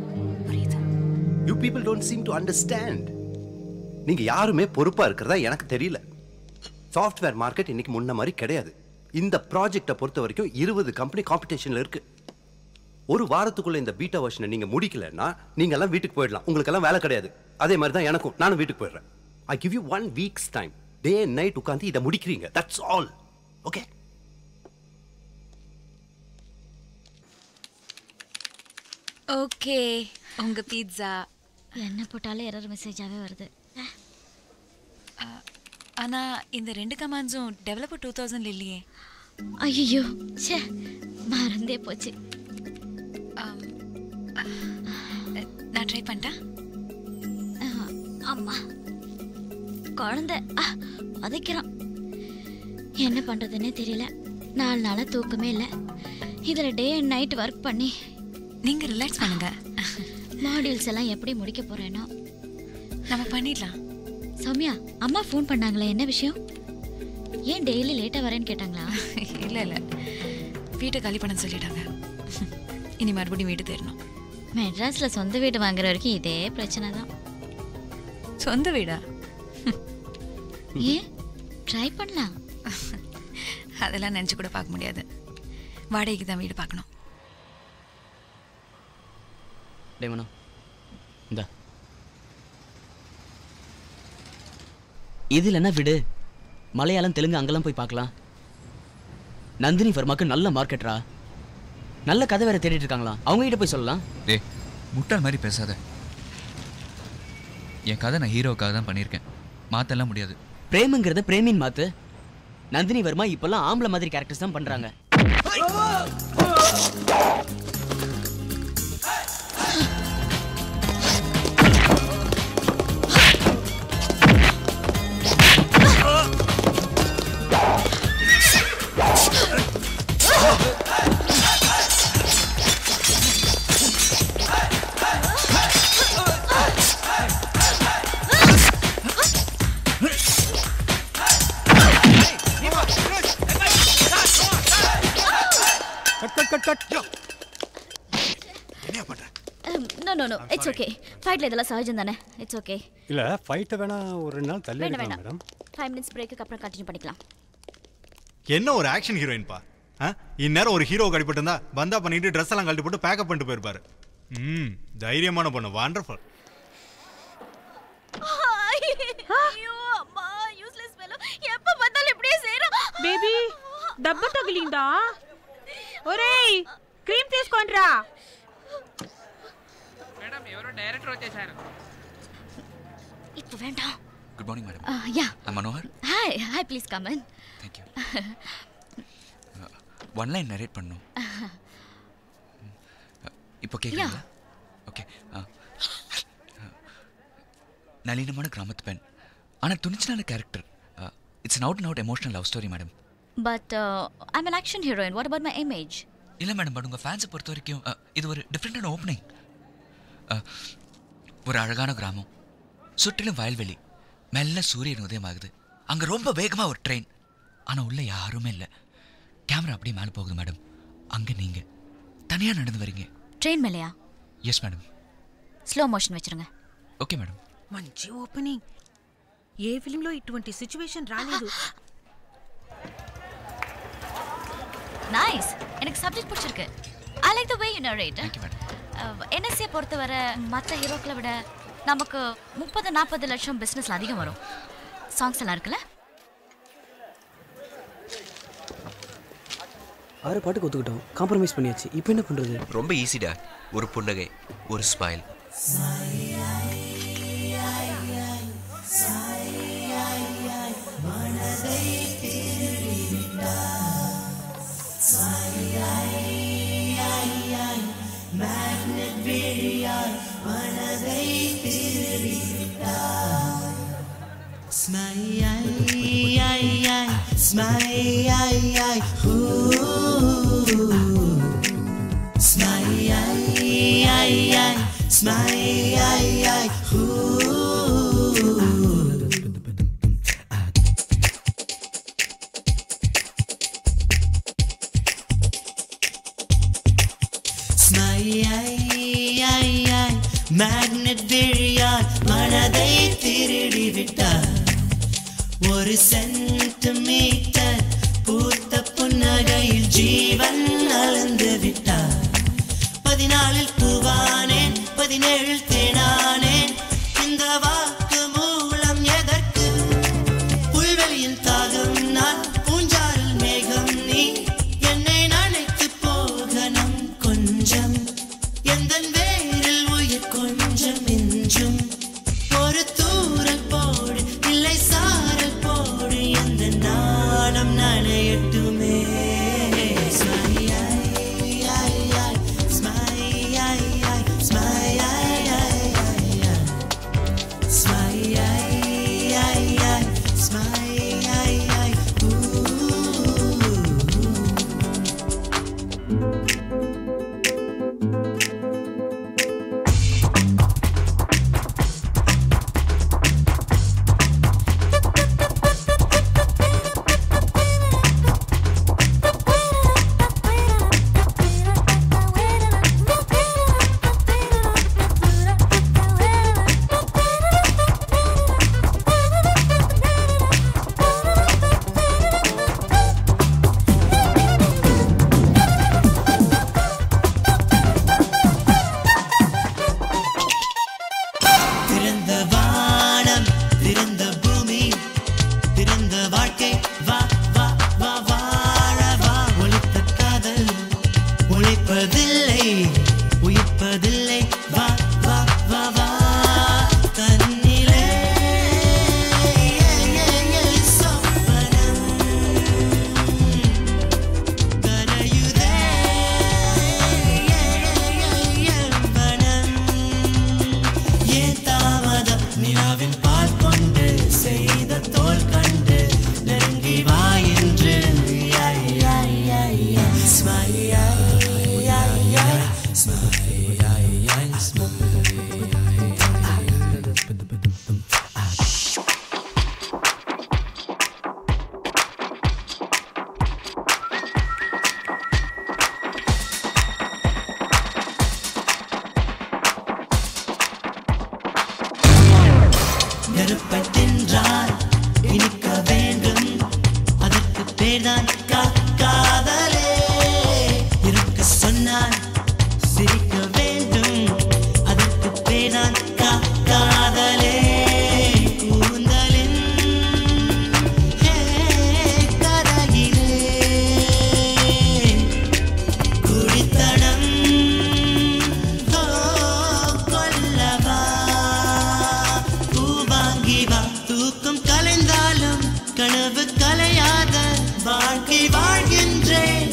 you people don't seem to understand நீங்க யாருமே பொறுப்பா இருக்கிறதா எனக்கு தெரியல சாஃப்ட்வேர் மார்க்கெட் இன்னைக்கு முன்ன மாதிரி கிடையாது இந்த ப்ராஜெக்ட்டை பொறுத்த வரைக்கும் இருபது கம்பெனி காம்படிஷன்ல இருக்கு ஒரு வாரத்துக்குள்ள இந்த பீட்டா வெர்ஷனை நீங்க முடிக்கலன்னா நீங்க எல்லாம் வீட்டுக்கு போயிடலாம் உங்களுக்கு எல்லாம் வேலை கிடையாது அதே மாதிரி தான் எனக்கும் நானும் வீட்டுக்கு போயிடுறேன் I give you one weeks time day and night உட்காந்து இதை முடிக்கிறீங்க தட்ஸ் ஆல் ஓகே ஓகே உங்க பீட்சா என்ன போட்டாலும் எரர் மெசேஜாவே வருது ஆனா இந்த ரெண்டு கமாண்ட்ஸும் டெவலப்பர் டூ தௌசண்ட் இல்லையே ஐயோ ச்சே மறந்தே போச்சு ஆம், நான் ட்ரை பண்ணிட்டா அம்மா குழந்தை ஆ, உதைக்கிறான் என்ன பண்றதுன்னே தெரியல நாலு நாளா தூக்கமே இல்லை இதுல டே அண்ட் நைட் ஒர்க் பண்ணி நீங்க ரிலாக்ஸ் பண்ணுங்க மாடியூல்ஸ் எல்லாம் எப்படி முடிக்க போறேனோ நம்ம பண்ணிடலாம் சௌமியா அம்மா ஃபோன் பண்ணாங்களே என்ன விஷயம் ஏன் டெய்லி லேட்டா வரேன்னு கேட்டாங்களா இல்ல இல்ல வீட்டை காலி பண்ண சொல்லிட்டாங்க இனி மறுபடியும் வீடு தேடணும் மெட்ராஸ்ல சொந்த வீடு வாங்குற வரைக்கும் இதே பிரச்சனை தான் சொந்த வீடா ஏன் ட்ரை பண்ணலாம் அதெல்லாம் நினைச்சு கூட பார்க்க முடியாது வாடகைக்கு தான் வீடு பார்க்கணும் டேமனா இந்த இதில் என்ன விடு மலையாளம் தெலுங்கு அங்கெல்லாம் போய் பார்க்கலாம் நந்தினி வர்மாக்கு நல்ல மார்க்கெட்ரா நல்ல கதை வேற தேடிட்டு இருக்காங்களா அவங்க கிட்ட போய் சொல்லலாம் டேய் முட்டாள் மாதிரி பேசாத என் கதை நான் ஹீரோவுக்காக தான் பண்ணியிருக்கேன் மாத்தெல்லாம் முடியாது பிரேமுங்கிறத பிரேமின் மாத்து நந்தினி வர்மா இப்பெல்லாம் ஆம்பளை மாதிரி கேரக்டர்ஸ் தான் பண்றாங்க cut cut cut cut no no no it's okay ஃபைட்ல இதெல்லாம் சகஜம் தானே இட்ஸ் ஓகே இல்ல ஃபைட்டை வேணா ஒரு ரெண்டு நாள் தள்ளி வேண்டாம் எடுக்கலாம் வேண்டாம் மேடம் ஃபைவ் மினிட்ஸ் பிரேக்கு அப்புறம் கண்டினியூ பண்ணிக்கலாம் என்ன ஒரு ஆக்ஷன் ஹீரோயின்பா ஆ இந்நேரம் ஒரு ஹீரோ கடிப்பட்டிருந்தா பந்தா பண்ணிட்டு ட்ரெஸ் எல்லாம் கழட்டி போட்டு பேக்கப் பண்ணிட்டு போயிருப்பாரு ம் தைரியமான பொண்ணு வண்டர்ஃபுல் ஐயோ அம்மா யூஸ்லெஸ் ஃபெலோ எப்ப பார்த்தாலும் இப்படியே செய்றான் బేబీ దెబ్బ తగిలిందా ఒరేయ్ క్రీమ్ తీసుకోండిరా మేడం ఎవరో డైరెక్టర్ వచ్చేసారు இப்போ வேண்டாம் good morning madam ya I Manohar hi hi please come in thank you one line narrate பண்ணும் இப்போ கேட்குறீங்களா ஓகே நளினமான கிராமத்து பெண் ஆனால் துணிச்சலான character it's out and out emotional love story madam but I an action heroine what about my image இல்லை madam but உங்கள் ஃபேன்ஸை பொறுத்த வரைக்கும் uh, இது ஒரு டிஃப்ரெண்டான ஓப்பனிங் ஒரு அழகான கிராமம் சுற்றிலும் வயல்வெளி மெல்ல சூரியன் உதயமாகுது அங்கே ரொம்ப வேகமாக ஒரு ட்ரெயின் ஆனால் உள்ள யாருமே இல்லை கேமரா அப்படியே மேலே போகுது மேடம் அங்கே நீங்கள் தனியாக நடந்து வரீங்க ட்ரெயின் மேலையா எஸ் மேடம் స్లో మోషన్ వెచ్చరుగా ఓకే మేడం మంచి ఓపెనింగ్ ఏ ఫిలింలో ఇటువంటి సిచ్యువేషన్ రాలేదు நைஸ் எனக்கு சப்ஜெக்ட் பிடிச்சிருக்கு I like the way you narrate என்எஸ்சியை பொறுத்தவரை மற்ற ஹீரோக்களை விட நமக்கு முப்பது நாற்பது லட்சம் பிஸ்னஸில் அதிகம் வரும் சாங்ஸ் எல்லாம் இருக்குல்ல ஆறு பாட்டுக்கு ஒத்துக்கிட்டோம் காம்ப்ரமைஸ் பண்ணியாச்சு இப்போ என்ன பண்றது ரொம்ப ஈஸிடா ஒரு புன்னகை ஒரு ஸ்மைல் மேக்னெட் விழியால் மனதை திருடி விட்டார் ஒரு சென்டிமீட்டர் பூத்த புன்னகையில் ஜீவன் அளந்து விட்டார் பதினாலில் பூவானேன் பதினேழில் தேனானேன் இந்த வாக்கு மூலம் எதற்கு புல்வெளியில் தாகம் நான் பூஞ்சாரில் மேகம் நீ என்னை நினைத்து போகணும் கொஞ்சம் எந்த வேரில் உயிர் கொஞ்சம் மிஞ்சும் ஒரு தூரல் போடு இல்லை சாரல் போடு எந்த நாணம் நனையட்டுமே மறப்பதில்லை வா வா வா வா கண்ணிலே சொப்பனம் கரையுதே வனம் ஏன் தாமதம் நிலாவின் பால் கொண்டு செய்த தோல் கண்டு நெருங்கி வா என்று நெருப்பை தின்றால் இனிக்க வேண்டும் அதற்கு பேர்தான் கா- காதலே இருக்க சொன்னால் சிரிக்க வேண்டும் அதற்கு பேர்தான் கா- காதலே கூந்தலின் ஹே, கரையிலே குடித்தனம் ஓ, கொல்லவா பூ வாங்கி வா தூக்கம் கலைந்தாலும் கனவு கலையாத வாழ்க்கை வாழ்கின்றேன்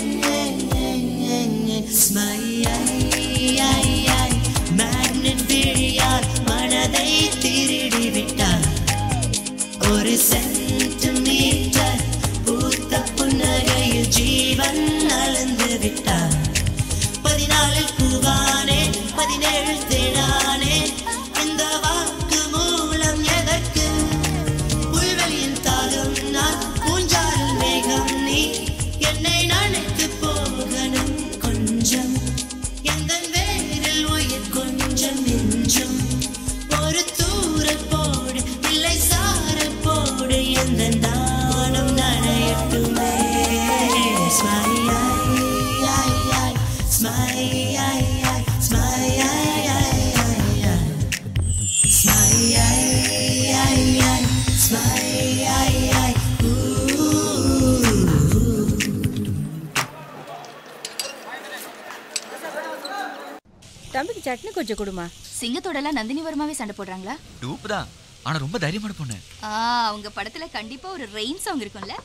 மேக்னெட் விழியால் மனதை திருடி விட்டார் ஒரு சென்டிமீட்டர் பூத்த புன்னகையில் ஜீவன் அளந்து விட்டார் பதினாலில் பூவானே பதினேழில் தேடானே இந்த வாக்கு மூலம் எதற்கு புல்வெளியின் தாகம் நான் பூஞ்சாரில் மேகம் நீ என்னை நினைத்து போகணும் கொஞ்சம் எந்த வேரில் உயிர் கொஞ்சம் நெஞ்சும் ஒரு தூரல் போடு இல்லை சாரல் போடு எந்த நானும் நனையட்டுமே ஸ்மைல் தம்பிக்கு சட்னி கொஞ்சம் கொடுமா சிங்கத்தோட எல்லாம் நந்தினி வருமாவே சண்டை போடுறாங்களா டூப் தான் ஆனா ரொம்ப தைரியமான பொண்ணு ஆ அவங்க படத்துல கண்டிப்பா ஒரு ரெயின் சாங் இருக்கும்ல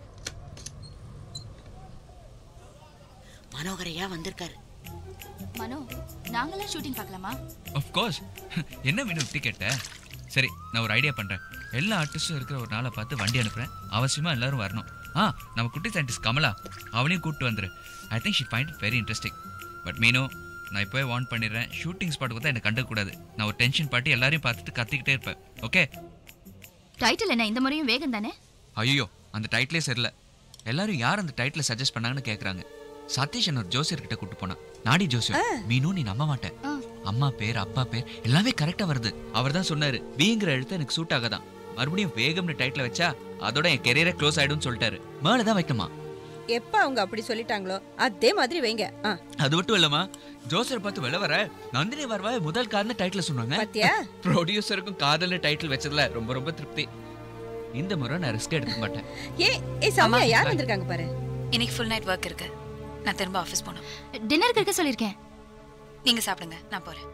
மனோகரையா வந்திருக்காரு மனோ நாங்களாம் ஷூட்டிங் பார்க்கலாமா ஆஃப் கோர்ஸ் என்ன மீன் இப்படி கேட்ட சரி நான் ஒரு ஐடியா பண்றேன் எல்லா ஆர்டிஸ்டும் இருக்கிற ஒரு நாளை பார்த்து வண்டி அனுப்புறேன் அவசியமா எல்லாரும் வரணும் ஆ நம்ம குட்டி சயின்டிஸ்ட் கமலா அவனையும் கூப்பிட்டு வந்துரு I think she find very interesting but மீனோ நான் இப்போவே வார்ன் பண்ணிடுறேன் ஷூட்டிங் ஸ்பாட்டுக்கு தான் என்னை கண்டுக்கூடாது நான் ஒரு டென்ஷன் பாட்டி எல்லாரையும் பார்த்துட்டு கத்திக்கிட்டே இருப்பேன் ஓகே டைட்டில் என்ன இந்த முறையும் வேகம் தானே ஐயோ அந்த டைட்டிலே சரியில்லை எல்லாரும் யார் அந்த டைட்டில் சஜஸ்ட் பண்ணாங்கன்னு கேட்குறாங்க சதீஷ் என்ன ஒரு ஜோசியர் கிட்ட கூட்டு போனா நாடி ஜோசியர் மீனு நீ நம்ப மாட்டேன் அம்மா பேர் அப்பா பேர் எல்லாமே கரெக்டா வருது அவர் தான் சொன்னாரு வீங்கிற எழுத்து எனக்கு சூட் ஆகாதான் மறுபடியும் வேகம்னு டைட்டில் வச்சா அதோட என் கெரியரே க்ளோஸ் ஆயிடும்னு சொல்லிட்டாரு மேலே தான் வைக்கணுமா எப்ப அவங்க அப்படி சொல்லிட்டாங்களோ அதே மாதிரி வைங்க ஆ அது மட்டும் இல்லம்மா ஜோசர் பார்த்து வெளில வர நந்தினி வருவாய் முதல் கார்னு டைட்டில் சொன்னாங்க பாத்தியா? ப்ரொடியூசருக்கும் காதல்னு டைட்டில் வச்சதுல ரொம்ப ரொம்ப திருப்தி இந்த முறை நான் ரிஸ்க் எடுக்க மாட்டேன் ஏ ஏ சௌமியா யார் வந்திருக்காங்க பாரு இன்னைக்கு ஃபுல் நைட் ஒர்க் இருக்கு நான் திரும்ப ஆஃபீஸ் போகணும் டின்னருக்கு இருக்க சொல்லியிருக்கேன் நீங்க சாப்பிடுங்க நான் போறேன்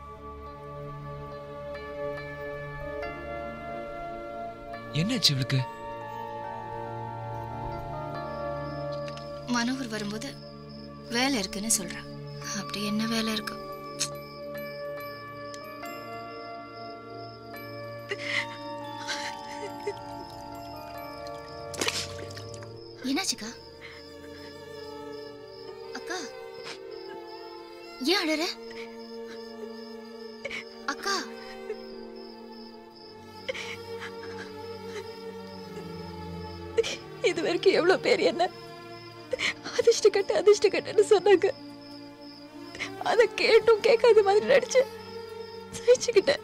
என்னாச்சு இவளுக்கு மனோகர் வரும்போது வேலை இருக்குன்னு சொல்றான் அப்படி என்ன வேலை இருக்கு என்னாச்சுக்கா அக்கா ஏன் அழற அக்கா இது வரைக்கும் எவ்வளவு பேர் என்ன அதிர்ஷ்டக்கட்டு அதிர்ஷ்டக்கட்டுன்னு சொன்னாங்க அதை கேட்டும் கேட்காத மாதிரி நடிச்சு சகிச்சுக்கிட்டேன்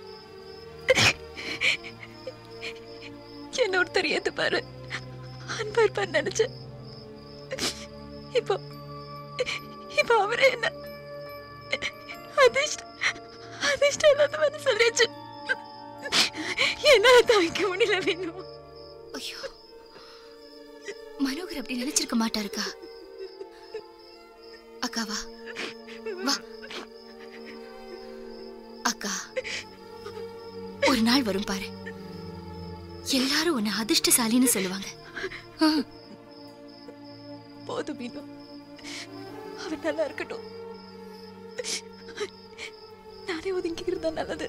என்ன ஒருத்தர் ஏத்து பாரு அன்பா இருப்பார் நினைச்சேன் இப்போ இப்போ அவரே என்ன அதிர்ஷ்டம் அதிர்ஷ்டம் இல்லாத மாதிரி சொல்லியாச்சு என்னால தாங்கிக்க முடியல வேணும் ஐயோ மனோகர் அப்படி நினைச்சிருக்க மாட்டாருக்கா அக்கா வா வா அக்கா ஒரு நாள் வரும் பாரு எல்லாரும் உன்னை அதிர்ஷ்டசாலின்னு சொல்லுவாங்க ஆ. போதும் மீனு அவன் நல்லா இருக்கட்டும் நானே ஒதுங்கி இருந்தா நல்லது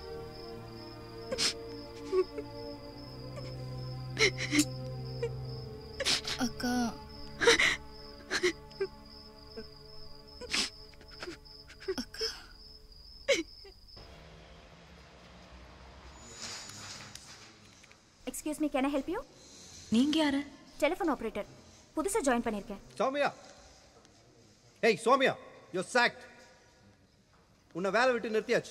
அக்கா excuse me can I help you நீங்க யாரு டெலிஃபோன் ஆபரேட்டர் புதுசா ஜாயின் பண்ணிருக்கேன் சௌமியா ஏய் சௌமியா யோ சாக்ட் உன்னை வேலை விட்டு நிறுத்தியாச்சு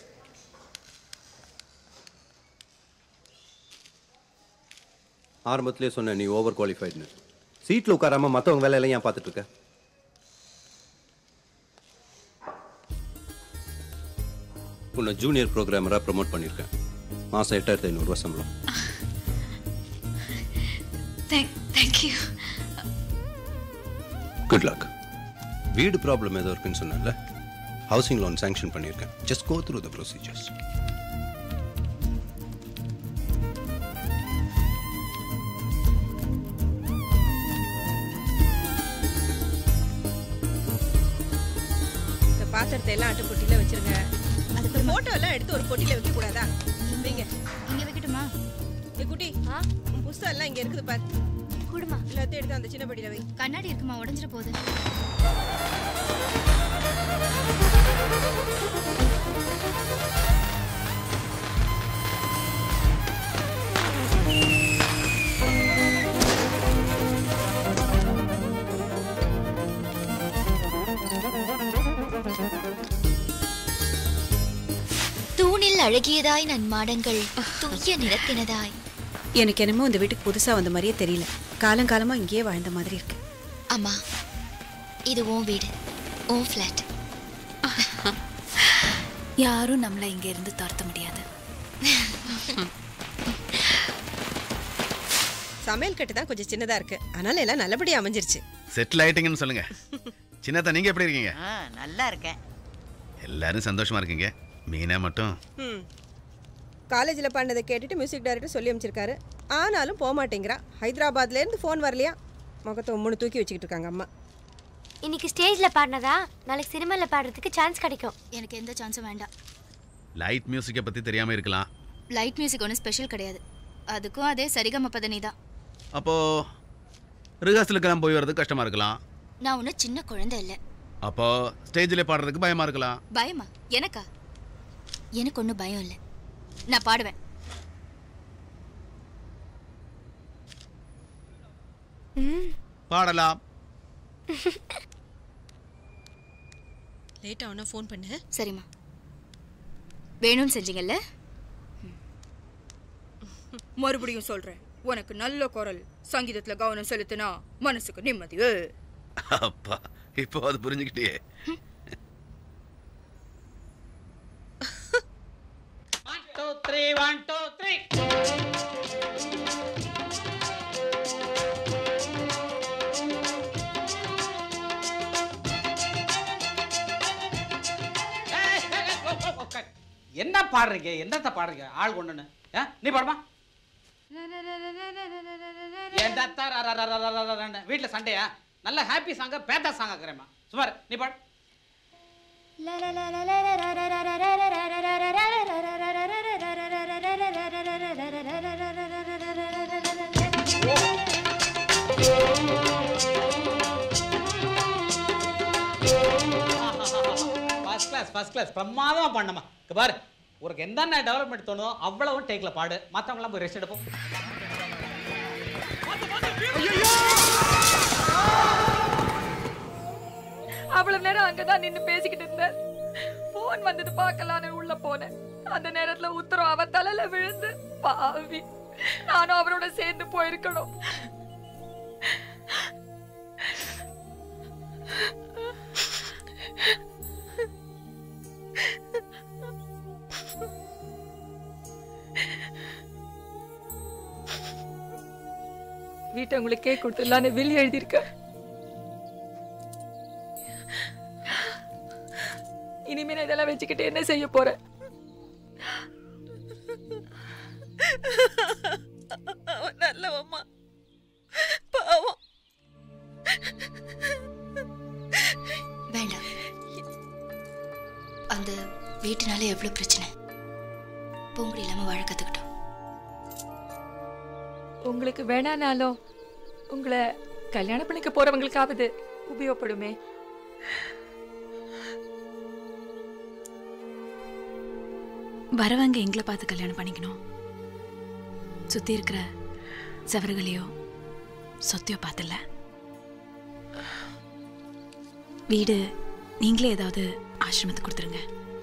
ஆரம்பத்திலே சொன்னேன் நீ ஓவர் குவாலிஃபைட்னு சீட்டில் உட்காராம மற்றவங்க வேலையெல்லாம் ஏன் பார்த்துட்டு இருக்க உன்னை ஜூனியர் ப்ரோக்ராமராக ப்ரோமோட் பண்ணியிருக்கேன் மாதம் எட்டாயிரத்தி ஐநூறுரூவா சம்பளம் தேங்க்யூ குட் லக் வீடு ப்ராப்ளம் ஏதோ இருக்குன்னு சொன்னேன்ல ஹவுசிங் லோன் சாங்ஷன் பண்ணியிருக்கேன் just go through the procedures இந்த பாத்திரத்தை எல்லாம் அட்டை பொட்டியில வச்சிருங்க அதுக்கு போட்டோ எல்லாம் எடுத்து ஒரு பொட்டியில வைக்க கூடாதா வைங்க இங்க வைக்கட்டுமா ஏ குட்டி உன் புஸ்தகம் எல்லாம் இங்க இருக்குது பாரு கூடுமா எல்லாத்தையும் எடுத்து அந்த சின்ன படியில வை கண்ணாடி இருக்குமா உடஞ்சிட போகுது தூணில் அழகியதாய் நன் மாடங்கள் தூய நிறத்தினதாய் எனக்கு என்னமோ இந்த வீட்டுக்கு புதுசா வந்த மாதிரியே தெரியல காலங்காலமா இங்கேயே வாழ்ந்த மாதிரி இருக்கு அம்மா இது உன் வீடு உன் ஃப்ளாட் யாரும் நம்மளை இங்க இருந்து துரத்த முடியாது சமையல் கட்டு தான் கொஞ்சம் சின்னதா இருக்கு ஆனாலும் எல்லாம் நல்லபடியா அமைஞ்சிருச்சு செட்டில் ஆயிட்டீங்கன்னு சொல்லுங்க சின்னத்தா நீங்க எப்படி இருக்கீங்க ஆ நல்லா இருக்கேன் எல்லாரும் சந்தோஷமா இருக்கீங்க மீனா மட்டும் ம் காலேஜில் பண்ணதை கேட்டுட்டு மியூசிக் டைரக்டர் சொல்லி அமைச்சிருக்காரு ஆனாலும் போக மாட்டேங்கிறா ஹைதராபாத்லேருந்து ஃபோன் வரலையா முகத்தை மூணு தூக்கி வச்சுக்கிட்டு இருக்காங்க அம்மா இன்னைக்கு ஸ்டேஜ்ல பாடினதா நாளைக்கு சினிமால பாடுறதுக்கு சான்ஸ் கிடைக்கும் எனக்கு எந்த சான்ஸும் வேண்டாம் லைட் மியூசிக்கை பத்தி தெரியாம இருக்கலாம் லைட் மியூசிக் ஒன்றும் ஸ்பெஷல் கிடையாது அதுக்கும் அதே சரிகம பதனி தான் அப்போ ரிஹர்சலுக்கெல்லாம் போய் வர்றது கஷ்டமா இருக்கலாம் நான் ஒன்றும் சின்ன குழந்தை இல்லை அப்போ ஸ்டேஜில் பாடுறதுக்கு பயமா இருக்கலாம் பயமா எனக்கா எனக்கு ஒன்றும் பயம் இல்லை நான் பாடுவேன் பாடலாம் லேட்டாக ஒன்றா ஃபோன் பண்ணு சரிம்மா வேணும்னு செஞ்சீங்கல்ல மறுபடியும் சொல்றேன் உனக்கு நல்ல குரல் சங்கீதத்துல கவனம் செலுத்தினா மனசுக்கு நிம்மதி அப்பா இப்போ அது புரிஞ்சுக்கிட்டே two, three, one, two, three. ஏய், ஏய், ஏய், ஓ, ஓ, ஓ, க- என்ன பாடுறீங்க என்னத்த பாடுறீங்க ஆள் கொண்டுன்னு ஆ, நீ பாடுமா வீட்டில் சண்டையா நல்ல ஹாப்பி சாங்க பேட்டா சாங் ஆக்குறேம்மா சுமார் நீ பாடு ஃபர்ஸ்ட் கிளாஸ் ஃபர்ஸ்ட் கிளாஸ் பிரமாதமா பண்ணமா இங்க பாரு உனக்கு என்னென்ன டெவலப்மெண்ட் தோணுதோ அவ்வளவும் டேக்ல பாடு மற்றவங்களாம் போய் ரெஸ்ட் எடுப்போம் அவ்வளவு நேரம் அங்கதான் நின்னு பேசிக்கிட்டு இருந்தேன் போன் வந்தது பார்க்கலான்னு உள்ள போனேன் அந்த நேரத்துல உத்தரம் அவ தலையில விழுந்து பாவி நானும் அவரோட சேர்ந்து போயிருக்கணும் வீட்டை உங்களுக்கே கொடுத்துடலான்னு வெளியே எழுதியிருக்கேன் இனிமே நான் இதெல்லாம் வச்சுக்கிட்டு என்ன செய்ய போறேன் அவன் நல்லவம்மா பாவம் வேண்டாம் அந்த வீட்டுனால எவ்வளவு பிரச்சனை பூங்குடி இல்லாம வாழ கத்துக்கிட்டோம் உங்களுக்கு வேணானாலும் உங்களை கல்யாணம் பண்ணிக்க போறவங்களுக்காவது உபயோகப்படுமே வரவங்க எங்களை பார்த்து கல்யாணம் பண்ணிக்கணும் சுத்தி இருக்கிற செவறுகளையோ சொத்தையோ பார்த்துல வீடு நீங்களே ஏதாவது ஆசிரமத்துக்கு கொடுத்துருங்க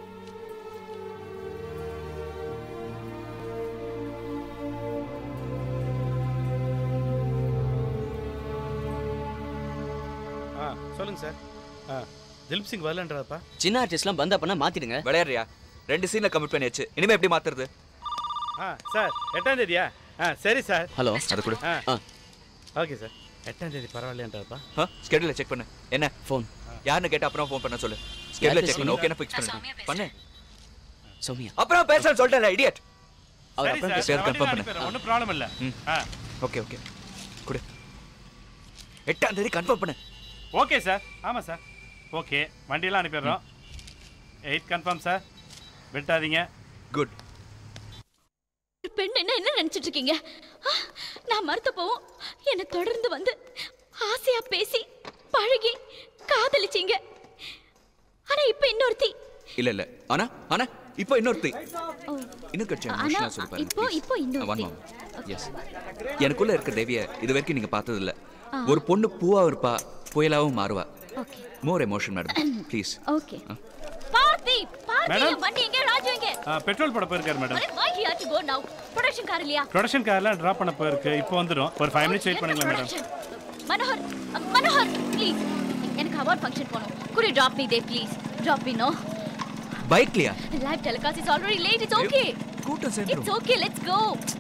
ஆ சொல்லுங்க சார் ஆ திலீப் சிங் வரலன்றப்பா சின்ன ஆர்டிஸ்ட்லாம் பந்தா பண்ண மாத்திடுங்க விளையாடுறியா ரெண்டு சீன்ல கமிட் பண்ணியாச்சு இனிமே எப்படி மாத்துறது ஆ சார் எட்டாம் தேதியா ஆ சரி சார் ஹலோ அது கூட ஆ ஓகே சார் எட்டாம் தேதி பரவாயில்லைன்றப்பா ஆ ஸ்கெடியூல செக் பண்ணு என்ன ஃபோன் யாருன்னு கேட்ட அப்புறம் ஃபோன் பண்ண சொல்லு ஸ்கெடியூல யார் செக் பண்ணு பேசுறீங்க? ஓகேனா ஃபிக்ஸ் பண்ணு பண்ணு சௌமியா அப்புறம் பேச சொல்லிட்டேன்ல இடியட் அவர் சரி அப்புறம் சார் பேசுறது நான் confirm வண்டியில பண்ணு. அனுப்பிடுறேன் ஒன்றும் ப்ராப்ளம் இல்லை ம். ஆ ஓகே ஓகே கொடு எட்டாம் தேதி கன்ஃபார்ம் பண்ணு ஓகே சார் ஆமாம் சார் ஓகே வண்டியெல்லாம் அனுப்பிடுறோம் எயிட் கன்ஃபார்ம் சார் விட்டாதீங்க குட் பெண் என்ன என்ன நினைச்சிட்டு இருக்கீங்க ஆ, நான் மறுத்த போவும் என்னை தொடர்ந்து வந்து ஆசையா பேசி பழகி காதலிச்சீங்க ஆனா இப்ப இன்னொருத்தி இல்ல இல்ல ஆனா ஆனா இப்போ இன்னொருத்தி ஓ, இன்னும் கட்சி ஆனா எமோஷனலா சொல்லி பாருங்க இப்போ இப்போ ஒன் இன்னொருத்தி மோம் எஸ் எனக்குள்ள இருக்க தேவிய இது வரைக்கும் நீங்க பார்த்தது இல்ல ஆ. ஒரு பொண்ணு பூவா இருப்பா புயலாவும் மாறுவா okay more emotion madam please okay Parthi Parthi madam? என் வண்டி எங்க ராஜு எங்க ஆ, பெட்ரோல் போட போயிருக்காரு மேடம் அரே why he had to go now production car இல்லையா ப்ரொடக்ஷன் கார்லாம் ட்ராப் பண்ண போயிருக்கு இப்போ வந்துடும் ஒரு ஃபைவ் மினிட்ஸ் வெயிட் பண்ணுங்களேன் மேடம் Production. மனோகர் அ, மனோகர் ப்ளீஸ் எனக்கு அவார்ட் ஃபங்க்ஷன் போகணும் could you drop me there please drop me no பைக்லயா live telecast is already late it's okay கூட்டம் it's okay let's go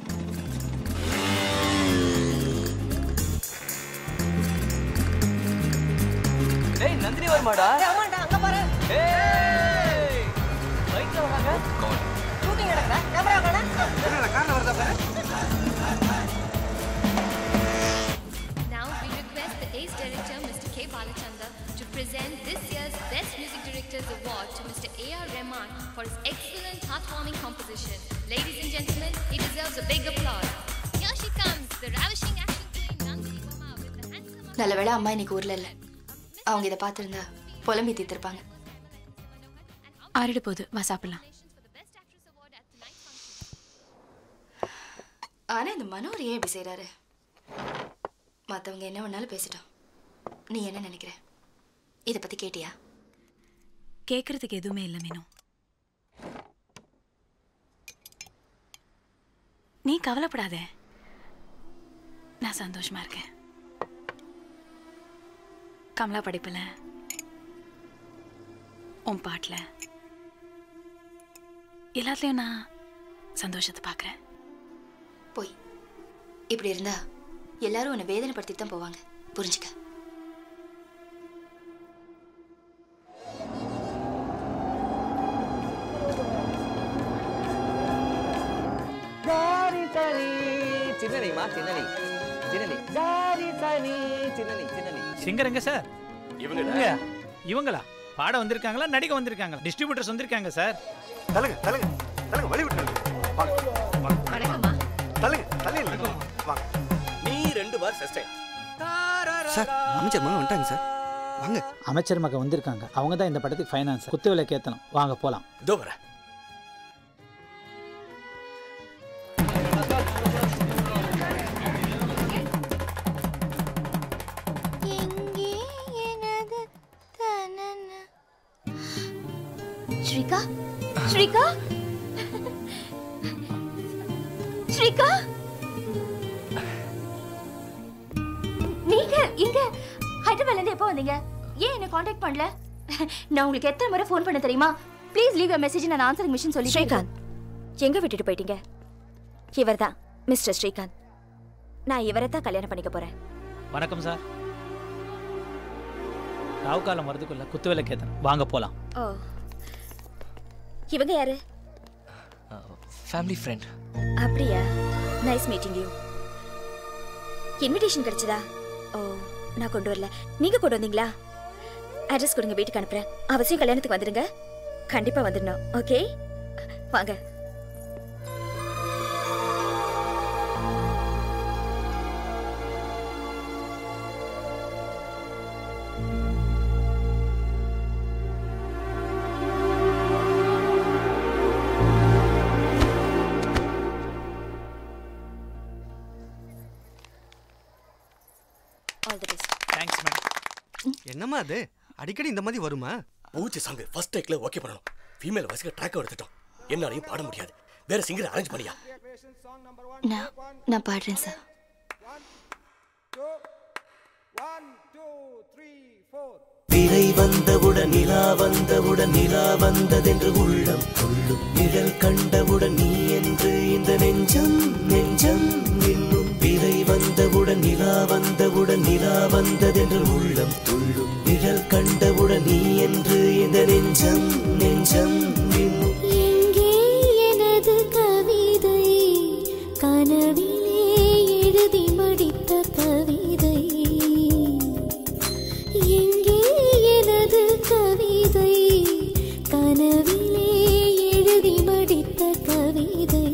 ஏய் நந்தினி வருமாடா ஆமாண்டா அங்க பாரு ஏய் பைக்ல வராங்க ஷூட்டிங் நடக்குதா கேமரா காணா என்னடா கார்ல வருதா பாரு Now we request the Ace Director, Mr. K. Balachandra, to present this year's Best Music Directors Award to Mr. A.R. Rahman for his excellent heartwarming composition. Ladies and gentlemen, he deserves a big applause. Here she comes, the ravishing action queen Nandini Verma with the handsome... நல்ல வேளை அம்மா இன்னைக்கு ஊர்ல இல்ல அவங்க இதை பார்த்திருந்தா புலம்பி தீர்த்திருப்பாங்க ஆறிட போகுது வா சாப்பிடலாம் ஆனா இந்த மனோர் ஏன் இப்படி செய்றாரு மத்தவங்க என்ன வேணாலும் பேசிட்டோம் நீ என்ன நினைக்கிற இத பத்தி கேட்டியா கேட்கறதுக்கு எதுவுமே இல்லை மீனு நீ கவலைப்படாத நான் சந்தோஷமா இருக்கேன் கமலா படிப்புல உன் பாட்டில் எல்லாத்துலேயும் நான் சந்தோஷத்தை பார்க்குறேன் போய் இப்படி இருந்தா எல்லாரும் உன்னை வேதனைப்படுத்தி தான் போவாங்க புரிஞ்சுக்க சாரி சனி சின்னனிமா சின்னனி சின்னனி சாரி சனி சின்னனி சின்னனி சிங்கர் எங்க சார் இவங்க இவங்களா பாட வந்திருக்காங்களா நடிக்க வந்திருக்காங்களா டிஸ்ட்ரிபியூட்டர்ஸ் வந்திருக்காங்க சார் தலங்க தலங்க தலங்க வழி விட்டு தலங்க தலங்க வாங்க நீ ரெண்டு வார் சஸ்டைன் சார் அமைச்சர் மகன் வந்துட்டாங்க சார் வாங்க அமைச்சர் மகன் வந்திருக்காங்க அவங்க தான் இந்த படத்துக்கு ஃபைனான்ஸ் குத்து விலை கேத்தணும் வாங்க போலாம் இதோ வரேன் ஸ்ரீகா ஸ்ரீகா ஸ்ரீகா நீங்க இங்க ஹைதராபாத்ல இருந்து எப்போ வந்தீங்க ஏன் என்ன காண்டாக்ட் பண்ணல நான் உங்களுக்கு எத்தனை முறை ஃபோன் பண்ண தெரியுமா ப்ளீஸ் லீவ் மெசேஜ் நான் ஆன்சரிங் மிஷின் சொல்லி ஸ்ரீகாந்த் எங்க விட்டுட்டு போயிட்டீங்க இவர்தான் மிஸ்டர் ஸ்ரீகாந்த் நான் இவரை தான் கல்யாணம் பண்ணிக்க போறேன் வணக்கம் சார் ராவு காலம் வரதுக்குள்ள குத்து விலை கேத்தணும் வாங்க போலாம் ஓ இவங்க யாரு ஃபேமிலி ஃப்ரெண்ட் அப்படியா நைஸ் மீட்டிங் யூ இன்விடேஷன் கிடைச்சதா ஓ நான் கொண்டு வரல நீங்க கொண்டு வந்தீங்களா அட்ரஸ் கொடுங்க வீட்டுக்கு அனுப்புறேன் அவசியம் கல்யாணத்துக்கு வந்துடுங்க கண்டிப்பா வந்துடணும் ஓகே வாங்க all the best thanks ma'am என்னம்மா அது அடிக்கடி இந்த மாதிரி வருமா பூச்சி சாங் ஃபர்ஸ்ட் டேக்ல ஓகே பண்ணணும் ஃபீமேல் வாய்ஸ்க்கு ட்ராக் எடுத்துட்டோம் என்னாலையும் பாட முடியாது வேற சிங்கர் அரேஞ்ச் பண்ணியா நான் நான் பாடுறேன் சார் பிறை வந்தவுடன் நிலா வந்தவுடன் நிலா வந்ததென்று உள்ளம் துள்ளும் நிழல் கண்டவுடன் நீ என்று இந்த நெஞ்சம் நெஞ்சம் இன்னும் பிறை வந்தவுடன் நிலா வந்தவுடன் நிலா வந்ததென்று உள்ளம் துள்ளும் நிழல் கண்டவுடன் நீ என்று இந்த நெஞ்சம் நெஞ்சம் இன்னும் எங்கே எனது கவிதை கனவிலே எழுதி முடித்த கவிதை எங்கே எனது கவிதை கனவிலே எழுதி முடித்த கவிதை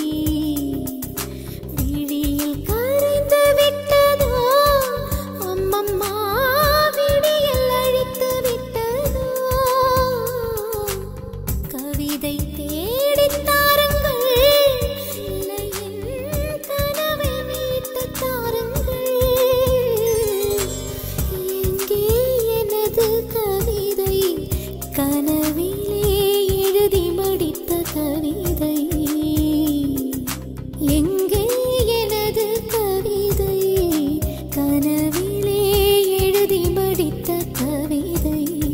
விழியில் கரைந்து விட்டதோ அம்மம்மா விடியல் அழித்து விட்டதோ கவிதை தேடித் தாருங்கள் இலையின் கனவை மீட்டுத் தாருங்கள் எங்கே எனது கவிதை கனவிலே எழுதி மடித்த கவிதை எங்கே எனது கவிதை கனவிலே எழுதி மடித்த கவிதை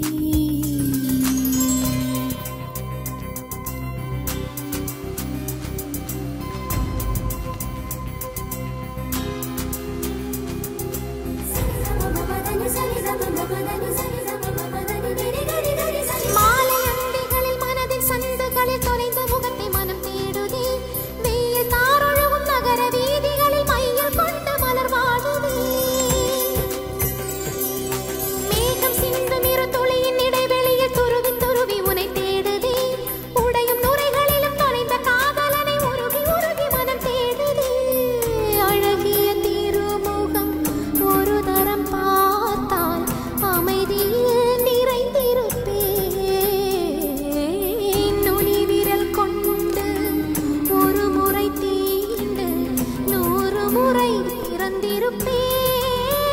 மாலை அண்டிகளில் மனதின் சந்துகளில் தொலைந்த முகத்தை மனம் தேடுதே வெயில் தாரொழுகும் நகர வீதிகளில் மையில் கொண்ட மலர் வாழுதே மேகம் சிந்தும் இரு துளியின் இடைவெளியில் துருவி துருவி உனை தேடுதே உடையும் நுரைகளிலும் தொலைந்த காதலனை உருகி உருகி மனம் தேடுதே அழகிய திருமுகம் ஒரு தரம் பார்த்தால் அமைதியில் நிறைந்திருப்பேன் நுனி விரல் கொண்டு ஒரு முறை தீண்டு நூறு முறை திறந்திருப்பேன்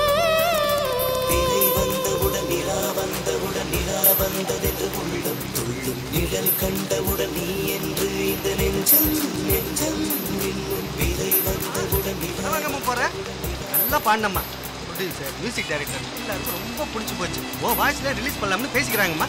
பிறை வந்தவுடன் நிலா வந்தவுடன் நிலா வந்ததென்று உள்ளம் துள்ளும் நிழல் கண்டவுடன் நீ என்று இந்த நெஞ்சம் நெஞ்சம் இன்னும் பிறை வந்தவுடன் நிலா போற நல்லா பாடினம்மா ப்ரொடியூசர் மியூசிக் டைரக்டர் எல்லாருக்கும் ரொம்ப பிடிச்சி போச்சு ஓ வாய்ஸ்ல ரிலீஸ் பண்ணலாம்னு பேசிக்கிறாங்கம்மா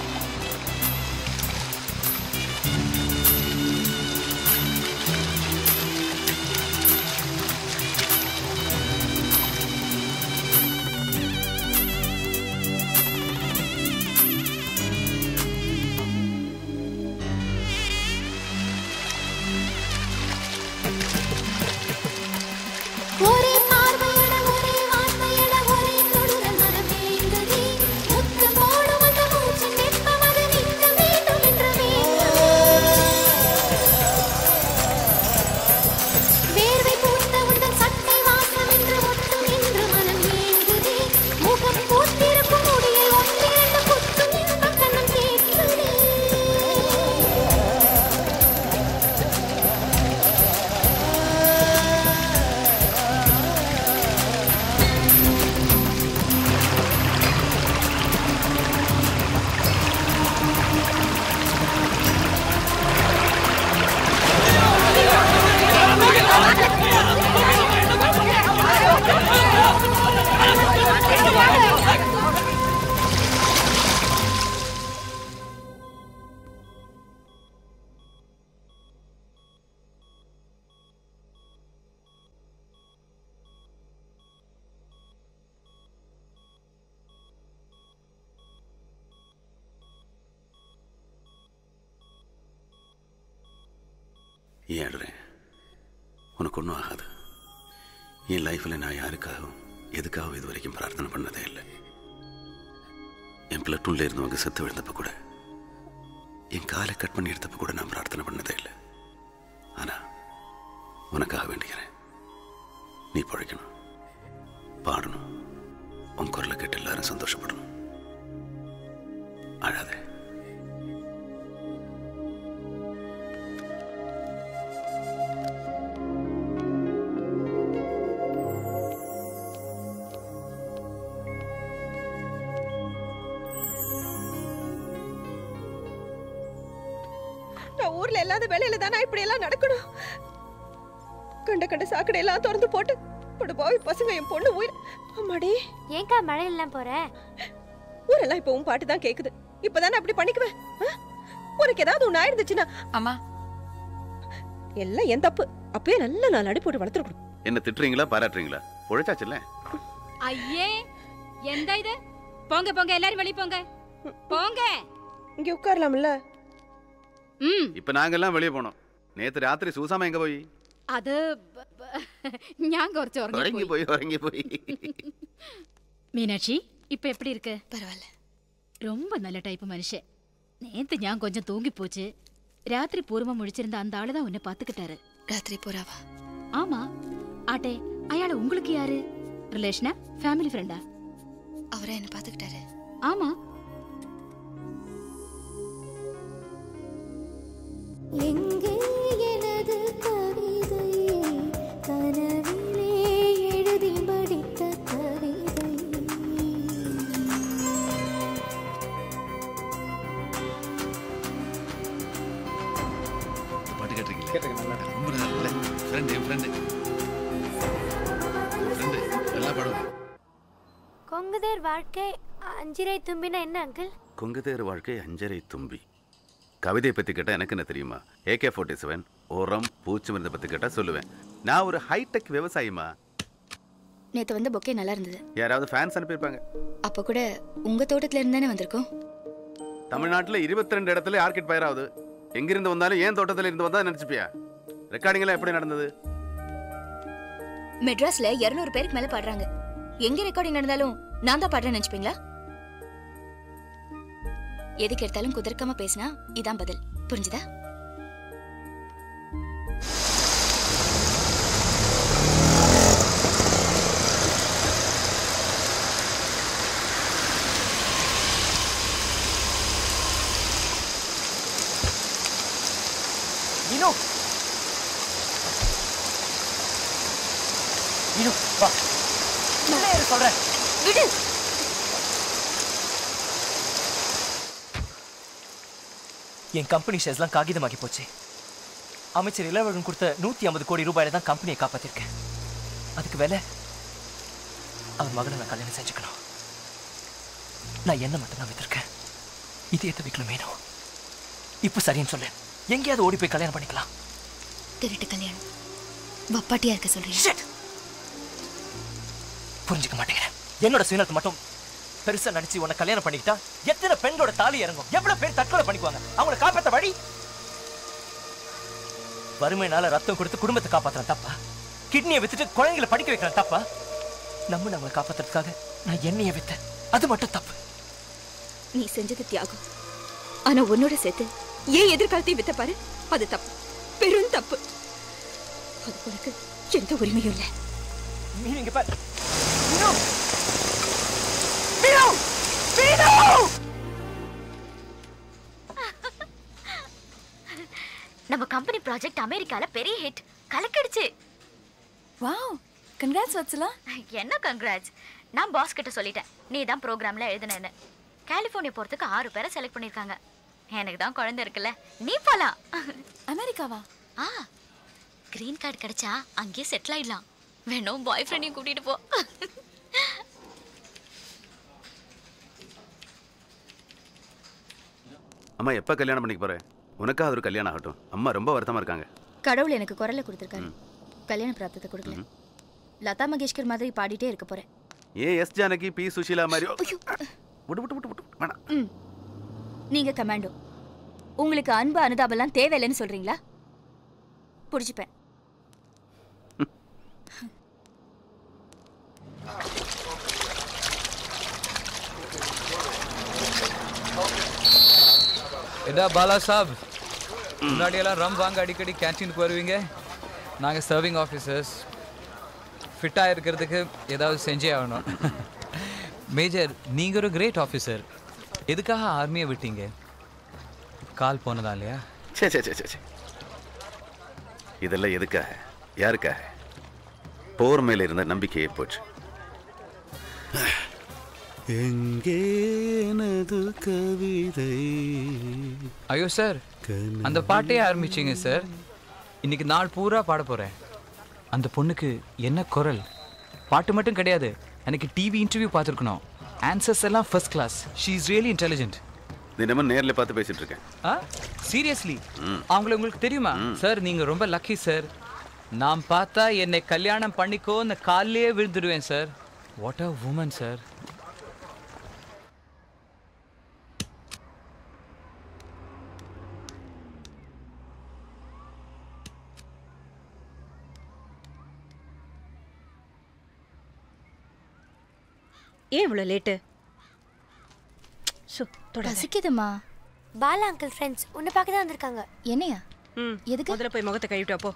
ஒரே பார்வையிட ஒரே வார்த்தையிட ஒரே தொடுதல் மனம் வேண்டுதே முத்தம் போடும் அந்த மூச்சு நிற்பவன் ஏன் அழுறேன் உனக்கு ஒன்றும் ஆகாது என் லைஃப்பில் நான் யாருக்காகவும் எதுக்காகவும் இது வரைக்கும் பிரார்த்தனை பண்ணதே இல்லை என் பிளட்டூனில் இருந்தவங்க செத்து விழுந்தப்ப கூட என் காலை கட் பண்ணி எடுத்தப்ப கூட நான் பிரார்த்தனை பண்ணதே இல்லை ஆனா உனக்காக வேண்டிக்கிறேன் நீ பழைக்கணும் பாடணும் உன் குரலை கேட்டு எல்லாரும் சந்தோஷப்படணும் அழாதே நான் ஊர்ல இல்லாத வேலையில தானே இப்படி எல்லாம் நடக்கணும் கண்ட கண்ட சாக்கடை எல்லாம் திறந்து போட்டு படு பாவி பசங்க என் பொண்ணு உயிர் அம்மாடி ஏங்கா மழையெல்லாம் போற ஊரெல்லாம் இப்ப உன் பாட்டு தான் கேக்குது இப்பதானே அப்படி பண்ணிக்குவேன் ஆ? உனக்கு ஏதாவது ஒண்ணு ஆயிருந்துச்சுன்னா அம்மா எல்லாம் என் தப்பு அப்பயே நல்ல நான் அடி போட்டு வளர்த்துருக்கணும் என்ன திட்டுறீங்களா பாராட்டுறீங்களா உழைச்சாச்சுல்ல ஐயே எந்த இது போங்க போங்க எல்லாரும் வெளிய போங்க போங்க இங்க உட்காரலாம்ல ம் இப்ப நாங்கெல்லாம் வெளியே போனோம் நேத்து ராத்திரி சூசாம எங்க போய் അത് ബ- ബ- ഞാൻ കുറച്ച് உறங்கி ഉറങ്ങി போய் உறங்கி போய் மீனாட்சி இப்ப எப்படி இருக்கு பரவாயில்ல ரொம்ப நல்ல டைப் மனுஷன் நேத்து ஞான் கொஞ்சம் தூங்கி போச்சு ராத்திரி பூர்வமா முழிச்சிருந்த அந்த ஆளு தான் உன்னை பாத்துக்கிட்டாரு ராத்திரி பூராவா ஆமா ஆட்டே அயாள உங்களுக்கு யாரு ரிலேஷனா ஃபேமிலி ஃப்ரெண்டா அவரே என்ன பாத்துக்கிட்டாரு ஆமா எங்கே எனது கவிதை கனவிலே எழுதி படித்த கவிதை பாட்டு கேட்டிருக்கீங்களா ரொம்ப நல்ல ஃப்ரெண்டு என் ஃப்ரெண்டு ஃப்ரெண்டு நல்லா பாடுவோம் கொங்குதேர் வாழ்க்கை அஞ்சிரை தும்பினா என்ன அங்கிள் கொங்குதேர் வாழ்க்கை அஞ்சரை தும்பி கவிதையை பத்தி கேட்டா எனக்கு என்ன தெரியுமா ஏகே ஃபோர்ட்டி செவன் உரம் பூச்சி மருந்தை பத்தி கேட்டா சொல்லுவேன் நான் ஒரு ஹைடெக் விவசாயிமா நேத்து வந்து பொக்கே நல்லா இருந்தது யாராவது ஃபேன்ஸ் அனுப்பியிருப்பாங்க அப்ப கூட உங்க தோட்டத்துல இருந்து தானே வந்திருக்கோம் தமிழ்நாட்டுல இருபத்தி ரெண்டு இடத்துல ஆர்கிட் பயிர் ஆகுது எங்கிருந்து வந்தாலும் ஏன் தோட்டத்துல இருந்து வந்தா நினைச்சுப்பியா ரெக்கார்டிங் எல்லாம் எப்படி நடந்தது மெட்ராஸ்ல 200 பேருக்கு மேல பாடுறாங்க எங்க ரெக்கார்டிங் நடந்தாலும் நான் தான் பாடுறேன்னு நினைச்சுப்பீங்களா எதுக்கு எடுத்தாலும் குதர்க்கமா பேசினா இதான் பதில் புரிஞ்சுதா மீனு மீனு வா உள்ளே இரு சொல்றேன் விடு என் கம்பெனி ஷேர்ஸ்லாம் காகிதமாகி போச்சு அமைச்சர் இளவழகன் கொடுத்த நூத்தி ஐம்பது கோடி ரூபாயில தான் கம்பெனியை காப்பாத்திருக்கேன் அதுக்கு வேலை அவர் மகனை நான் கல்யாணம் செஞ்சுக்கணும் நான் என்ன மட்டும் தான் வித்திருக்கேன் இதயத்தை விற்கணும் வேணும் இப்போ சரின்னு சொல்லு எங்கேயாவது ஓடி போய் கல்யாணம் பண்ணிக்கலாம் திருட்டு கல்யாணம் வப்பாட்டியா இருக்க சொல்றீங்க புரிஞ்சுக்க மாட்டேங்கிறேன் என்னோட சுயநலத்தை மட்டும் பெருசா நினைச்சு உன்னை கல்யாணம் பண்ணிக்கிட்டா எத்தனை பெண்களோட தாலி இறங்கும் எவ்வளவு பேர் தற்கொலை பண்ணிக்குவாங்க அவங்கள காப்பாத்த வழி வறுமையினால ரத்தம் கொடுத்து குடும்பத்தை காப்பாத்துறேன் தப்பா கிட்னியை வித்துட்டு குழந்தைகளை படிக்க வைக்கிறேன் தப்பா நம்பினவங்களை காப்பாத்துறதுக்காக நான் எண்ணெயை வித்தேன் அது மட்டும் தப்பு நீ செஞ்சது தியாகம் ஆனா உன்னோட சேர்த்து ஏன் எதிர்காலத்தையும் வித்த பாரு அது தப்பு பெரும் தப்பு அது உனக்கு எந்த உரிமையும் இல்லை நீ இங்க பாரு மீனு! மீனு! மீனு! நம்ம கம்பெனி ப்ராஜெக்ட் அமெரிக்கால பெரிய ஹிட் கலக்கிடுச்சு வாவ் கங்க்ராட்ஸ் வத்சலா என்ன கங்க்ராட்ஸ் நான் பாஸ் கிட்ட சொல்லிட்டேன் நீ தான் ப்ரோக்ராம்ல எழுதுனேன்னு கலிஃபோர்னியா போறதுக்கு ஆறு பேரை செலக்ட் பண்ணிருக்காங்க எனக்கு தான் குழந்தை இருக்குல்ல நீ போலாம் அமெரிக்காவா ஆ கிரீன் கார்டு கிடைச்சா அங்கேயே செட்டில் ஆயிடலாம் வேணும் பாய் ஃப்ரெண்டையும் கூட்டிட்டு போ அம்மா எப்ப கல்யாணம் பண்ணிக்க போற உனக்காக ஒரு கல்யாணம் ஆகட்டும் அம்மா ரொம்ப வருத்தமா இருக்காங்க கடவுள் எனக்கு குரலை கொடுத்துருக்காரு கல்யாண பிராப்தத்தை கொடுக்கல லதா மங்கேஷ்கர் மாதிரி பாடிட்டே இருக்க போறேன் ஏன் எஸ் ஜானகி பி சுஷீலா மாதிரி விட்டு விட்டு விட்டு விட்டு வேணாம் ம் நீங்க கமாண்டோ உங்களுக்கு அன்பு அனுதாபம்லாம் தேவையில்லைன்னு சொல்றீங்களா புடிச்சுப்பேன் இதா பாலா சாப் முன்னாடியெல்லாம் ரம் வாங்க அடிக்கடி கேன்டீனுக்கு வருவீங்க நாங்கள் சர்விங் ஆஃபீஸர்ஸ் ஃபிட்டாக இருக்கிறதுக்கு ஏதாவது செஞ்சே ஆகணும் மேஜர் நீங்கள் ஒரு கிரேட் ஆஃபீஸர் எதுக்காக ஆர்மியை விட்டீங்க கால் போனதா இல்லையா சே சே சே சே சே. இதெல்லாம் எதுக்காக யாருக்காக போர் மேல இருந்த நம்பிக்கையே போச்சு எங்கே எனது கவிதை ஐயோ சார் அந்த பாட்டையே ஆரம்பிச்சிங்க சார் இன்னைக்கு நாள் பூரா பாட போகிறேன் அந்த பொண்ணுக்கு என்ன குரல் பாட்டு மட்டும் கிடையாது எனக்கு டிவி இன்டர்வியூ பார்த்துருக்கணும் ஆன்சர்ஸ் எல்லாம் first class she is really intelligent தினமும் நேர்ல பார்த்து பேசிட்டு இருக்கேன் ஆ சீரியஸ்லி அவங்கள உங்களுக்கு தெரியுமா சார் நீங்க ரொம்ப லக்கி சார் நான் பார்த்தா என்னை கல்யாணம் பண்ணிக்கோன்னு காலிலே விழுந்துடுவேன் sir what a woman sir ஏன் இவ்வளோ லேட்டு ஷோ ரசிக்குதுமா பாலா அங்கிள் ஃப்ரெண்ட்ஸ் உன்னை பார்க்க தான் வந்திருக்காங்க என்னையா ம் எதுக்கு முதல்ல போய் முகத்தை கழுவிட்டு வா, போ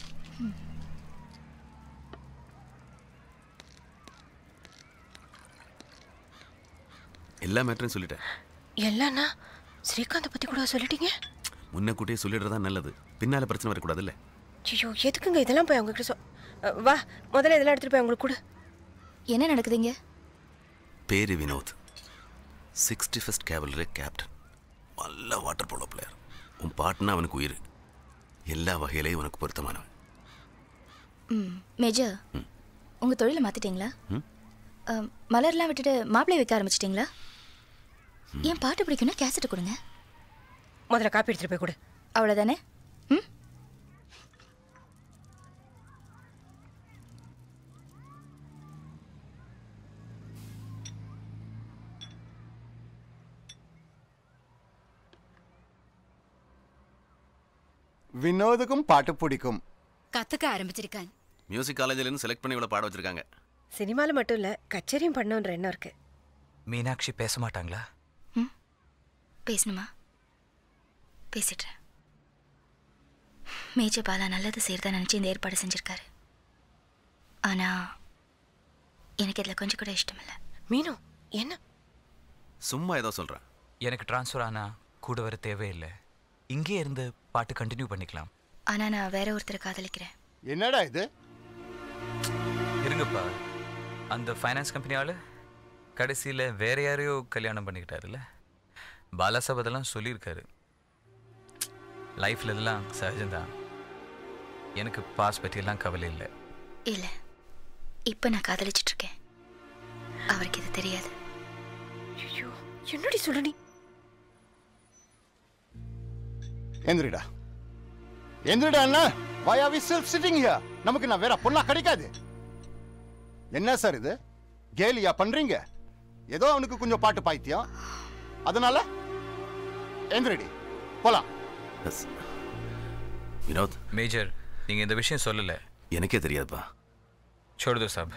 எல்லா மேட்டரையும் சொல்லிட்டேன் எல்லாம்னா ஸ்ரீகாந்தை பற்றி கூட சொல்லிட்டீங்க முன்னக்கூட்டியே சொல்லிடுறதா நல்லது பின்னால பிரச்சனை வரக்கூடாதுல்ல ஐயோ எதுக்குங்க இதெல்லாம் போய் அவங்க கிட்ட சொ அ, வா முதல்ல இதெல்லாம் எடுத்துட்டு போய் அவங்களுக்கு கொடு என்ன நடக்குதுங்க பேரு Vinod sixty first cavalry captain நல்ல வாட்டர் போலோ பிளேயர் உன் பாட்டுனா அவனுக்கு உயிர் எல்லா வகையிலையும் உனக்கு பொருத்தமானவன் ம் மேஜர் உங்க தொழிலை மாத்திட்டீங்களா ம். அம், மலர்லாம் விட்டுட்டு மாப்பிள்ளை வைக்க ஆரம்பிச்சிட்டீங்களா என் பாட்டு பிடிக்கும்னா கேசட் கொடுங்க முதல்ல காப்பி எடுத்துட்டு போய் கொடு அவ்வளோதானே ம் வினோதுக்கும் பாட்டு பிடிக்கும் கத்துக்க ஆரம்பிச்சிருக்கான் மியூசிக் காலேஜ்லேருந்து செலக்ட் பண்ணி இவ்வளோ பாட வச்சிருக்காங்க சினிமாவில் மட்டும் இல்லை கச்சேரியும் பண்ணணுன்ற எண்ணம் இருக்கு மீனாட்சி பேச மாட்டாங்களா பேசணுமா பேசிடுறேன் மேஜர் பாலா நல்லது செய்யறதா நினச்சி இந்த ஏற்பாடு செஞ்சிருக்காரு ஆனா எனக்கு இதில் கொஞ்சம் கூட இஷ்டம் இல்லை மீனு என்ன சும்மா ஏதோ சொல்கிறேன் எனக்கு ட்ரான்ஸ்ஃபர் ஆனா கூட வர தேவையில்லை இங்கே இருந்து பாட்டு கண்டினியூ பண்ணிக்கலாம் ஆனா நான் வேற ஒருத்தரை காதலிக்கிறேன் என்னடா இது இருங்கப்பா அந்த ஃபைனான்ஸ் கம்பெனி ஆளு கடைசியில் வேற யாரையோ கல்யாணம் பண்ணிக்கிட்டாருல்ல பாலாசாப் அதெல்லாம் சொல்லியிருக்காரு லைஃப்பில் இதெல்லாம் சகஜம்தான் எனக்கு பாஸ் பற்றியெல்லாம் கவலை இல்லை இல்லை இப்போ நான் காதலிச்சிட்டு இருக்கேன் அவருக்கு இது தெரியாது ஐயோ என்னடி சொல்ற நீ எந்திரிடா எந்திரிடா அண்ணா why are we still sitting here நமக்கு நான் வேற பொண்ணா கிடைக்காது என்ன சார் இது கேலியா பண்றீங்க ஏதோ அவனுக்கு கொஞ்சம் பாட்டு பாய்த்தியம் அதனால எந்திரிடி போலாம் வினோத் மேஜர் நீங்கள் இந்த விஷயம் சொல்லலை எனக்கே தெரியாதுப்பா छोड़ दो साहब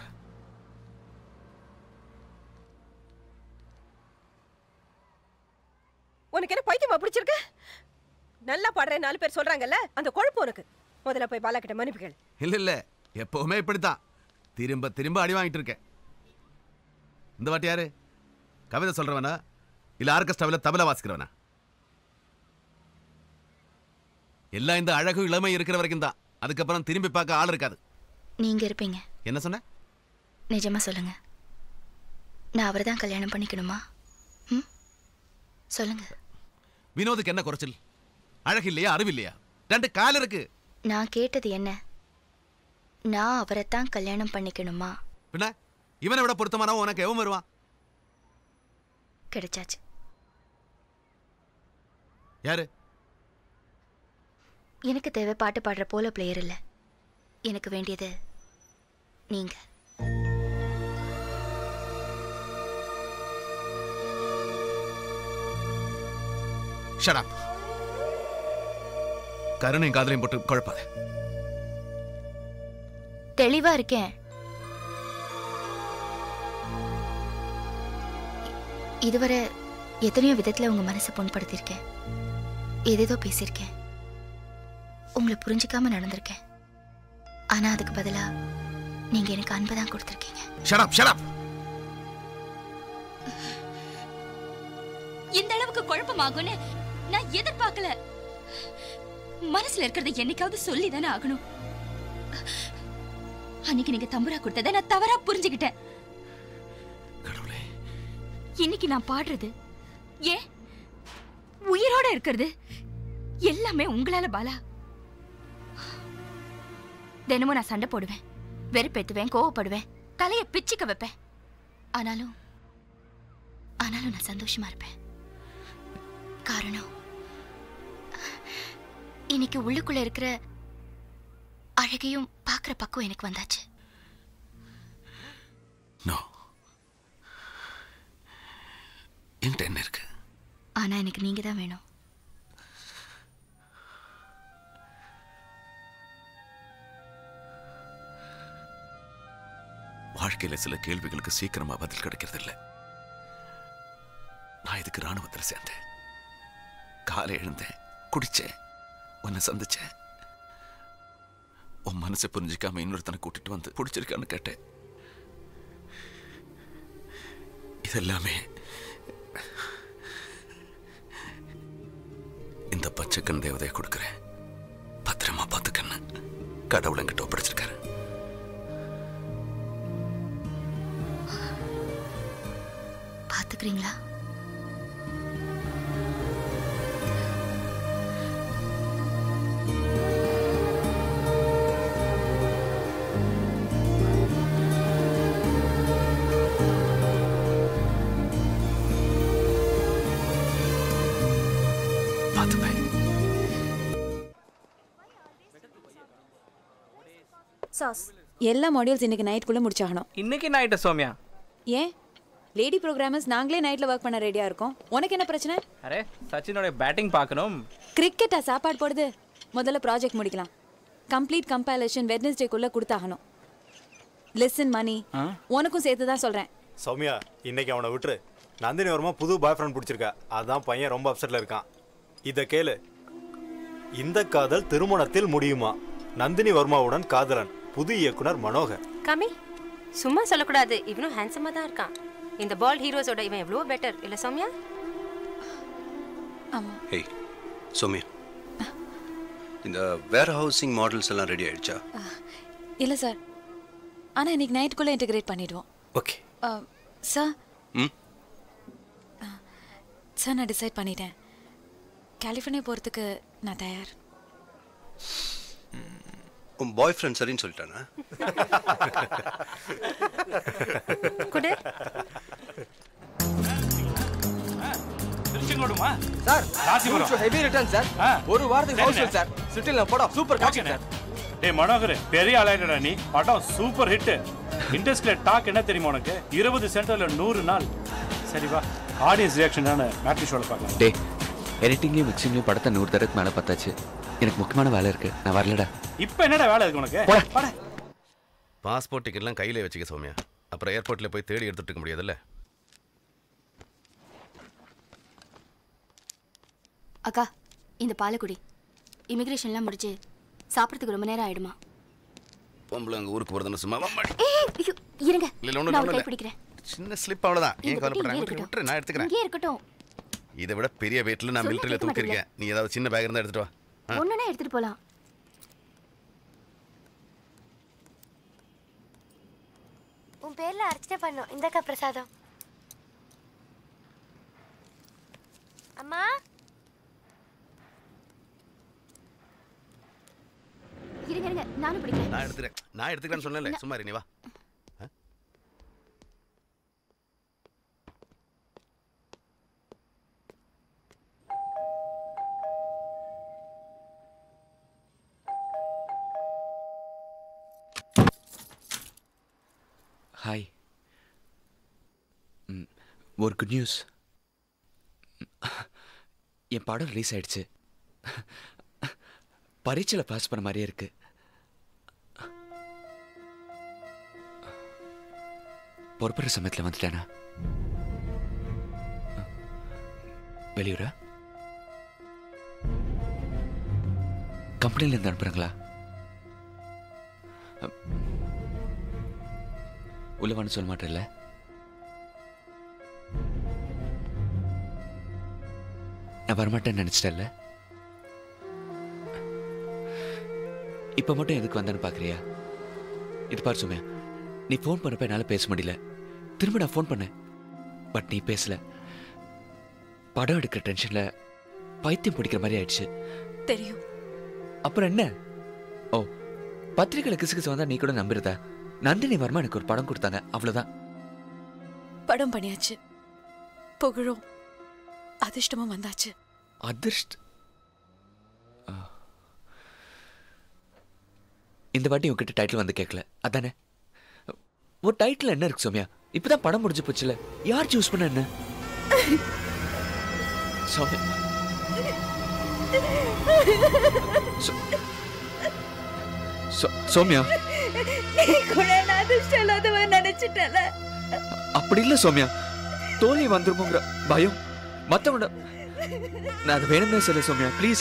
உனக்கு என்ன பைத்தியமா பிடிச்சிருக்கு நல்லா பாடுறேன் நாலு பேர் சொல்றாங்கல்ல அந்த குழப்பம் உனக்கு முதல்ல போய் பாலா கிட்ட மன்னிப்பு கேளு இல்ல இல்ல எப்பவுமே இப்படித்தான் திரும்ப திரும்ப அடி வாங்கிட்டு இருக்கேன் இந்த வாட்டி யாரு கவிதை சொல்றவனா இல்ல ஆர்கெஸ்ட்ராவில் தபலா வாசிக்கிறவனா எல்லாம் இந்த அழகு இளமை இருக்கிற வரைக்கும் தான் அதுக்கப்புறம் திரும்பி பார்க்க ஆள் இருக்காது நீங்க இருப்பீங்க என்ன சொன்ன நிஜமா சொல்லுங்க நான் அவரை தான் கல்யாணம் பண்ணிக்கணுமா ம் சொல்லுங்க வினோதுக்கு என்ன குறைச்சல் அழகு இல்லையா அறிவு இல்லையா ரெண்டு கால் இருக்கு நான் கேட்டது என்ன நான் அவரை தான் கல்யாணம் பண்ணிக்கணுமா பின்ன இவனை விட பொருத்தமானவன் உனக்கு எவன் வருவான் கிடைச்சாச்சு யாரு எனக்கு தேவை பாட்டு பாடுற போல பிளேயர் இல்லை எனக்கு வேண்டியது நீங்க ஷட் அப் கருணையும் காதலையும் போட்டு குழப்பாத தெளிவா இருக்கேன் இ- இதுவரை எத்தனையோ விதத்துல உங்க மனசை புண்படுத்தியிருக்கேன் ஏதேதோ பேசியிருக்கேன் உங்களை புரிஞ்சுக்காம நடந்திருக்கேன் ஆனா அதுக்கு பதிலா நீங்க எனக்கு அன்பை தான் கொடுத்துருக்கீங்க ஷட் அப் ஷட் அப் இந்த அளவுக்கு குழப்பமாகும்னு நான் எதிர்பார்க்கல மனசுல இருக்கிறத என்னைக்காவது சொல்லி தானே ஆகணும் அன்னைக்கு நீங்க தம்புரா கொடுத்ததை நான் தவறா புரிஞ்சுக்கிட்டேன் இன்னைக்கு நான் பாடுறது ஏன் உயிரோட இருக்கிறது எல்லாமே உங்களால பாலா தினமும் நான் சண்டை போடுவேன் வெறுப்பேத்துவேன் கோவப்படுவேன் தலைய பிச்சுக்க வைப்பேன் ஆனாலும் ஆனாலும் நான் சந்தோஷமா இருப்பேன் காரணம் இன்னைக்கு உள்ளுக்குள்ள இருக்கிற அழகையும் பார்க்குற பக்குவம் எனக்கு வந்தாச்சு என்கிட்ட என்ன இருக்கு ஆனா எனக்கு நீங்க தான் வேணும் வாழ்க்கையில சில கேள்விகளுக்கு சீக்கிரமா பதில் கிடைக்கிறது இல்ல நான் இதுக்கு ராணுவத்துல சேர்ந்தேன் காலை எழுந்தேன் குடிச்சேன் உன்னை சந்திச்சேன் உன் மனசை புரிஞ்சுக்காம இன்னொருத்தனை கூட்டிட்டு வந்து பிடிச்சிருக்கான்னு கேட்டேன் இதெல்லாமே இந்த பச்சைக்கண் தேவதையை கொடுக்குறேன் பத்திரமா பார்த்துக்கன்னு கடவுள் என்கிட்ட ஒப்படைச்சிருக்காரு பாத்துக்கிறீங்களா பார்த்துப்பேன் சாஸ் எல்லா மாடியூல்ஸ் இன்னைக்கு நைட்குள்ள முடிச்சாகணும் இன்னைக்கு நைட்டு சோமியா ஏன் லேடி ப்ரோக்ராமர்ஸ் நாங்களே நைட்ல ஒர்க் பண்ண ரெடியா இருக்கோம் உனக்கு என்ன பிரச்சனை அரே சச்சினோட பேட்டிங் பார்க்கணும் கிரிக்கெட்டா சாப்பாடு போடுது முதல்ல ப்ராஜெக்ட் முடிக்கலாம் கம்ப்ளீட் கம்பைலேஷன் வெட்னஸ்டேக்குள்ள கொடுத்தாகணும் லிசன் மணி உனக்கும் சேர்த்து தான் சொல்றேன் சௌமியா இன்னைக்கு அவனை விட்டுரு நந்தினி வர்மா புது பாய் ஃப்ரெண்ட் பிடிச்சிருக்கா அதான் பையன் ரொம்ப அப்செட்ல இருக்கான் இத கேளு இந்த காதல் திருமணத்தில் முடியுமா நந்தினி வர்மாவுடன் காதலன் புது இயக்குனர் மனோகர் கமி சும்மா சொல்லக்கூடாது இவனும் ஹேண்ட்ஸமா தான் இருக்கான் இந்த பால் ஹீரோஸோட இவன் எவ்வளோ பெட்டர் இல்ல சௌமியா ஏய் சௌமியா இந்த வேர் ஹவுசிங் மாடல்ஸ் எல்லாம் ரெடி ஆயிடுச்சா இல்ல சார் ஆனா இன்னைக்கு நைட்டுக்குள்ள இன்டகிரேட் பண்ணிடுவோம் ஓகே சார் ம் சார் நான் டிசைட் பண்ணிட்டேன் கலிஃபோர்னியா போகிறதுக்கு நான் தயார் உன் பாய் ஃப்ரெண்ட் சரின்னு சொல்லிட்டானா குடு திருச்செங்கோடுமா sir Rasipuram heavy return sir ஒரு வாரத்துக்கு ஹவுஸ்ஃபுல் சார் சுற்றில படம் சூப்பர் காட்சி சார் டேய் மனோகர் பெரிய ஆளாயிட்டடா நீ படம் சூப்பர் ஹிட் இண்டஸ்ட்ரியில டாக் என்ன தெரியுமா உனக்கு இருபது சென்டர்ல நூறு நாள் சரி வா ஆடியன்ஸ் ரியாக்ஷன் தானே மேட்ரி ஷோல பார்க்கலாம் டே எடிட்டிங்லேயும் மிக்சிங்லேயும் படத்தை நூறு தடவைக்கு மேலே பார்த்தாச்சு எனக்கு முக்கியமான வேலை இருக்கு நான் வரலடா இப்போ என்னடா வேலை இருக்கு உனக்கு வாடா. பாஸ்போர்ட் டிக்கெட்லாம் கையிலே வச்சுக்க சௌமியா அப்புறம் ஏர்போர்ட்டில் போய் தேடி எடுத்துட்டு இருக்க முடியாதுல்ல அக்கா இந்த பாலக்குடி இமிகிரேஷன்லாம் முடிச்சு சாப்பிட்றதுக்கு ரொம்ப நேரம் ஆயிடுமா பொம்பளை அங்கே ஊருக்கு போகிறதுன்னு சும்மா ஏய், ஐயோ, இருங்க இல்லை ஒன்றும் நான் ஒரு இல்லை கை பிடிக்கிறேன் சின்ன ஸ்லிப் அவ்வளோதான் ஏன் இந்த பெட்டி கவலைப்படுறேன் இங்கே விட்டுரு, இருக்கட்டும். விட்டுரு நான் எடுத்துக்கிறேன் இங்கே இருக்கட்டும் இதை விட பெரிய வெயிட்டில் நான் சொன்னா மிலிட்டரியில் கேட்க தூக்கியிருக்கேன் நீ ஏதாவது சின்ன பேக் இருந்தால் எடுத்துட்டு வா ஆ. ஒன்றுனா எடுத்துட்டு போலாம் உன் பேர்ல அர்ச்சனை பண்ணோம் இந்தக்கா பிரசாதம் அம்மா இருங்க இருங்க நானும் பிடிக்கிறேன் நான் எடுத்துக்கிறேன் நான் எடுத்துக்கிறேன்னு சொன்னேன்ல சும்மா இரு, நீ வா ஹாய் ம், ஒரு குட் நியூஸ் என் படம் ரிலீஸ் ஆயிடுச்சு பரீட்சையில் பாஸ் பண்ண மாதிரியே இருக்கு புறப்படுற சமயத்தில் வந்துட்டானா வெளியூரா கம்பெனில இருந்து அனுப்புறாங்களா அ, உள்ளவான்னு சொல்ல மாட்டேல்ல நான் வரமாட்டேன்னு நினைச்சிட்டல்ல இப்ப மட்டும் எதுக்கு வந்தேன்னு பாக்குறியா இது பாரு சுமையா நீ ஃபோன் பண்ணப்ப என்னால பேச முடியல திரும்ப நான் ஃபோன் பண்ணேன் பட் நீ பேசல படம் எடுக்கிற டென்ஷன்ல பைத்தியம் பிடிக்கிற மாதிரி ஆயிடுச்சு தெரியும் அப்புறம் என்ன ஓ பத்திரிக்கையில கிசுகிசு வந்தா நீ கூட நம்புறதா நந்தினி வர்மா எனக்கு ஒரு படம் கொடுத்தாங்க அவ்வளவுதான் படம் பண்ணியாச்சு புகழும் அதிர்ஷ்டமும் வந்தாச்சு அதிர்ஷ்ட் ஆ. இந்த வாட்டி உங்ககிட்ட டைட்டில் வந்து கேட்கல அதானே ஒரு டைட்டில் என்ன இருக்கு சோமியா இப்பதான் படம் முடிஞ்சு போச்சுல யார் சூஸ் பண்ண என்ன சோமியா சோ- சோ- சோமியா நீ கூட நான் அதிர்ஷ்டம் இல்லாதவன் நினைச்சிட்டல அப்படி இல்ல சோமியா தோல்வி வந்துருமோங்கிற பயம் மத்தவங்க நான் அது வேணும்னே சொல்ல சோமியா ப்ளீஸ்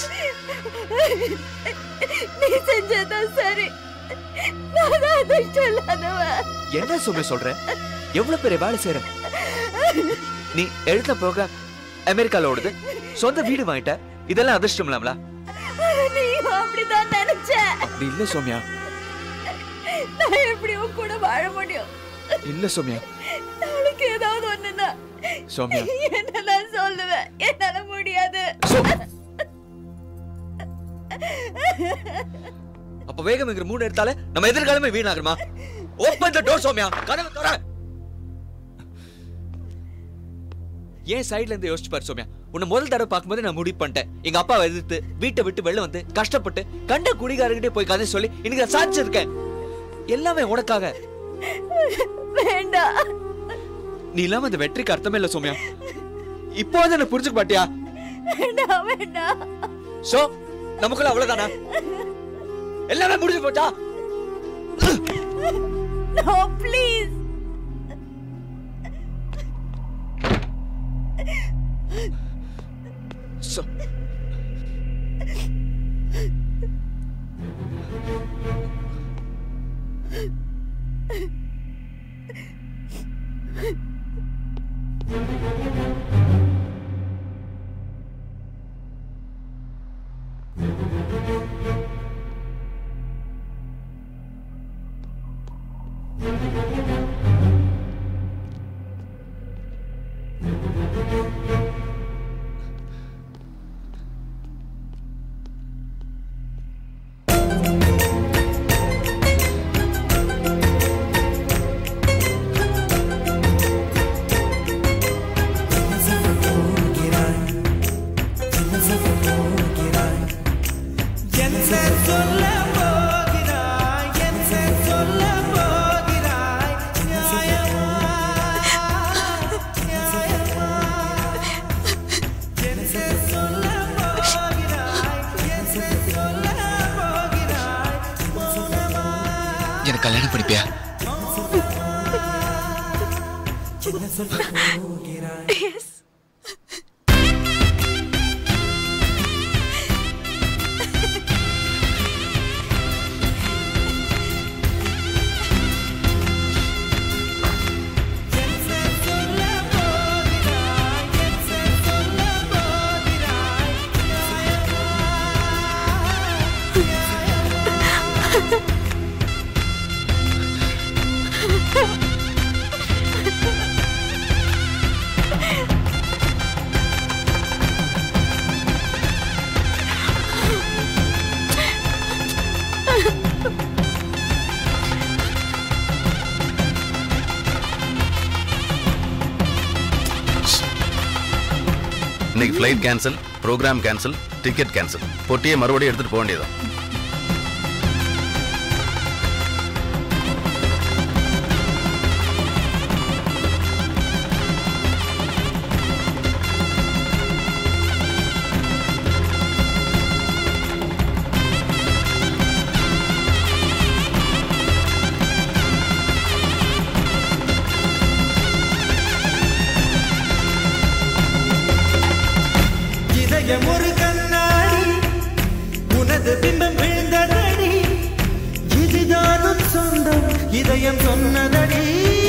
நீ செஞ்சதான் சரி நான் தான் அதிர்ஷ்டம் இல்லாதவன் என்ன சோமியா சொல்ற எவ்வளவு பெரிய வேலை செய்யற நீ எழுத்த ப்ரோக்ராம் அமெரிக்கால ஓடுது சொந்த வீடு வாங்கிட்ட இதெல்லாம் அதிர்ஷ்டம் இல்லாமலா நீ அப்படிதான் நினைச்ச அப்படி இல்ல சோமியா நான் எப்படி உன் கூட வாழ முடியும் இல்ல சோமியா நாளைக்கு ஏதாவது ஒண்ணுன்னா சௌமியா. என்ன நான் சொல்லுவேன் என்னால முடியாது அப்ப வேகம் என்கிற மூணு எடுத்தாலே நம்ம எதிர்காலமே வீணாகுமா ஓப்பன் த டோர் சோமியா கதவு தர ஏன் சைடுல இருந்து யோசிச்சு பாரு சோமியா உன்னை முதல் தடவை பார்க்கும்போது நான் முடிவு பண்ணிட்டேன் எங்க அப்பாவை எதிர்த்து வீட்டை விட்டு வெளில வந்து கஷ்டப்பட்டு கண்ட குடிகாரங்கிட்டே போய் கதை சொல்லி இன்னைக்கு நான் சாதிச்சிருக்கேன் எல்லாமே உனக்காக வேண்டாம் நீ இல்லாம அந்த வெற்றிக்கு அர்த்தமே இல்ல சோமியா இப்போ வந்து என்ன புரிஞ்சுக்க மாட்டியா வேண்டாம் வேண்டாம் சோ நமக்குள்ள அவ்வளவுதானா எல்லாமே முடிஞ்சு போச்சா நோ ப்ளீஸ் சோ எனக்கு கல்யாணம் பண்ணிப்பியா எஸ் இன்னைக்கு flight cancel program cancel ticket cancel பொட்டியை மறுபடியும் எடுத்துட்டு போக வேண்டியதான் இதயம் சொன்னதடி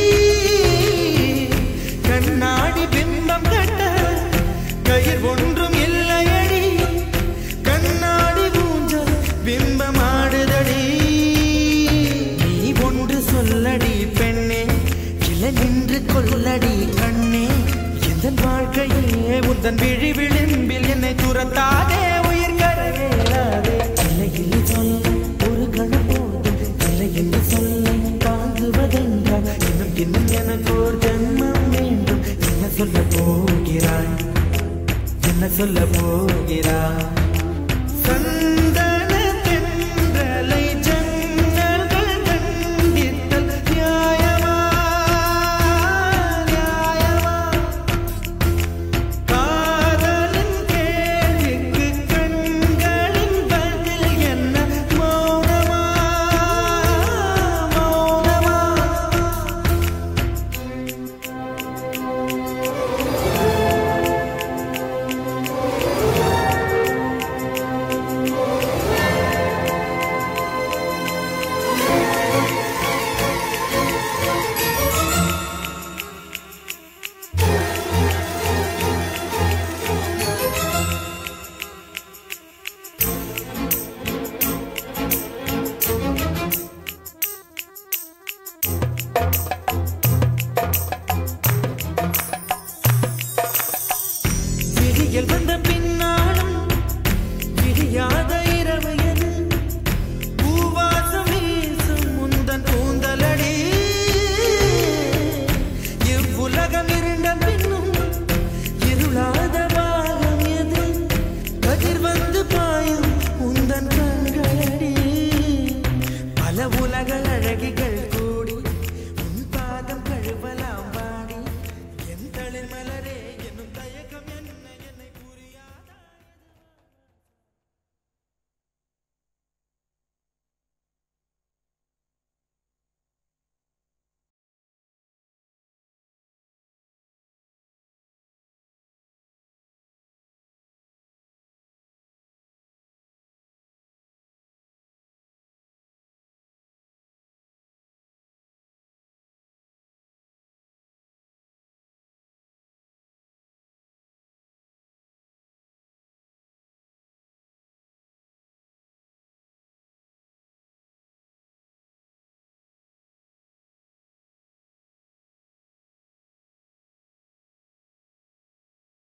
கண்ணாடி பிம்பம் கட்ட கயிர் ஒன்றும் இல்லையடி கண்ணாடி ஊஞ்சல் பிம்பம் ஆடுதடி நீ ஒன்று சொல்லடி பெண்ணே கிளை நின்று கொல்லடி கண்ணே எந்த வாழ்க்கையே உந்தன் விழி விளிம்பில் என்னை துரத்தாதே உயிர் கரையேறாதே இல்லை இல்லை சொல்ல ஒரு கணம் போதும் இல்லை என்று சொல்ல தாங்குவதென்றால் இன்னும் இன்னும் எனக்கு ஒரு ஜென்மம் வேண்டும் என்ன சொல்ல போகிறாய் என்ன சொல்ல போகிறாய்